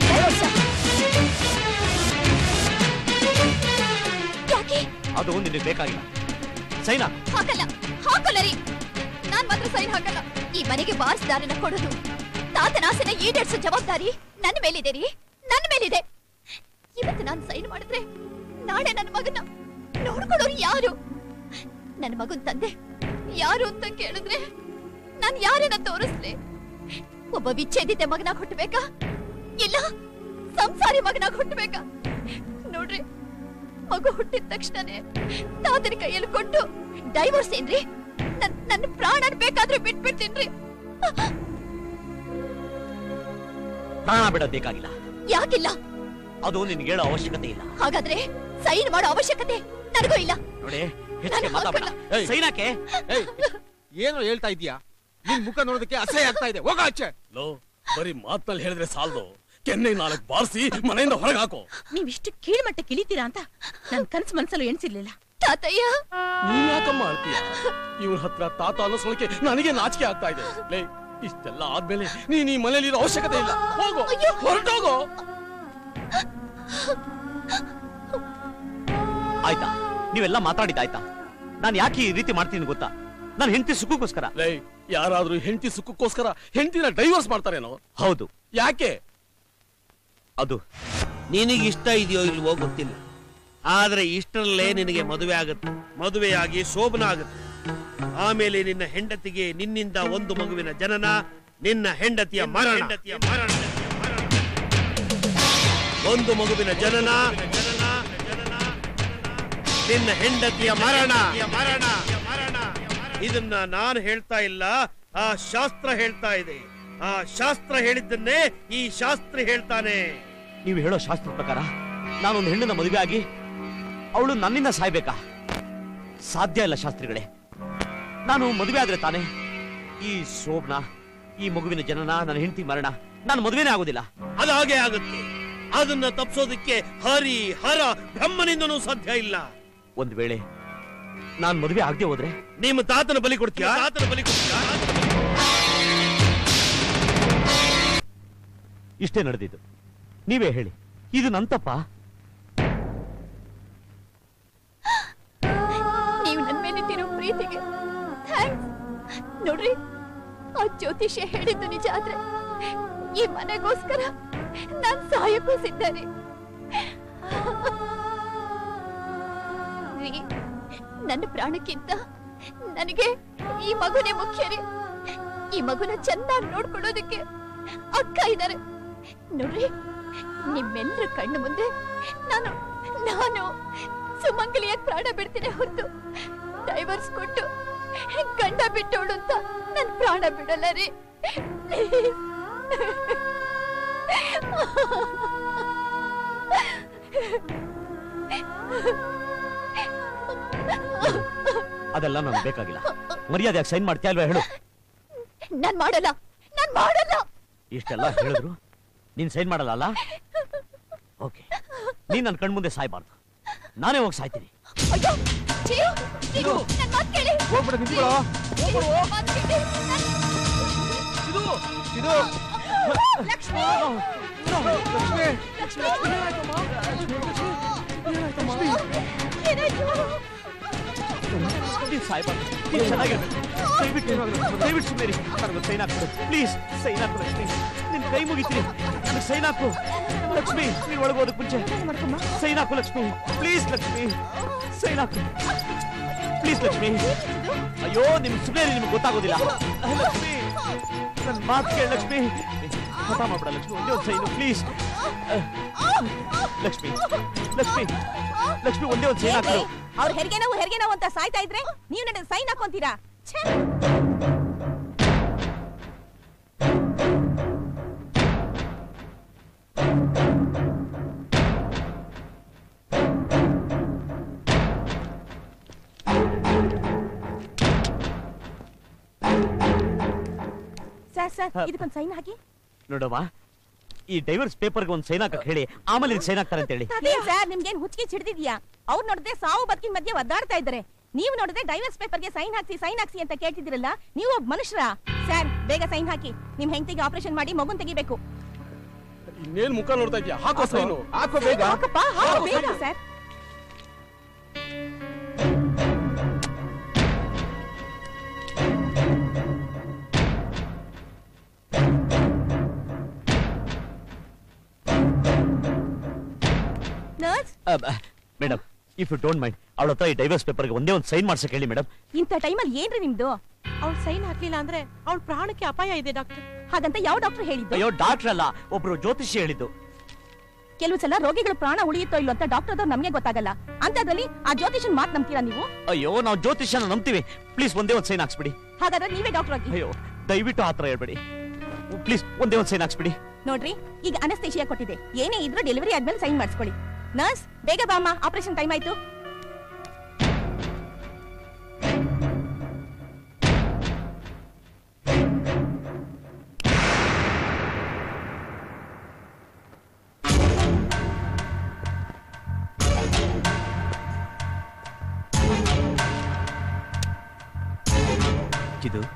ಯಾಕೆ ಅದು ನಿನಗೆ ಬೇಕಾಗಿಲ್ಲ ಸೈನ್ ಹಾಕು ಹಾಕಲ್ಲ ಹಾಕಲ್ಲ ರೀ ನಾನ್ ಮಾತ್ರ ಸೈನ್ ಹಾಕಲ್ಲ ಈ ಮನೆಗೆ ವಾರಸ್ದಾರನ ಕೊಡೋದು ತಾತನ ಆಸೆನ ಈಡೇರಿಸೋ ಜವಾಬ್ದಾರಿ ನನ್ನ ಮೇಲಿದೆ ರೀ ನನ್ನ ಮೇಲಿದೆ ಇವತ್ತು ನಾನು ಸೈನ್ ಮಾಡಿದ್ರೆ ನಾಳೆ ನನ್ನ ಮಗನ ನೋಡ್ಕೊಳ್ಳೋರು ಯಾರು ನನ್ನ ಮಗನ್ ತಂದೆ ಯಾರು ಅಂತ ಕೇಳಿದ್ರೆ ನಾನ್ ಯಾರನ್ನ ತೋರಿಸ್ಲಿ ಒಬ್ಬ ವಿಚ್ಛೇದಿತ ಮಗನಾಗ್ ಹುಟ್ಟಬೇಕಾ ಇಲ್ಲ ಸಂಸಾರಿ ಮಗನಾಗ್ ಹುಟ್ಟಬೇಕಾ ನೋಡ್ರಿ ಮಗು ಹುಟ್ಟಿದ ತಕ್ಷಣನೇ ತಾತನ ಕೈಯಲ್ಲಿ ಕೊಟ್ಟು ಡೈವರ್ಸ್ ಏನ್ರಿ ನನ್ ನನ್ನ ಪ್ರಾಣ ಬೇಕಾದ್ರೆ ಬಿಟ್ಬಿಡ್ತೀನ್ರಿ ಪ್ರಾಣ ಬಿಡೋದ್ ಬೇಕಾಗಿಲ್ಲ ಯಾಕಿಲ್ಲ ಅದು ನಿನ್ಗೆ ಹೇಳೋ ಅವಶ್ಯಕತೆ ಇಲ್ಲ ಹಾಗಾದ್ರೆ ಸೈನ್ ಮಾಡೋ ಅವಶ್ಯಕತೆ ನನಗೂ ಇಲ್ಲ ನೋಡಿ ಹೆಚ್ಚಿಗೆ ಮಾತಾಡ ಸೈನ್ ಹಾಕೆ ಏನೋ ಹೇಳ್ತಾ ಇದೀಯಾ ನಿನ್ ಮುಖ ನೋಡೋದಕ್ಕೆ ಅಸಹ್ಯ ಆಗ್ತಾ ಇದೆ ಹೋಗ ಆಚೆ ಲೋ ಬರೀ ಮಾತ್ನಲ್ಲಿ ಹೇಳಿದ್ರೆ ಸಾಲದು ಕೆನ್ನೆ ನಾಲ್ಕು ಬಾರಿಸಿ ಮನೆಯಿಂದ ಹೊರಗೆ ಹಾಕೋ ನೀವಿಷ್ಟು ಕೀಳ್ಮಟ್ಟ ಕಿಳಿತೀರಾ ಅಂತ ನನ್ ಕನ್ಸ್ ಮನ್ಸಲ್ಲೂ ಎಣಿಸಿರ್ಲಿಲ್ಲ ತಾತಯ್ಯ ನೀನ್ ಯಾಕಮ್ಮ ಆಡ್ತೀಯ ಇವ್ರ ಹತ್ರ ತಾತ ಅನ್ನಿಸೋಳಕ್ಕೆ ನನಗೆ ನಾಚಿಕೆ ಆಗ್ತಾ ಇದೆ ಲೇ ಇಷ್ಟೆಲ್ಲ ಆದ್ಮೇಲೆ ನೀನ್ ಈ ಮನೇಲಿ ಇರೋ ಅವಶ್ಯಕತೆ ಇಲ್ಲ ಹೋಗೋ ಹೊರಟೋಗೋ ಆಯ್ತಾ ನೀವೆಲ್ಲ ಮಾತಾಡಿದ್ದಾಯ್ತಾ ನಾನು ಯಾಕೆ ಈ ರೀತಿ ಮಾಡ್ತೀನಿ ಗೊತ್ತಾ ನಾನು ಹೆಂಡತಿ ಸುಖಕ್ಕೋಸ್ಕರ ಲೇ ಯಾರಾದ್ರೂ ಹೆಂಡತಿ ಸುಖಕ್ಕೋಸ್ಕರ ಹೆಂಡತಿನ ಡೈವರ್ಸ್ ಮಾಡ್ತಾರೇನೋ ಹೌದು ಯಾಕೆ ಅದು ನಿನಗೆ ಇಷ್ಟ ಇದೆಯೋ ಇಲ್ವೋ ಗೊತ್ತಿಲ್ಲ ಆದ್ರೆ ಇಷ್ಟರಲ್ಲೇ ನಿನಗೆ ಮದುವೆ ಆಗುತ್ತೆ ಮದುವೆಯಾಗಿ ಶೋಭನ ಆಗುತ್ತೆ ಆಮೇಲೆ ನಿನ್ನ ಹೆಂಡತಿಗೆ ನಿನ್ನಿಂದ ಒಂದು ಮಗುವಿನ ಜನನ ನಿನ್ನ ಹೆಂಡತಿಯ ಮರಣ ಮರಣ ಒಂದು ಮಗುವಿನ ಜನನ ನಿನ್ನ ಹೆಂಡತಿಯ ಮರಣ ಮರಣ ಇದನ್ನ ನಾನು ಹೇಳ್ತಾ ಇಲ್ಲ ಆ ಶಾಸ್ತ್ರ ಹೇಳ್ತಾ ಇದೆ ಆ ಶಾಸ್ತ್ರ ಹೇಳಿದ್ದನ್ನೇ ಈ ಶಾಸ್ತ್ರ ಹೇಳ್ತಾನೆ ನೀವು ಹೇಳೋ ಶಾಸ್ತ್ರದ ಪ್ರಕಾರ ನಾನೊಂದು ಹೆಣ್ಣನ್ನ ಮದುವೆ ಆಗಿ ಅವಳು ನನ್ನಿಂದ ಸಾಯ್ಬೇಕಾ ಸಾಧ್ಯ ಇಲ್ಲ ಶಾಸ್ತ್ರಿಗಳೇ ನಾನು ಮದುವೆ ಆದ್ರೆ ತಾನೇ ಈ ಶೋಭನ ಈ ಮಗುವಿನ ಜನನ ನನ್ನ ಹೆಂಡತಿ ಮರಣ ನಾನು ಮದುವೆನೇ ಆಗೋದಿಲ್ಲ ಅದು ಹಾಗೆ ಆಗುತ್ತೆ ಅದನ್ನ ತಪ್ಪಿಸೋದಕ್ಕೆ ಹರಿ ಹರ ಬ್ರಹ್ಮನಿಂದನೂ ಸಾಧ್ಯ ಇಲ್ಲ ಒಂದ್ ವೇಳೆ ನಾನ್ ಮದುವೆ ಆಗದೆ ಹೋದ್ರೆ ನಿಮ್ಮ ತಾತನ ಬಲಿ ಕೊಡ್ತೀಯಾ ತಾತನ ಬಲಿ ಕೊಡ್ತೀಯಾ ಇಷ್ಟೇ ನಡೆದಿದ್ದು ನೀವೇ ಹೇಳಿ ಇದು ನನ್ ತಪ್ಪಾ ನೀವು ನನ್ನ ಮೇಲಿಟ್ಟಿರೋ ಪ್ರೀತಿಗೆ ಥ್ಯಾಂಕ್ಸ್ ನೋಡ್ರಿ ಆ ಜ್ಯೋತಿಷ್ಯ ಹೇಳಿದ್ದು ನಿಜ ಆದ್ರೆ ಈ ಮನೆಗೋಸ್ಕರ ನಾನ್ ಸಾಯಕ್ಕೂ ಸಿದ್ಧ ರೀ ರೀ, ನನ್ನ ಪ್ರಾಣಕ್ಕಿಂತ ನನಗೆ ಈ ಮಗುನೇ ಮುಖ್ಯ ರೀ ಈ ಮಗುನ ಚೆನ್ನಾಗಿ ನೋಡ್ಕೊಳ್ಳೋದಕ್ಕೆ ಅಕ್ಕ ಇದ್ದಾರೆ ನೋಡ್ರಿ ನಿಮ್ಮೆಲ್ಲರ ಕಣ್ಣು ಮುಂದೆ ನಾನು ನಾನು ಸುಮಂಗಲಿಯಾಗಿ ಪ್ರಾಣ ಬಿಡ್ತೀನಿ ಹೊರತು ಡೈವರ್ಸ್ ಕೊಟ್ಟು ಗಂಡ ಬಿಟ್ಟೋಳು ಅಂತ ನನ್ ಪ್ರಾಣ ಬಿಡಲ್ಲ ರೀ ಅದೆಲ್ಲ ನನಗೆ ಬೇಕಾಗಿಲ್ಲ ಮರ್ಯಾದೆಯಾಗಿ ಸೈನ್ ಮಾಡ್ತೀಯ ಅಲ್ವಾ ಹೇಳು ನಾನ್ ಮಾಡಲ್ಲ ನಾನ್ ಮಾಡಲ್ಲ ಇಷ್ಟೆಲ್ಲ ಹೇಳಿದ್ರು ನೀನ್ ಸೈನ್ ಮಾಡಲ್ಲ ಅಲ್ಲ ಓಕೆ ನೀನ್ ನನ್ನ ಕಣ್ಮುಂದೆ ಸಾಯ್ಬಾರ್ದು ನಾನೇ ಹೋಗಿ ಸಾಯ್ತೀನಿ ಅಯ್ಯೋ ಚಿರು, ಚಿರು, ನನ್ ಮಾತ್ ಕೇಳಿ. ಹೋಗ್ಬಿಡು ನಿಂತ್ಕೊಳ್ಳೋ ಚಿರು, ನನ್ ಮಾತ್ ಕೇಳಿ. ನನ್- ಇದು ಲಕ್ಷ್ಮಿ ಲಕ್ಷ್ಮಿ ಲಕ್ಷ್ಮಿ ನೀನ್ ಸಾಯ್ಬಾರ್ದು ನೀನ್ ಚೆನ್ನಾಗಿರ್ಬೇಕು ದಯವಿಟ್ಟು ದಯವಿಟ್ಟು ಸುಮ್ಮನೆ ನನಗೆ ಸೈನ್ ಹಾಕು ಪ್ಲೀಸ್ ಸೈನ್ ಹಾಕು ಲಕ್ಷ್ಮಿ ನಿನ್ ಕೈ ಮುಗಿತೀನಿ ನನಗೆ ಸೈನ್ ಹಾಕು ಲಕ್ಷ್ಮಿ ನೀನ್ ಒಳಗೆ ಹೋದಕ್ಕೆ ಮುಂಚೆ ಸೈನ್ ಹಾಕು ಲಕ್ಷ್ಮಿ ಪ್ಲೀಸ್ ಲಕ್ಷ್ಮಿ ಸೈನ್ ಹಾಕು ಪ್ಲೀಸ್ ಲಕ್ಷ್ಮಿ ಅಯ್ಯೋ ನಿಮ್ ಸುಮ್ಮನೆ ನಿಮ್ಗೆ ಗೊತ್ತಾಗೋದಿಲ್ಲ ಲಕ್ಷ್ಮಿ ನನ್ನ ಮಾತು ಕೇಳಿ ಲಕ್ಷ್ಮಿ ಹಠ ಮಾಡ್ಬೇಡ ಲಕ್ಷ್ಮಿ ಒಂದೇ ಒಂದು ಸೈನು ಪ್ಲೀಸ್ ಲಕ್ಷ್ಮಿ ಲಕ್ಷ್ಮಿ ಲಕ್ಷ್ಮಿ ಒಂದೇ ಒಂದು ಸೈನ್ ಹಾಕು ಅವ್ರ ಹೆರಿಗೆ ನೋವು ಹೆರಿಗೆ ನೋವು ಅಂತ ಸಾಯ್ತಾ ಇದ್ರೆ ನೀವು ನನ್ನ ಸೈನ್ ಹಾಕೊಂತೀರಾ ಛೇ! ಸರ್ ಸರ್ ಇದಕ್ಕೊಂದು ಸೈನ್ ಹಾಕಿ ನೋಡವ್ವ ಈ ಡೈವರ್ಸ್ ಪೇಪರ್ಗೆ ಒಂದು ಸೈನ್ ಹಾಕಕ್ ಹೇಳಿ ಆಮೇಲೆ ಇದಕ್ಕೆ ಸೈನ್ ಹಾಕ್ತಾರೆ ಅಂತ ಹೇಳಿ ಅದೇ ಸರ್ ನಿಮ್ಗೇನ್ ಹುಚ್ಚಿಗೆ ಚಿಡ್ದಿದ್ಯಾ ಅವ್ರು ನೋಡಿದ್ರೆ ಸಾವು ಬದುಕಿನ ಮಧ್ಯೆ ಒದ್ದಾಡ್ತಾ ಇದ್ದಾರೆ ನೀವು ನೋಡಿದ್ರೆ ಡೈವರ್ಸ್ ಪೇಪರ್ಗೆ ಸೈನ್ ಹಾಕ್ಸಿ ಸೈನ್ ಹಾಕ್ಸಿ ಅಂತ ಕೇಳ್ತಿದ್ದೀರಲ್ಲ ನೀವು ಒಬ್ಬ ಮನುಷ್ಯರ ಸರ್ ಬೇಗ ಸೈನ್ ಹಾಕಿ ನಿಮ್ ಹೆಂಡತಿಗೆ ಆಪರೇಷನ್ ಮಾಡಿ ಮಗುನ್ ತೆಗಿಬೇಕು ಇನ್ನೇನ್ ಮುಖ ನೋಡ್ತಾ ಇದ್ಯಾ ಹಾಕೋ ಸೈನು ಹಾಕೋ ಬೇಗ ಹಾಕಪ್ಪ ಹಾಕು ಬೇಗ sir nurse madam if you don't mind ಅವಳ ಹತ್ರ ಈ ಡೈವರ್ಸ್ ಪೇಪರ್ಗೆ ಒಂದೇ ಒಂದು ಸೈನ್ ಮಾಡ್ಸಕ್ ಹೇಳಿ ಮೇಡಮ್ ಇಂಥ ಟೈಮಲ್ಲಿ ಏನ್ರಿ ನಿಮ್ದು ಅವ್ಳು ಸೈನ್ ಹಾಕ್ಲಿಲ್ಲ ಅಂದ್ರೆ ಅವಳ ಪ್ರಾಣಕ್ಕೆ ಅಪಾಯ ಇದೆ ಡಾಕ್ಟರ್ ಹಾಗಂತ ಯಾವ ಡಾಕ್ಟರ್ ಹೇಳಿದ್ದು ಅಯ್ಯೋ ಡಾಕ್ಟರ್ ಅಲ್ಲ ಒಬ್ರು ಜ್ಯೋತಿಷಿ ಹೇಳಿದ್ದು ಕೆಲವು ಸಲ ರೋಗಿಗಳು ಪ್ರಾಣ ಉಳಿಯುತ್ತೋ ಇಲ್ಲೋ ಅಂತ ಡಾಕ್ಟರ್ ನಮಗೆ ಗೊತ್ತಾಗಲ್ಲ ಅಂತದ್ರಲ್ಲಿ ಆ ಜ್ಯೋತಿಷನ್ ಮಾತ್ ನಂಬ್ತೀರಾ ನೀವು ಅಯ್ಯೋ ನಾವು ಜ್ಯೋತಿಷ್ಯನ ನಂಬ್ತೀವಿ ಪ್ಲೀಸ್ ಒಂದೇ ಒಂದು ಸೈನ್ ಹಾಕ್ಸ್ಬಿಡಿ ಹಾಗಾದ್ರೆ ನೀವೇ ಡಾಕ್ಟರ್ ಆಗಿ ಅಯ್ಯೋ ದಯವಿಟ್ಟು ಆ ಥರ ಹೇಳ್ಬೇಡಿ ಪ್ಲೀಸ್ ಒಂದೇ ಒಂದು ಸೈನ್ ಹಾಕ್ಸ್ಬಿಡಿ ನೋಡ್ರಿ ಈಗ ಅನಸ್ತೇಶಿಯಾ ಕೊಟ್ಟಿದೆ ಏನೇ ಇದ್ರೂ ಡೆಲಿವರಿ ಆದ್ಮೇಲೆ ಸೈನ್ ಮಾಡಿಸ್ಕೊಳ್ಳಿ ನರ್ಸ್ ಬೇಗ ಬಾಮ್ಮ ಆಪರೇಷನ್ ಟೈಮ್ ಆಯ್ತು ಇದು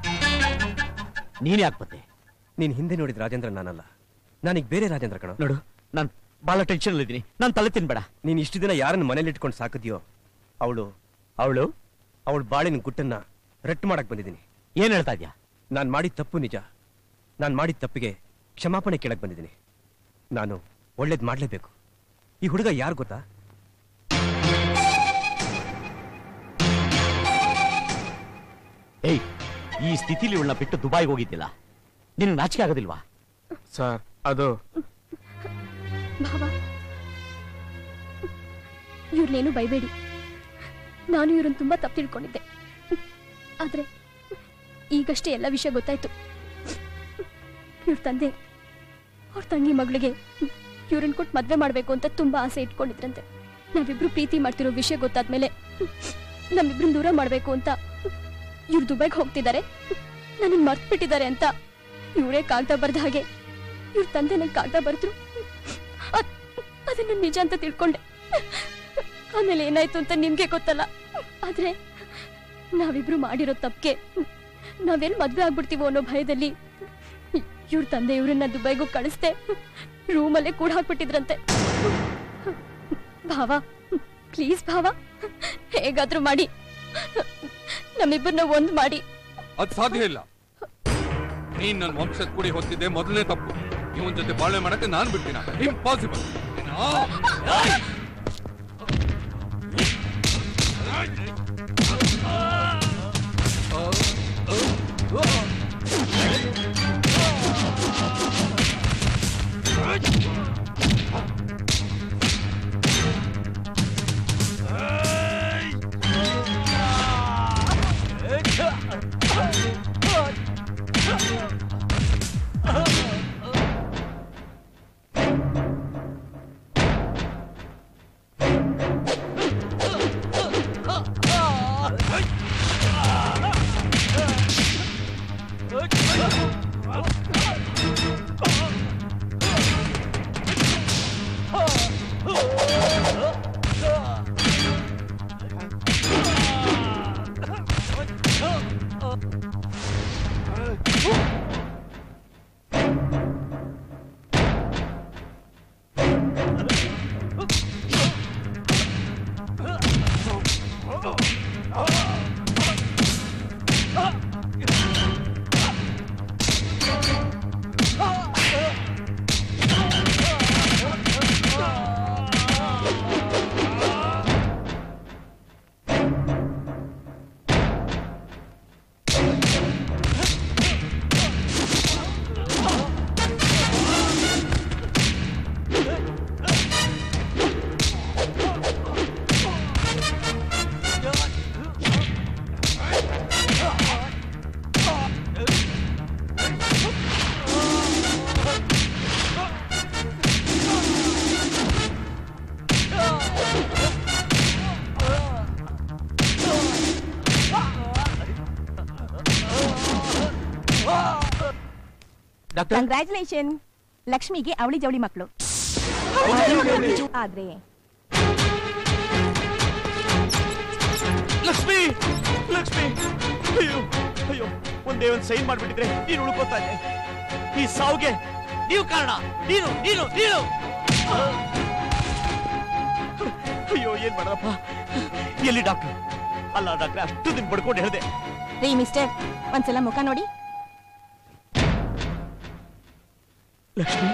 ನೀನ್ ಯಾಕೆ ಬಂದೆ ನೀನ್ ಹಿಂದೆ ನೋಡಿದ ರಾಜೇಂದ್ರ ನಾನಲ್ಲ ನಾನೀಗ ಬೇರೆ ರಾಜೇಂದ್ರ ಕಣ ನೋಡು ನಾನು ಬಹಳ ಟೆನ್ಷನ್ ಇದ್ದೀನಿ ನಾನು ತಲೆ ತಿನ್ಬೇಡ ನೀನ್ ಇಷ್ಟು ದಿನ ಯಾರನ್ನ ಮನೇಲಿ ಇಟ್ಕೊಂಡು ಸಾಕಿದ್ಯೋ ಅವಳು ಅವಳು ಅವಳ ಬಾಳಿನ ಗುಟ್ಟನ್ನ ರಟ್ಟು ಮಾಡಕ್ ಬಂದಿದ್ದೀನಿ ಏನ್ ಹೇಳ್ತಾ ಇದ್ಯಾ ನಾನ್ ಮಾಡಿದ ತಪ್ಪು ನಿಜ ನಾನ್ ಮಾಡಿದ ತಪ್ಪಿಗೆ ಕ್ಷಮಾಪಣೆ ಕೇಳಕ್ ಬಂದಿದ್ದೀನಿ ನಾನು ಒಳ್ಳೇದ್ ಮಾಡ್ಲೇಬೇಕು ಈ ಹುಡುಗ ಯಾರು ಗೊತ್ತಾ ಏಯ್ ಈ ಸ್ಥಿತಿಲಿ ಇವಳನ್ನ ಬಿಟ್ಟು ದುಬೈಗೆ ಹೋಗಿದ್ದಿಲ್ಲ ನಿನ್ ನಾಚಿಕೆ ಆಗೋದಿಲ್ವಾ ಸರ್ ಅದು ಭಾವ ಇವ್ರನ್ನೇನು ಬೈಬೇಡಿ ನಾನು ಇವ್ರನ್ನ ತುಂಬಾ ತಪ್ಪು ತಿಳ್ಕೊಂಡಿದ್ದೆ ಆದ್ರೆ ಈಗಷ್ಟೇ ಎಲ್ಲ ವಿಷಯ ಗೊತ್ತಾಯ್ತು ಇವ್ರ ತಂದೆ ಅವ್ರ ತಂಗಿ ಮಗಳಿಗೆ ಇವ್ರನ್ನ ಕೊಟ್ಟು ಮದ್ವೆ ಮಾಡ್ಬೇಕು ಅಂತ ತುಂಬಾ ಆಸೆ ಇಟ್ಕೊಂಡಿದ್ರಂತೆ ನಾವಿಬ್ರು ಪ್ರೀತಿ ಮಾಡ್ತಿರೋ ವಿಷಯ ಗೊತ್ತಾದ್ಮೇಲೆ ನಮ್ಮಿಬ್ರನ್ನ ದೂರ ಮಾಡ್ಬೇಕು ಅಂತ ಇವ್ರು ದುಬೈಗೆ ಹೋಗ್ತಿದ್ದಾರೆ ನನಗ್ ಮರ್ತ್ ಬಿಟ್ಟಿದ್ದಾರೆ ಅಂತ ಇವರೇ ಕಾಗ್ದ ಬರ್ದ ಹಾಗೆ ಇವ್ರ ತಂದೆ ನಂಗೆ ಕಾಗ್ದ ಬರೆದ್ರು ಅದ್- ಅದನ್ನ ನಿಜ ಅಂತ ತಿಳ್ಕೊಂಡೆ ಆಮೇಲೆ ಏನಾಯ್ತು ಅಂತ ನಿಮ್ಗೆ ಗೊತ್ತಲ್ಲ ಆದ್ರೆ ನಾವಿಬ್ರು ಮಾಡಿರೋ ತಪ್ಪಿಗೆ ನಾವೆಲ್ ಮದ್ವೆ ಆಗ್ಬಿಡ್ತೀವೋ ಅನ್ನೋ ಭಯದಲ್ಲಿ ಇವ್ರ ತಂದೆ ಇವ್ರನ್ನ ದುಬೈಗೂ ಕಳಿಸ್ದೆ ರೂಮಲ್ಲೇ ಕೂಡ ಹಾಕ್ಬಿಟ್ಟಿದ್ರಂತೆ ಭಾವ ಪ್ಲೀಸ್ ಭಾವ ಹೇಗಾದ್ರೂ ಮಾಡಿ ನಮ್ಮಿಬ್ಬರನ್ನ ಒಂದ್ ಮಾಡಿ ಅದ್ ಸಾಧ್ಯ ಇಲ್ಲ ನೀನ್ ನನ್ನ ವಂಶದ ಕುಡಿ ಹೊತ್ತಿದ್ದೆ ಮೊದಲನೇ ತಪ್ಪು ಇವನ್ ಜೊತೆ ಬಾಳ್ವೆ ಮಾಡಕ್ಕೆ ನಾನ್ ಬಿಡ್ತೀನ ಇಂಪಾಸಿಬಲ್ ಕಂಗ್ರ್ಯಾಚುಲೇಷನ್ ಲಕ್ಷ್ಮಿಗೆ ಅವಳಿ ಜವಳಿ ಮಕ್ಕಳು ಆದ್ರೆ ಲಕ್ಷ್ಮಿ ಲಕ್ಷ್ಮಿ ಅಯ್ಯೋ ಅಯ್ಯೋ ಒಂದೇ ಒಂದ್ ಸೈನ್ ಮಾಡ್ಬಿಟ್ಟಿದ್ರೆ ನೀನು ಉಳ್ಕೋತಾ ಇದ್ದೆ ಈ ಸಾವುಗೆ ನೀವು ಕಾರಣ ನೀನು ನೀನು ನೀನು ಅಯ್ಯೋ ಏನ್ ಮಾಡದಪ್ಪ ಎಲ್ಲಿ ಡಾಕ್ಟರ್ ಅಲ್ಲ ಡಾಕ್ಟರ್ ಅಷ್ಟು ದಿನ ಬಡ್ಕೊಂಡು ಹೇಳಿದೆ ರೀ ಮಿಸ್ಟರ್ ಒಂದ್ಸಲ ಮುಖ ನೋಡಿ ಲಕ್ಷ್ಮಿ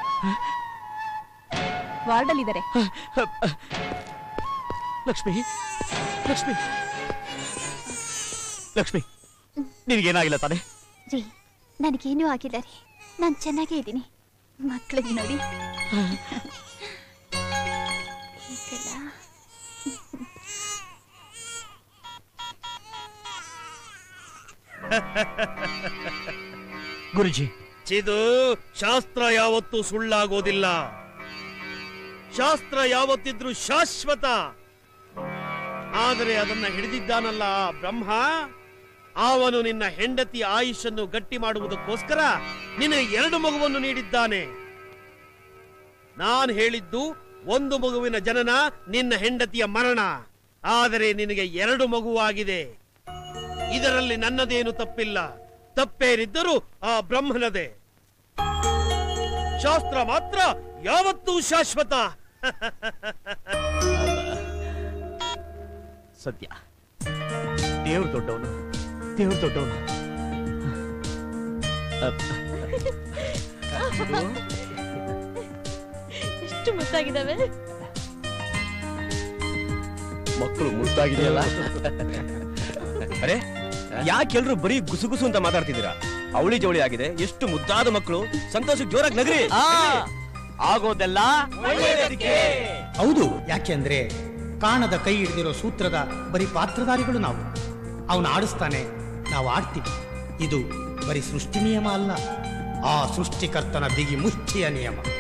ವಾರ್ಡಲ್ ಇದಾರೆ ಲಕ್ಷ್ಮಿ ಲಕ್ಷ್ಮಿ ಲಕ್ಷ್ಮಿ ನಿನಗೇನಾಗಿಲ್ಲ ತಾನೆ ರೀ ನನಗೇನೂ ಆಗಿಲ್ಲ ರೀ ನಾನು ಚೆನ್ನಾಗೇ ಇದ್ದೀನಿ ಮಕ್ಳಿಗೆ ನೋಡಿ ಈಗೆಲ್ಲ ಗುರುಜಿ ಚಿದು ಶಾಸ್ತ್ರ ಯಾವತ್ತೂ ಸುಳ್ಳಾಗೋದಿಲ್ಲ ಶಾಸ್ತ್ರ ಯಾವತ್ತಿದ್ರೂ ಶಾಶ್ವತ ಆದರೆ ಅದನ್ನ ಹಿಡಿದಿದ್ದಾನಲ್ಲ ಆ ಬ್ರಹ್ಮ ಅವನು ನಿನ್ನ ಹೆಂಡತಿ ಆಯುಷನ್ನು ಗಟ್ಟಿ ಮಾಡುವುದಕ್ಕೋಸ್ಕರ ನಿನಗೆ ಎರಡು ಮಗುವನ್ನು ನೀಡಿದ್ದಾನೆ ನಾನು ಹೇಳಿದ್ದು ಒಂದು ಮಗುವಿನ ಜನನ ನಿನ್ನ ಹೆಂಡತಿಯ ಮರಣ ಆದರೆ ನಿನಗೆ ಎರಡು ಮಗುವಾಗಿದೆ ಇದರಲ್ಲಿ ನನ್ನದೇನು ತಪ್ಪಿಲ್ಲ ತಪ್ಪೇನಿದ್ದರೂ ಆ ಬ್ರಹ್ಮನದೇ ಶಾಸ್ತ್ರ ಮಾತ್ರ ಯಾವತ್ತೂ ಶಾಶ್ವತ ಸತ್ಯ ದೇವ್ರು ದೊಡ್ಡವನು ದೇವ್ರು ದೊಡ್ಡವನು ಎಷ್ಟು ಮುದ್ದಾಗಿದ್ದಾವೆ ಮಕ್ಕಳು ಮುದ್ದಾಗಿದೆಯಲ್ಲ ಅರೆ ಯಾಕೆಲ್ರು ಬರೀ ಗುಸುಗುಸು ಅಂತ ಮಾತಾಡ್ತಿದ್ದೀರಾ ಅವಳಿ ಜವಳಿ ಆಗಿದೆ ಎಷ್ಟು ಮುದ್ದಾದ ಮಕ್ಕಳು ಸಂತೋಷಕ್ಕೆ ಜೋರಾಗಿ ನಗರಿ ಆಗೋದೆಲ್ಲ ಹೌದು ಯಾಕೆಂದ್ರೆ ಕಾಣದ ಕೈ ಹಿಡಿದಿರೋ ಸೂತ್ರದ ಬರೀ ಪಾತ್ರಧಾರಿಗಳು ನಾವು ಅವನು ಆಡಿಸ್ತಾನೆ ನಾವು ಆಡ್ತೀವಿ ಇದು ಬರೀ ಸೃಷ್ಟಿ ನಿಯಮ ಅಲ್ಲ ಆ ಸೃಷ್ಟಿಕರ್ತನ ಬಿಗಿ ಮುಷ್ಟಿಯ ನಿಯಮ